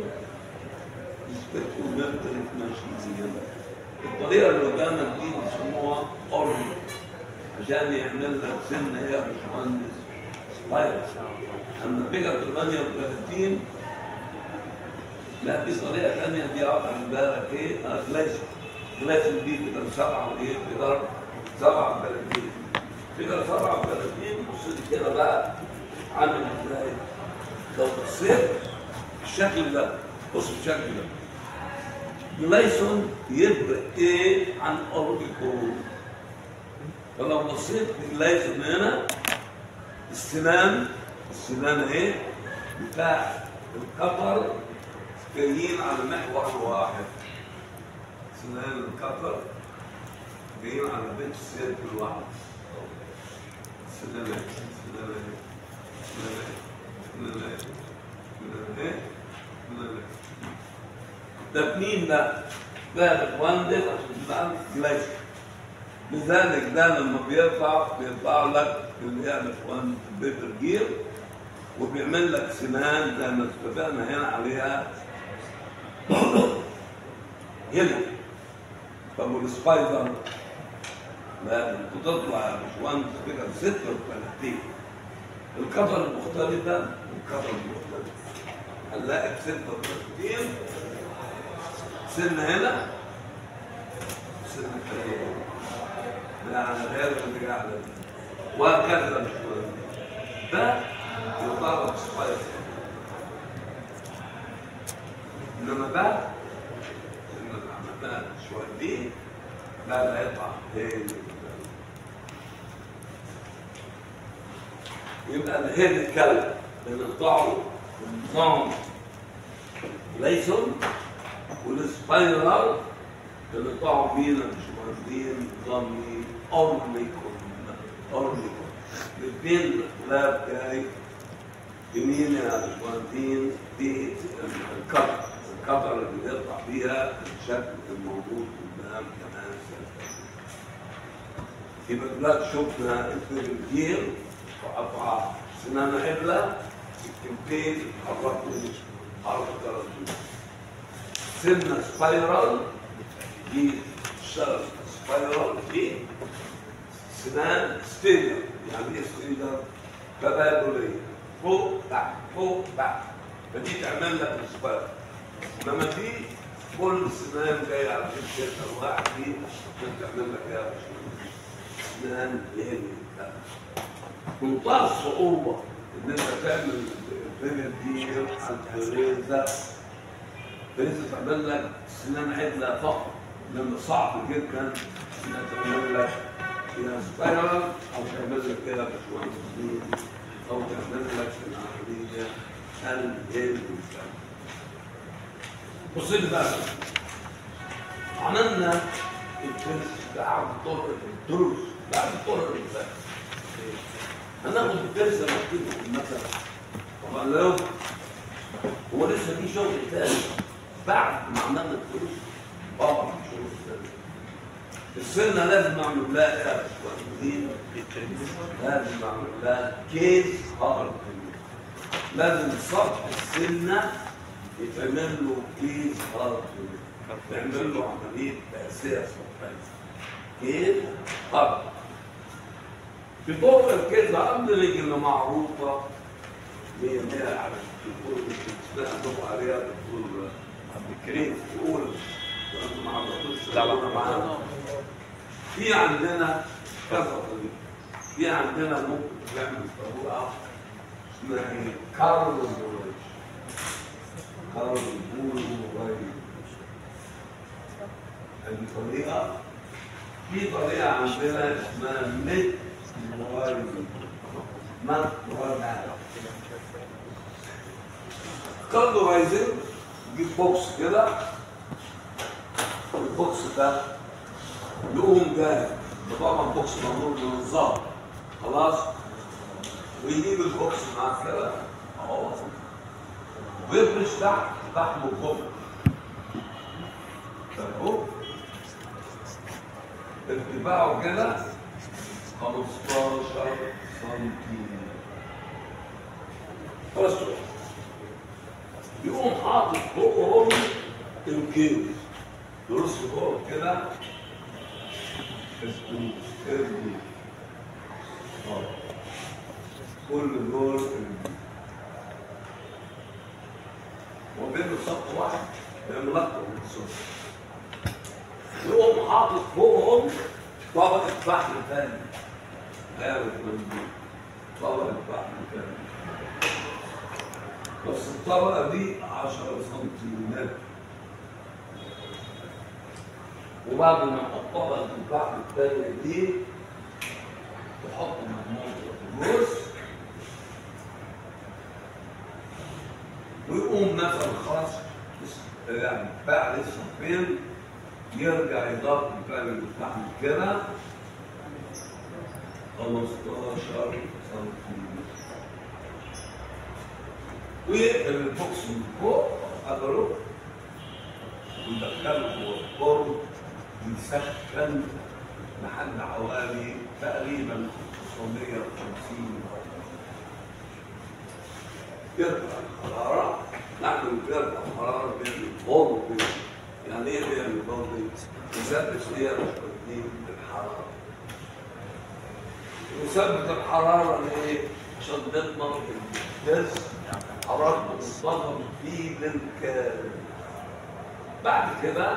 spectrometric machine الطريقه اللي قدامك دي بيسموها اوربيت عشان يعمل لك سنه يا باشمهندس فايروس اما فيجر 38 لا في طريقه ثانيه دي اقطع من بالك ايه؟ آه، جلاسيك جلاسيك دي فيجر 7 وايه؟ فيجر 37 فيجر 37 بص لي كده بقى عامل ازاي؟ لو بصيت الشكل ده بص الشكل ده جلايسون يبقى ايه عن اوربيكول فلو بصيت جلايسون هنا السنان السنان اهي بتاع القطر جايين على محور واحد سنان القطر جايين على بيت السيركل واحد سنان اهي، سنان اهي، سنان اهي، سنان اهي، سنان اهي، سنان اهي. ده اتنين ده ده يا باشمهندس عشان تبقى جلايسون لذلك ده لما بيرفع بيرفع لك اللي هي الاخوان بيبر جير وبيعمل لك سنان زي ما اتفقنا هنا عليها هنا طب والسبايدر لا انت تطلع يا باشمهندس كده 36 الكفر المختلفة الكفر المختلفة هنلاقي ب 36 سن هنا سن كده يعني غير اللي قاعد وهكذا مش مهم. ده يطلق سبايس انما ده ان عملناه شويه دي لا لا يطلع تاني يبقى الهيد الكلب بنقطعه النظام ليسون والسبايرال بنقطعه بينا مش مهندسين نظام مين اورنيكون اورنيكون الاثنين لاب جاي يمين يا باشمهندسين دي الكتر الكتر اللي بنقطع بيها الشكل الموجود قدام كمان سنة. يبقى دلوقتي شفنا الفيرجير وقطع سنان عدلة سكينتين حركوا حركة تردد سنة سبايرال دي شرط سبايرال دي سنان ستيلر يعني ايه ستيلر؟ تبادلية فوق تحت فوق تحت فدي تعمل لك السبايرال انما دي كل سنان جاية على شكل واحد دي عشان تعمل لك ايه يا باشمهندس؟ سنان يهني منتهى الصعوبة إن أنت تعمل الفيلم دي عند فريزة فريزة تعمل لك سنان عدلة فقط لأن صعب جدا إنها تعمل لك فيها سبايرال أو تعمل لك كده بشوية أو تعمل لك العملية الهيل بص لي بقى عملنا الفيلم بعد طرق الدروس بعد طرق الفيلم هناخد الدرس مكتوب مثلا طبعا لو هو لسه في شغل تاني بعد ما عملنا الدروس طبعا في شغل تاني السنة لازم اعمل لها ايه يا باشمهندسين؟ لازم اعمل لها كيس هارد لازم سطح السنة يتعمل له كيس هارد نعمل له عملية تأثير سطحية كيس هارد في طرق الكذب قبل اللي معروفة مية مية على الدكتور مش عندكم عليها الدكتور عبد الكريم يقول وانتم ما حضرتوش لا، لا. معانا في عندنا كذا طريقة في عندنا ممكن نعمل طريقة اسمها ايه؟ كارل بولوج كارل بولوج هذه طريقة في طريقة عندنا اسمها ميت موارد مات موارد كله عايزين نجيب بوكس كده البوكس ده يقوم جاهز طبعا بوكس معمول من الظهر خلاص ويجيب البوكس معاه كده اهو ويفرش تحت تحت الكوب اهو ارتفاعه كده 15 سنتيمتر خلاص كده يقوم حاطط فوقهم الكيس يرص فوق كده اسمه سيرفي اه كل دول الكيس. وبين سطح واحد يعمل اكتر من سطح يقوم حاطط فوقهم طبقة فحم تاني غير المنزل طبقة فحم تاني بس الطبقة دي 10 سنتيمتر وبعد ما نحط طبقة الفحم التانية دي تحط مجموعة الجوز ويقوم مثلا خلاص يعني بعد الصفين يرجع يضاف الفعل الفحم كده 15 سنتيمتر والبوكس من فوق قدره ويدخله جوه الفرن يسخن لحد حوالي تقريبا 950 يرفع الحرارة نحن بنرفع الحرارة بالبولد يعني ايه بيعمل بولد؟ يثبت فيها التقديم الحرارة يثبت الحرارة ليه؟ عشان نضمن الجهاز حرارة منتظم فيه بالكامل بعد كده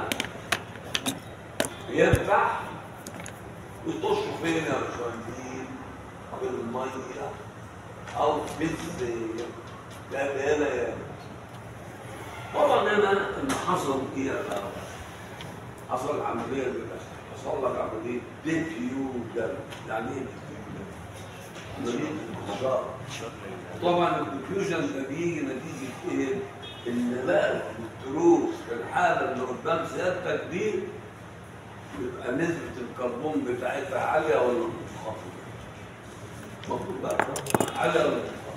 ينفع ويطشوا فين يا باشمهندسين؟ بالمية أو بالزيت لأن هنا يعني طبعا هنا اللي حصل ايه يا أخوان؟ حصل عملية للأسف حصل لك عملية ديفيوجن يعني ايه ديفيوجن؟ عملية انتشار طبعا الديفيوجن ده بيجي نتيجة ايه؟ ان بقى التروس في الحالة اللي قدام سيادتك دي يبقى نسبة الكربون بتاعتها عالية ولا منخفضة؟ المفروض بقى عالية ولا منخفضة؟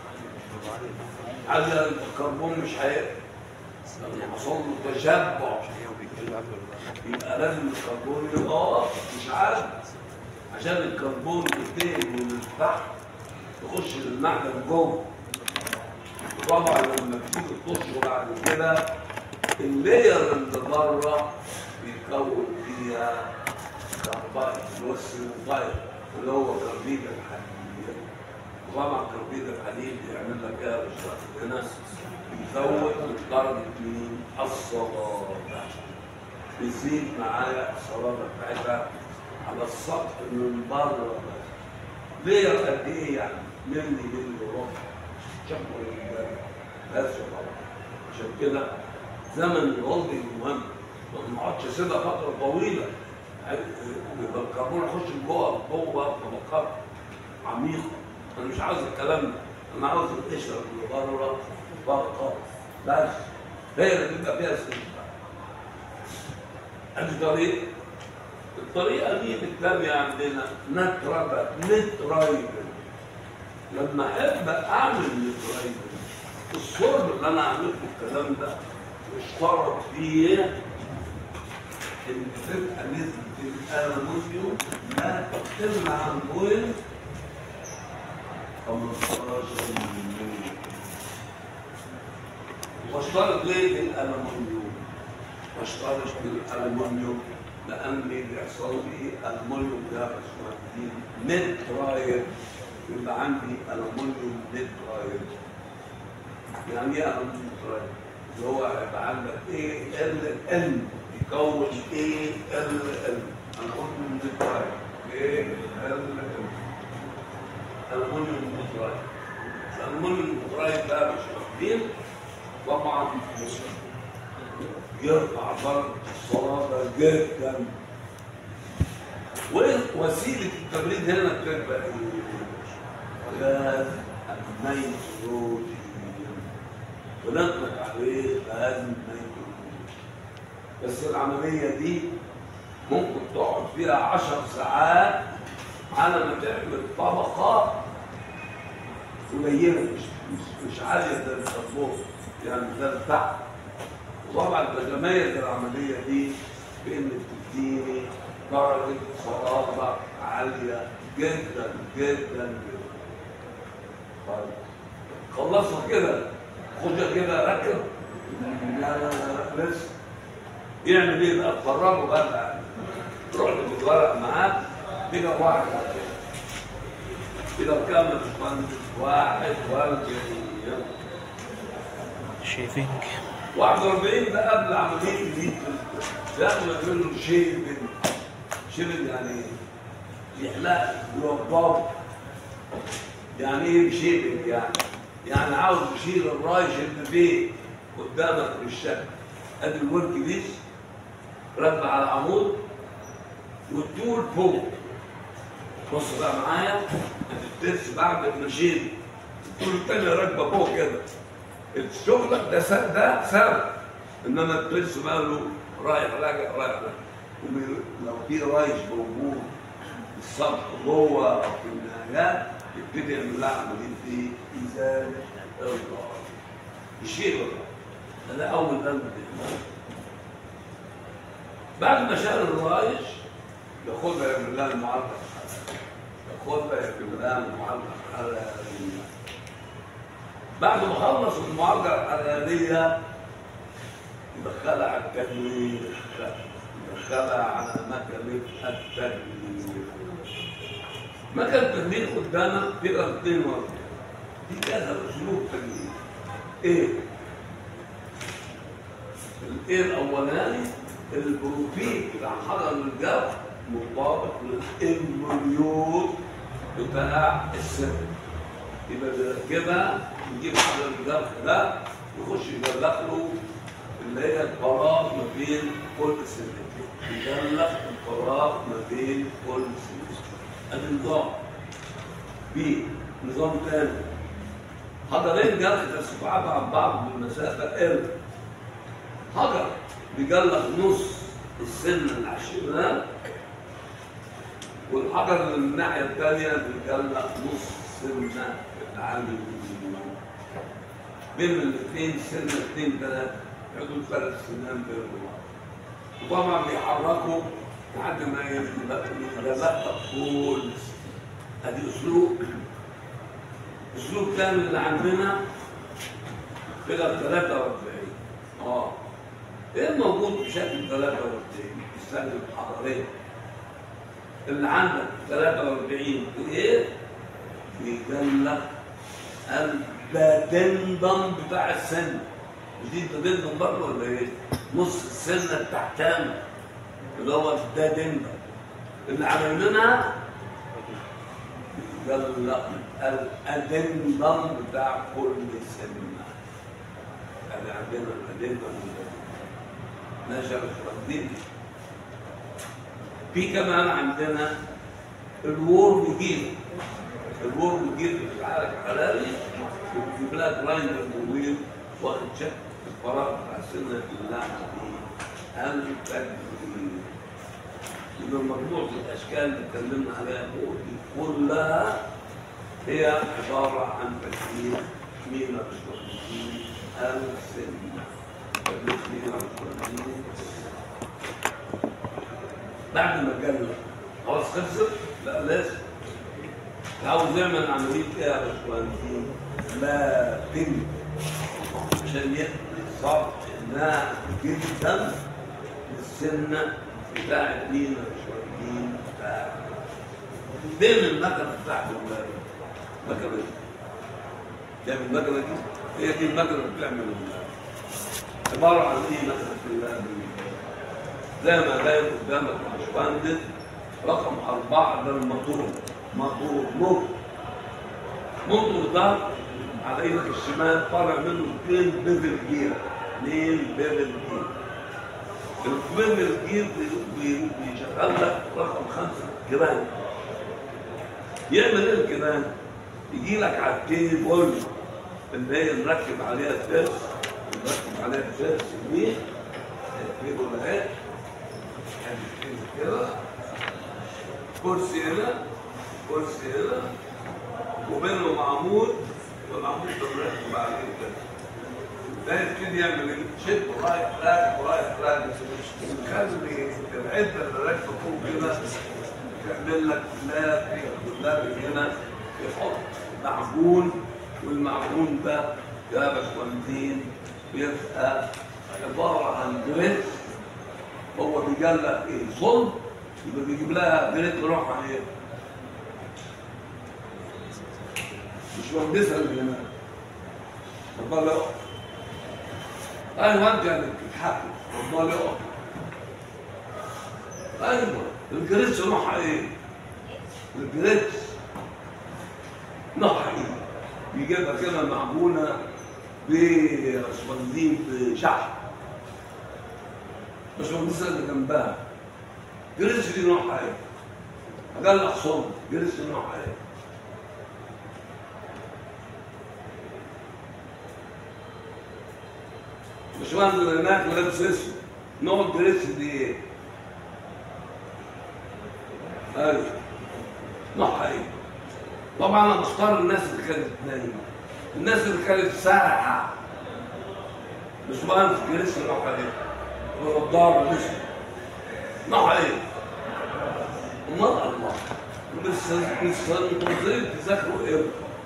عالية الكربون مش هيقدر لما حصل له تشبع يبقى لازم الكربون يبقى مش عالي عشان الكربون ينتقل من تحت يخش للمعدن جوه طبعا لما بتيجي تخش بعد كده اللاير اللي بره بيتكون فيها كربايد اللي هو السيلوفايد اللي هو كربيد الحديد طبعا كربيد الحديد بيعمل لك ايه يا باشا؟ هنا بيزود من درجه مين؟ الصلابه بيزيد معايا الصلابه بتاعتها على السطح من بره بس ليه قد ايه يعني؟ ملي ملي وربع شكله بس طبعا عشان كده زمن الهولدنج مهم ما نقعدش اسيبها فتره طويله يبقى الكربون يخش جوه جوه طبقات عميقه انا مش عاوز الكلام ده انا عاوز القشره اللي بره فقط بس هي اللي تبقى فيها استمتاع ادي طريقه الطريقه دي بالتالي عندنا نتربه نترايبل لما احب اعمل نترايبل الصلب اللي انا عملته الكلام ده اشترط فيه ان تبقى نسبه الالومنيوم لا تقل عن بوينت 15% واشترط ليه بالالومنيوم؟ واشترط بالالومنيوم لان بيحصل لي الومنيوم ده باشمهندسين نترايل يبقى عندي الومنيوم نترايل يعني ايه الومنيوم نترايل؟ اللي هو هيبقى عندك ايه ال ان يكون ايه ال ان الومنيوم نترايل ايه ال ان الومنيوم نترايل الالومنيوم نترايل ده مش واخدين طبعا يرفع درجه الصلابه جدا ووسيله التبريد هنا بتبقى ايه؟ غاز النيتروجين ونطلق عليه غاز النيتروجين بس العمليه دي ممكن تقعد فيها عشر ساعات على ما تعمل طبقه قليله مش مش, مش عاليه زي الكربون يعني ده تحت وطبعا تتميز العمليه دي بان بتديني درجه صلابه عاليه جدا جدا جدا طيب خلصنا كده خد كده ركب لا لا لا لسه يعمل ايه بقى تفرجوا بقى تروح تتورق معاه بقى واحد كده كام يا باشمهندس؟ واحد واربعين يلا شيفينج 41 ده قبل عمليه الهيت داخل يعملوا شيبنج شيبنج يعني ايه؟ يحلق يوضبه يعني ايه شيبنج يعني؟ يعني عاوز يشيل الرايش اللي فيه قدامك في الشقه ادي الورك بيس ربع على العمود والطول فوق بص بقى معايا الترس بعد ما شيل الطول التاني راكبه فوق كده الشغل ده س- ده ثابت انما الترس بقى له رايح راجع رايح راجع وبي- لو في رايش موجود السطح جوه او في النهايات يبتدي يعمل لها عمليه ايه؟ ازاله الرايش الشيء بقى ده اول بند بعد ما شال الرايش ياخدها يعمل لها المعالجه ياخدها يعمل لها المعالجه الحراريه بعد ما خلص المعالجه الحراريه يدخلها على التنوير يدخلها على مكنه التنوير مكنه التنوير قدامك تقدر اثنين وقت في كذا اسلوب تنوير ايه؟ الايه الاولاني البروتين بتاع حجر الجو مطابق للامبريود بتاع السن يبقى كده نجيب حجر الجرح ده يخش يدخله اللي هي الفراغ ما بين كل سنتين يدلق الفراغ ما بين كل سنتين ادي نظام بي نظام تاني حجرين جرح تسبعات عن بعض بالمسافه ال حجر بيجلخ نص السن العشرينات والحجر اللي من الناحيه الثانيه بيجلخ نص السنه العامل بين الاثنين سنه اثنين ثلاثه يقعدوا ثلاث سنين بينهم وطبعا بيحركوا لحد ما يتلقى كل ادي اسلوب اسلوب ثاني اللي عندنا كده 43 اه ايه الموجود بشكل 43 السنه الحضاريه اللي عندك 43 ايه بيجلى البادندم بتاع السن مش دي البادندم برضه ولا ايه؟ نص السنه التحتاني اللي هو البادندم اللي عاملينها بيجلى الادندم بتاع كل سنه يعني عندنا الادندم ماشي يا باشمهندس في كمان عندنا الورم جيل الورم جيل في العالم الحراري بيجيب لها جرايندر طويل واخد شكل الفراغ بتاع السنه اللحمه دي التجميل يبقى مجموعه الاشكال اللي اتكلمنا عليها فوق دي كلها هي عباره عن تكوين مين الاشتراكيين السنه تكوين الاشتراكيين بعد ما جالنا خلاص خلصت؟ لا لازم عاوز يعمل عملية ايه يا باشمهندسين؟ لا تم عشان يخلي صعب انها جدا السنة بتاعت مين يا باشمهندسين؟ بتاعت فين المكنة بتاعت الولاد؟ المكنة دي تعمل المكنة دي؟ هي دي المكنة اللي بتعمل الولاد عبارة عن ايه مكنة الولاد؟ زي ما باين قدامك يا باشمهندس رقم أربعة ده الموتور موتور موتور موتور ده على ايدك الشمال طالع منه اثنين بيفل جير اثنين بيفل جير البيفل جير بي- بي- بيشغل لك رقم خمسة كمان يعمل ايه الكمان؟ يجي لك على التيبل اللي هي نركب عليها الفيرس نركب عليها الفيرس يمين التيبل اهي كده كرسي هنا كرسي هنا وبينه معمود والعمود ده مركب عليه كده ده يبتدي يعمل ايه؟ شد رايح رايح ورايح رايح خلي العده اللي راكبه فوق كده تعمل لك لاب لاب هنا يحط معجون والمعجون ده يا باشمهندسين بيبقى عباره عن جريس هو بيجلك ايه صلب يبقى بيجيب لها جريت يروح عليها مش مهندسها اللي هناك ربنا لا ايوه انت اللي بتتحكم ربنا لا ايوه الجريتس نوعها ايه؟ الجريتس نوعها ايه؟ بيجيبها كده معجونه باسفلدين بشحم مش مهندسة اللي جنبها جريس دي نوعها ايه؟ اجلع صوت جريس دي نوعها ايه؟ مش مهندس اللي هناك لابس اسود نوع الجريس دي ايه؟ ايوه نوعها ايه؟ طبعا انا بختار الناس اللي كانت نايمه الناس اللي كانت سارحه مش مهندس جريس نوعها ايه؟ ونضاره مش نوعها ايه؟ وما الله مش مش منتظرين تذاكروا ايه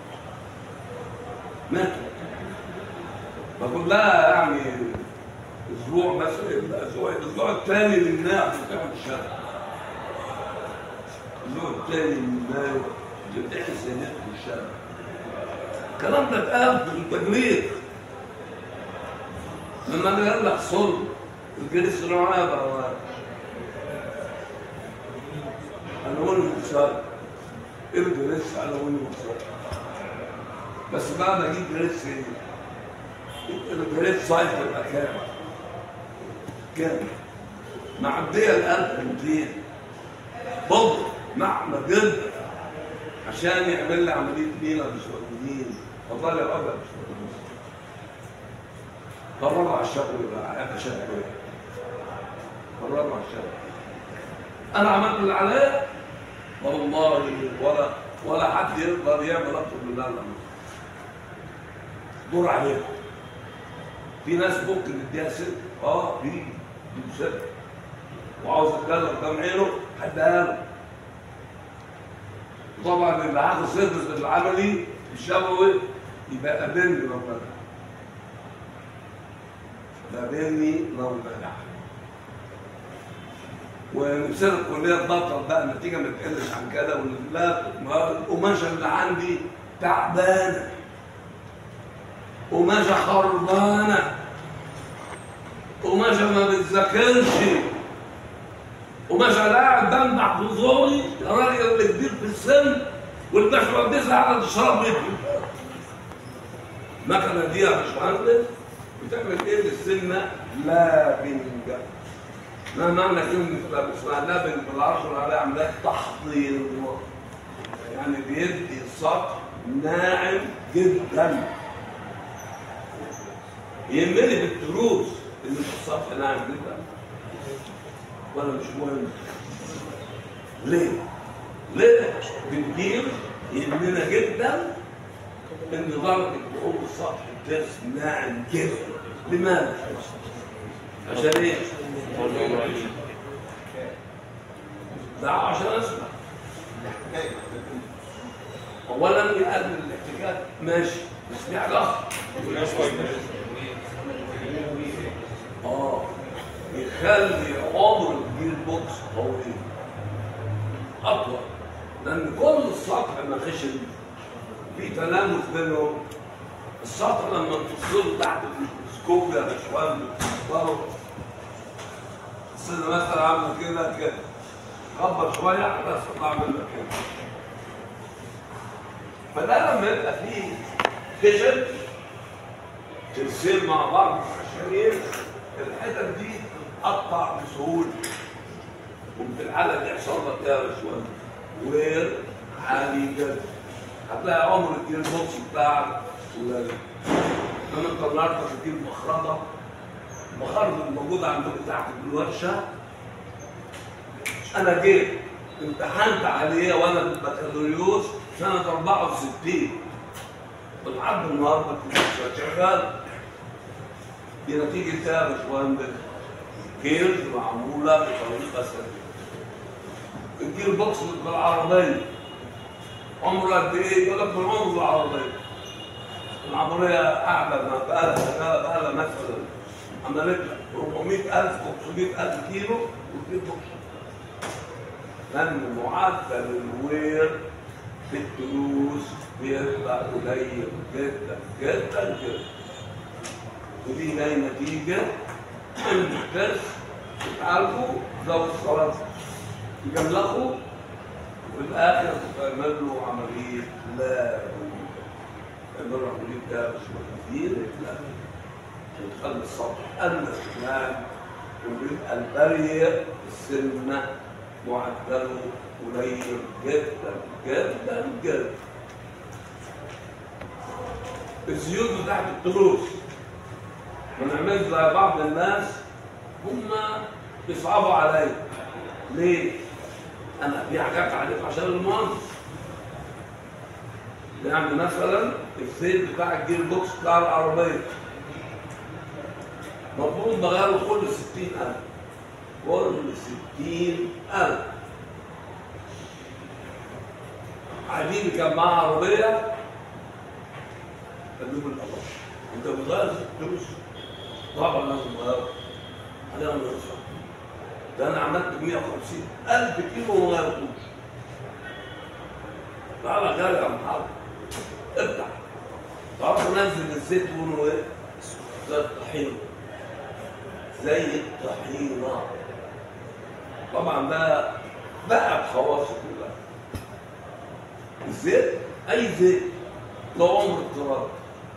ماتوا ما كلها يعني اسبوع مثلا الاسبوع الاسبوع الثاني من مايو بتاع الشهر الاسبوع الثاني من مايو بتمتحن سنة في الشهر الكلام ده اتقال في التجريد لما انا قال لك صلب الجري الصناعي بقى الوان المكسر الجريس على وين المكسر بس بعد ما اجيب جريس الجريس سايز تبقى كام؟ كام؟ معديه ال 1200 برضه معنى جدا عشان يعمل لي عمليه مينا بسعوديين فطلع ابدا قرروا على الشغل بقى هيبقى شغل قرروا على الشغل انا عملت اللي عليا والله ولا ولا حد يقدر يعمل اكتر من اللي انا عملته دور عليكم في ناس ممكن نديها ست اه في في ست وعاوز اتكلم قدام عينه هديها له طبعا اللي هاخد سيرفيس العملي الشفوي يبقى قابلني لو بدع قابلني لو بدع ونفسنا الكليه تبطل بقى النتيجه ما تقلش عن كده ولا ما القماشه اللي عندي تعبانه قماشه خربانه قماشه ما بتذاكرش قماشه قاعد بمدح في زوري يا راجل اللي كبير في السن والباشمهندس قاعده تشرب لي المكنه دي يا باشمهندس بتعمل ايه للسنه؟ لابنجه ما معنى كلمة اسمها لبن بالعشر على عمليات تحضير يعني بيدي السطح ناعم جدا يهمني بالتروس ان السطح ناعم جدا ولا مش مهم ليه؟ ليه؟ بنجيب يهمنا جدا ان درجة دخول السطح الدرس ناعم جدا لماذا؟ عشان ايه؟ ده عشان اسمع اولا يقلل الاحتكاك ماشي بس في حاجه اخر اه يخلي عمر الجيل بوكس طويل اطول لان كل السطح ما خشن في تلامس بينهم السطح لما تفصله تحت الميكروسكوب يا باشمهندس تصوروا السنة مثلا عامله كده كده كبر شويه بس اطلع منك كده فده لما يبقى فيه خشن ترسيم مع بعض عشان ايه الحتت دي تتقطع بسهوله وفي الحاله دي يحصل لك يا باشمهندس وير عالي جدا هتلاقي عمر الجيل بوكس بتاعك قليل انا انت النهارده تجيب مخرطه المخرطه الموجوده عندكم تحت في الورشه انا جيت امتحنت عليه وانا في البكالوريوس سنه 64 ولحد النهارده كنت شغال دي نتيجه يا باشمهندس كيرز معموله بطريقه سليمه الجير بوكس بالعربيه عمره قد ايه؟ يقول لك من عمر العربيه العربيه قاعده ما بقى لها شغاله بقى لها مثلا عملت لك 400000 500000 كيلو وتجيب بوكس لان معدل الوير في الدروس بيبقى قليل جدا جدا جدا ودي جاي نتيجه ان الدرس يتعالجوا زي الصلاه يجملخوا وفي الاخر تعمل له عمليه لا تعمل له عمليه ده مش كتير لا وتخلي السطح أنس كمان وبيبقى البري السنة معدله قليل جدا جدا جدا الزيوت بتاعت التروس ما نعملش زي بعض الناس هم بيصعبوا عليا ليه؟ انا في حاجات عليك عشان المهندس يعني مثلا الزيت بتاع الجير بوكس بتاع العربيه المفروض بغيره كل 60000 كل 60000 حبيبي كان معاه عربيه قال له الله انت بتغير فلوس طبعا لازم اغير انا ما بدفع. ده انا عملت 150 الف كيلو وما غيرتوش تعالى غير يا محمد افتح تعرف ننزل الزيتون وايه زي الطحينه زي الطحينه طبعا ده بقى خواص كلها الزيت اي زيت له عمر اضطراري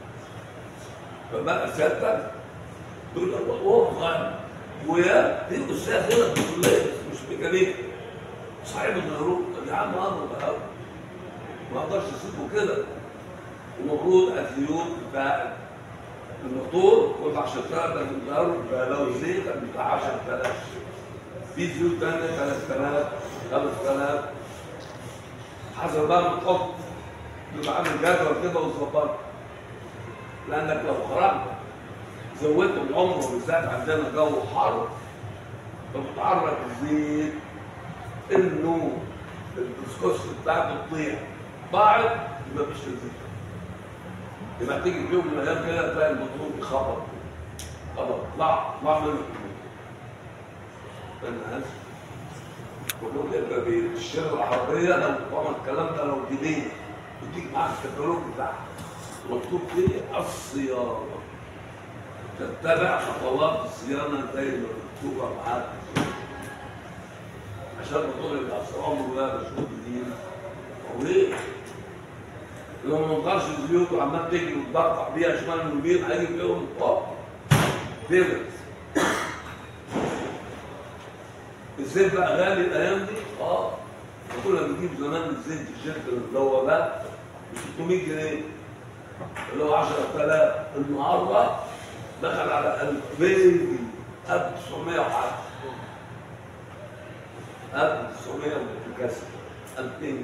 فبقى سيادتك تقول له هو صغير ويا دي استاذ هنا في الكليه مش ميكانيكا صاحب الغروب يا عم امر بقى ما اقدرش اسيبه كده المفروض الزيوت بتاع الموتور كل 10000 لازم تغيره لو زيت بتاع 10000 في زيوت تانية 3000 5000 حسب بقى ما تحط تبقى عامل جدول كده وتظبطه لانك لو خرجت زودت العمر بالذات عندنا جو حر فبتعرض الزيت انه الكسكس بتاعته تضيع ضاعت يبقى مفيش زيت يبقى تيجي في يوم من الايام كده تلاقي الموتور بيخبط خبط طلع طلع منه الناس كلهم يبقى بيشتروا العربيه لو طبعا الكلام ده لو جنيه يديك معاك الكتالوج بتاعها مكتوب فيه الصيانه تتبع خطوات الصيانه زي ما مكتوبه معاك عشان الموتور يبقى اصل عمره ده مشهور جديد وليه؟ لو ما نقدرش الزيوت وعمال تجري وتبرطع بيها شمال ويمين هيجي في يوم طب كده الزيت بقى غالي الايام دي اه كنا بنجيب زمان الزيت الشركه اللي هو ده ب 600 جنيه اللي هو 10000 النهارده دخل على 2000 1900 وحاجه 1900 وكسر 2000 جنيه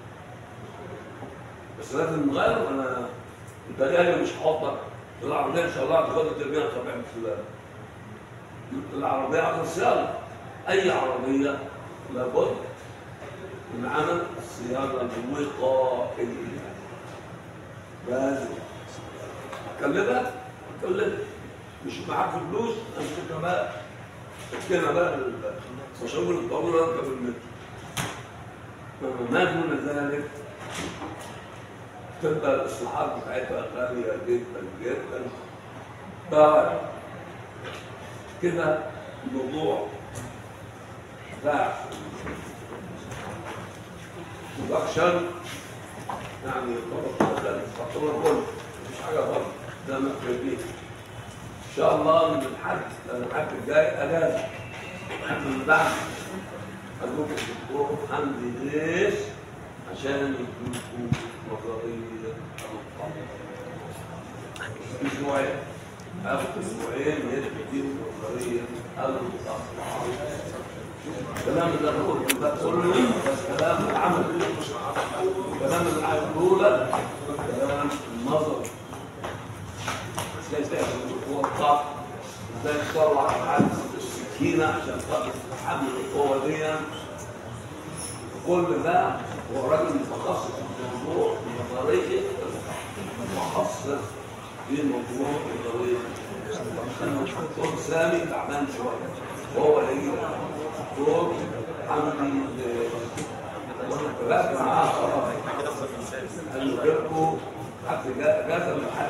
بس لازم نغير انا انت جاي مش هحطك العربيه ان شاء الله هتاخدها ترميها طبيعي بالسلامه العربيه عايزه صيانه اي عربيه لابد من عمل الصيانه الوقائيه لازم اكلمك اكلمك مش معاك فلوس امسكها بقى اسكنها بقى مشاوير الطاوله اركب المتر ما دون ذلك تبقى الاصلاحات بتاعتها غاليه جدا جدا بعد كده الموضوع بتاع برودكشن يعني يعتبر يعتبر كله مش حاجه غلط ده مكتوبين ان شاء الله من الحد الحد الجاي اجازه الحد اللي بعد ادوك الدكتور حمدي ليش عشان يدوكوا نظريه اسبوعين اخد اسبوعين يدوا نظريه المتصفحه الكلام اللي انا قلته ده كله بس كلام العمل كلام اللي هيقوله لك كلام النظر ازاي تعمل القوه الضغط ازاي تطلع حادث السكينه عشان تقدر تحمل القوه دي كل ده هو راجل متخصص في الموضوع نظريه متخصص في موضوع نظريه الدكتور سامي تعبان شويه وهو اللي يجي دكتور حمدي ركز معاه خلاص قال له جبته حد جاز من حد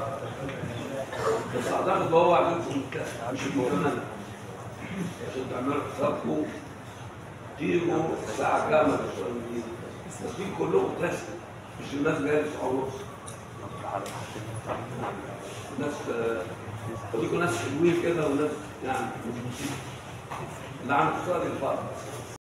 بس اعتقد هو عملكم مش المؤمنه عشان تعملوا حسابكم تيجوا الساعه كام بس في كلكم تست مش الناس جايه تسعة ونص ناس خليكم ناس حلوين كده وناس يعني اللي عم تصلي الفرق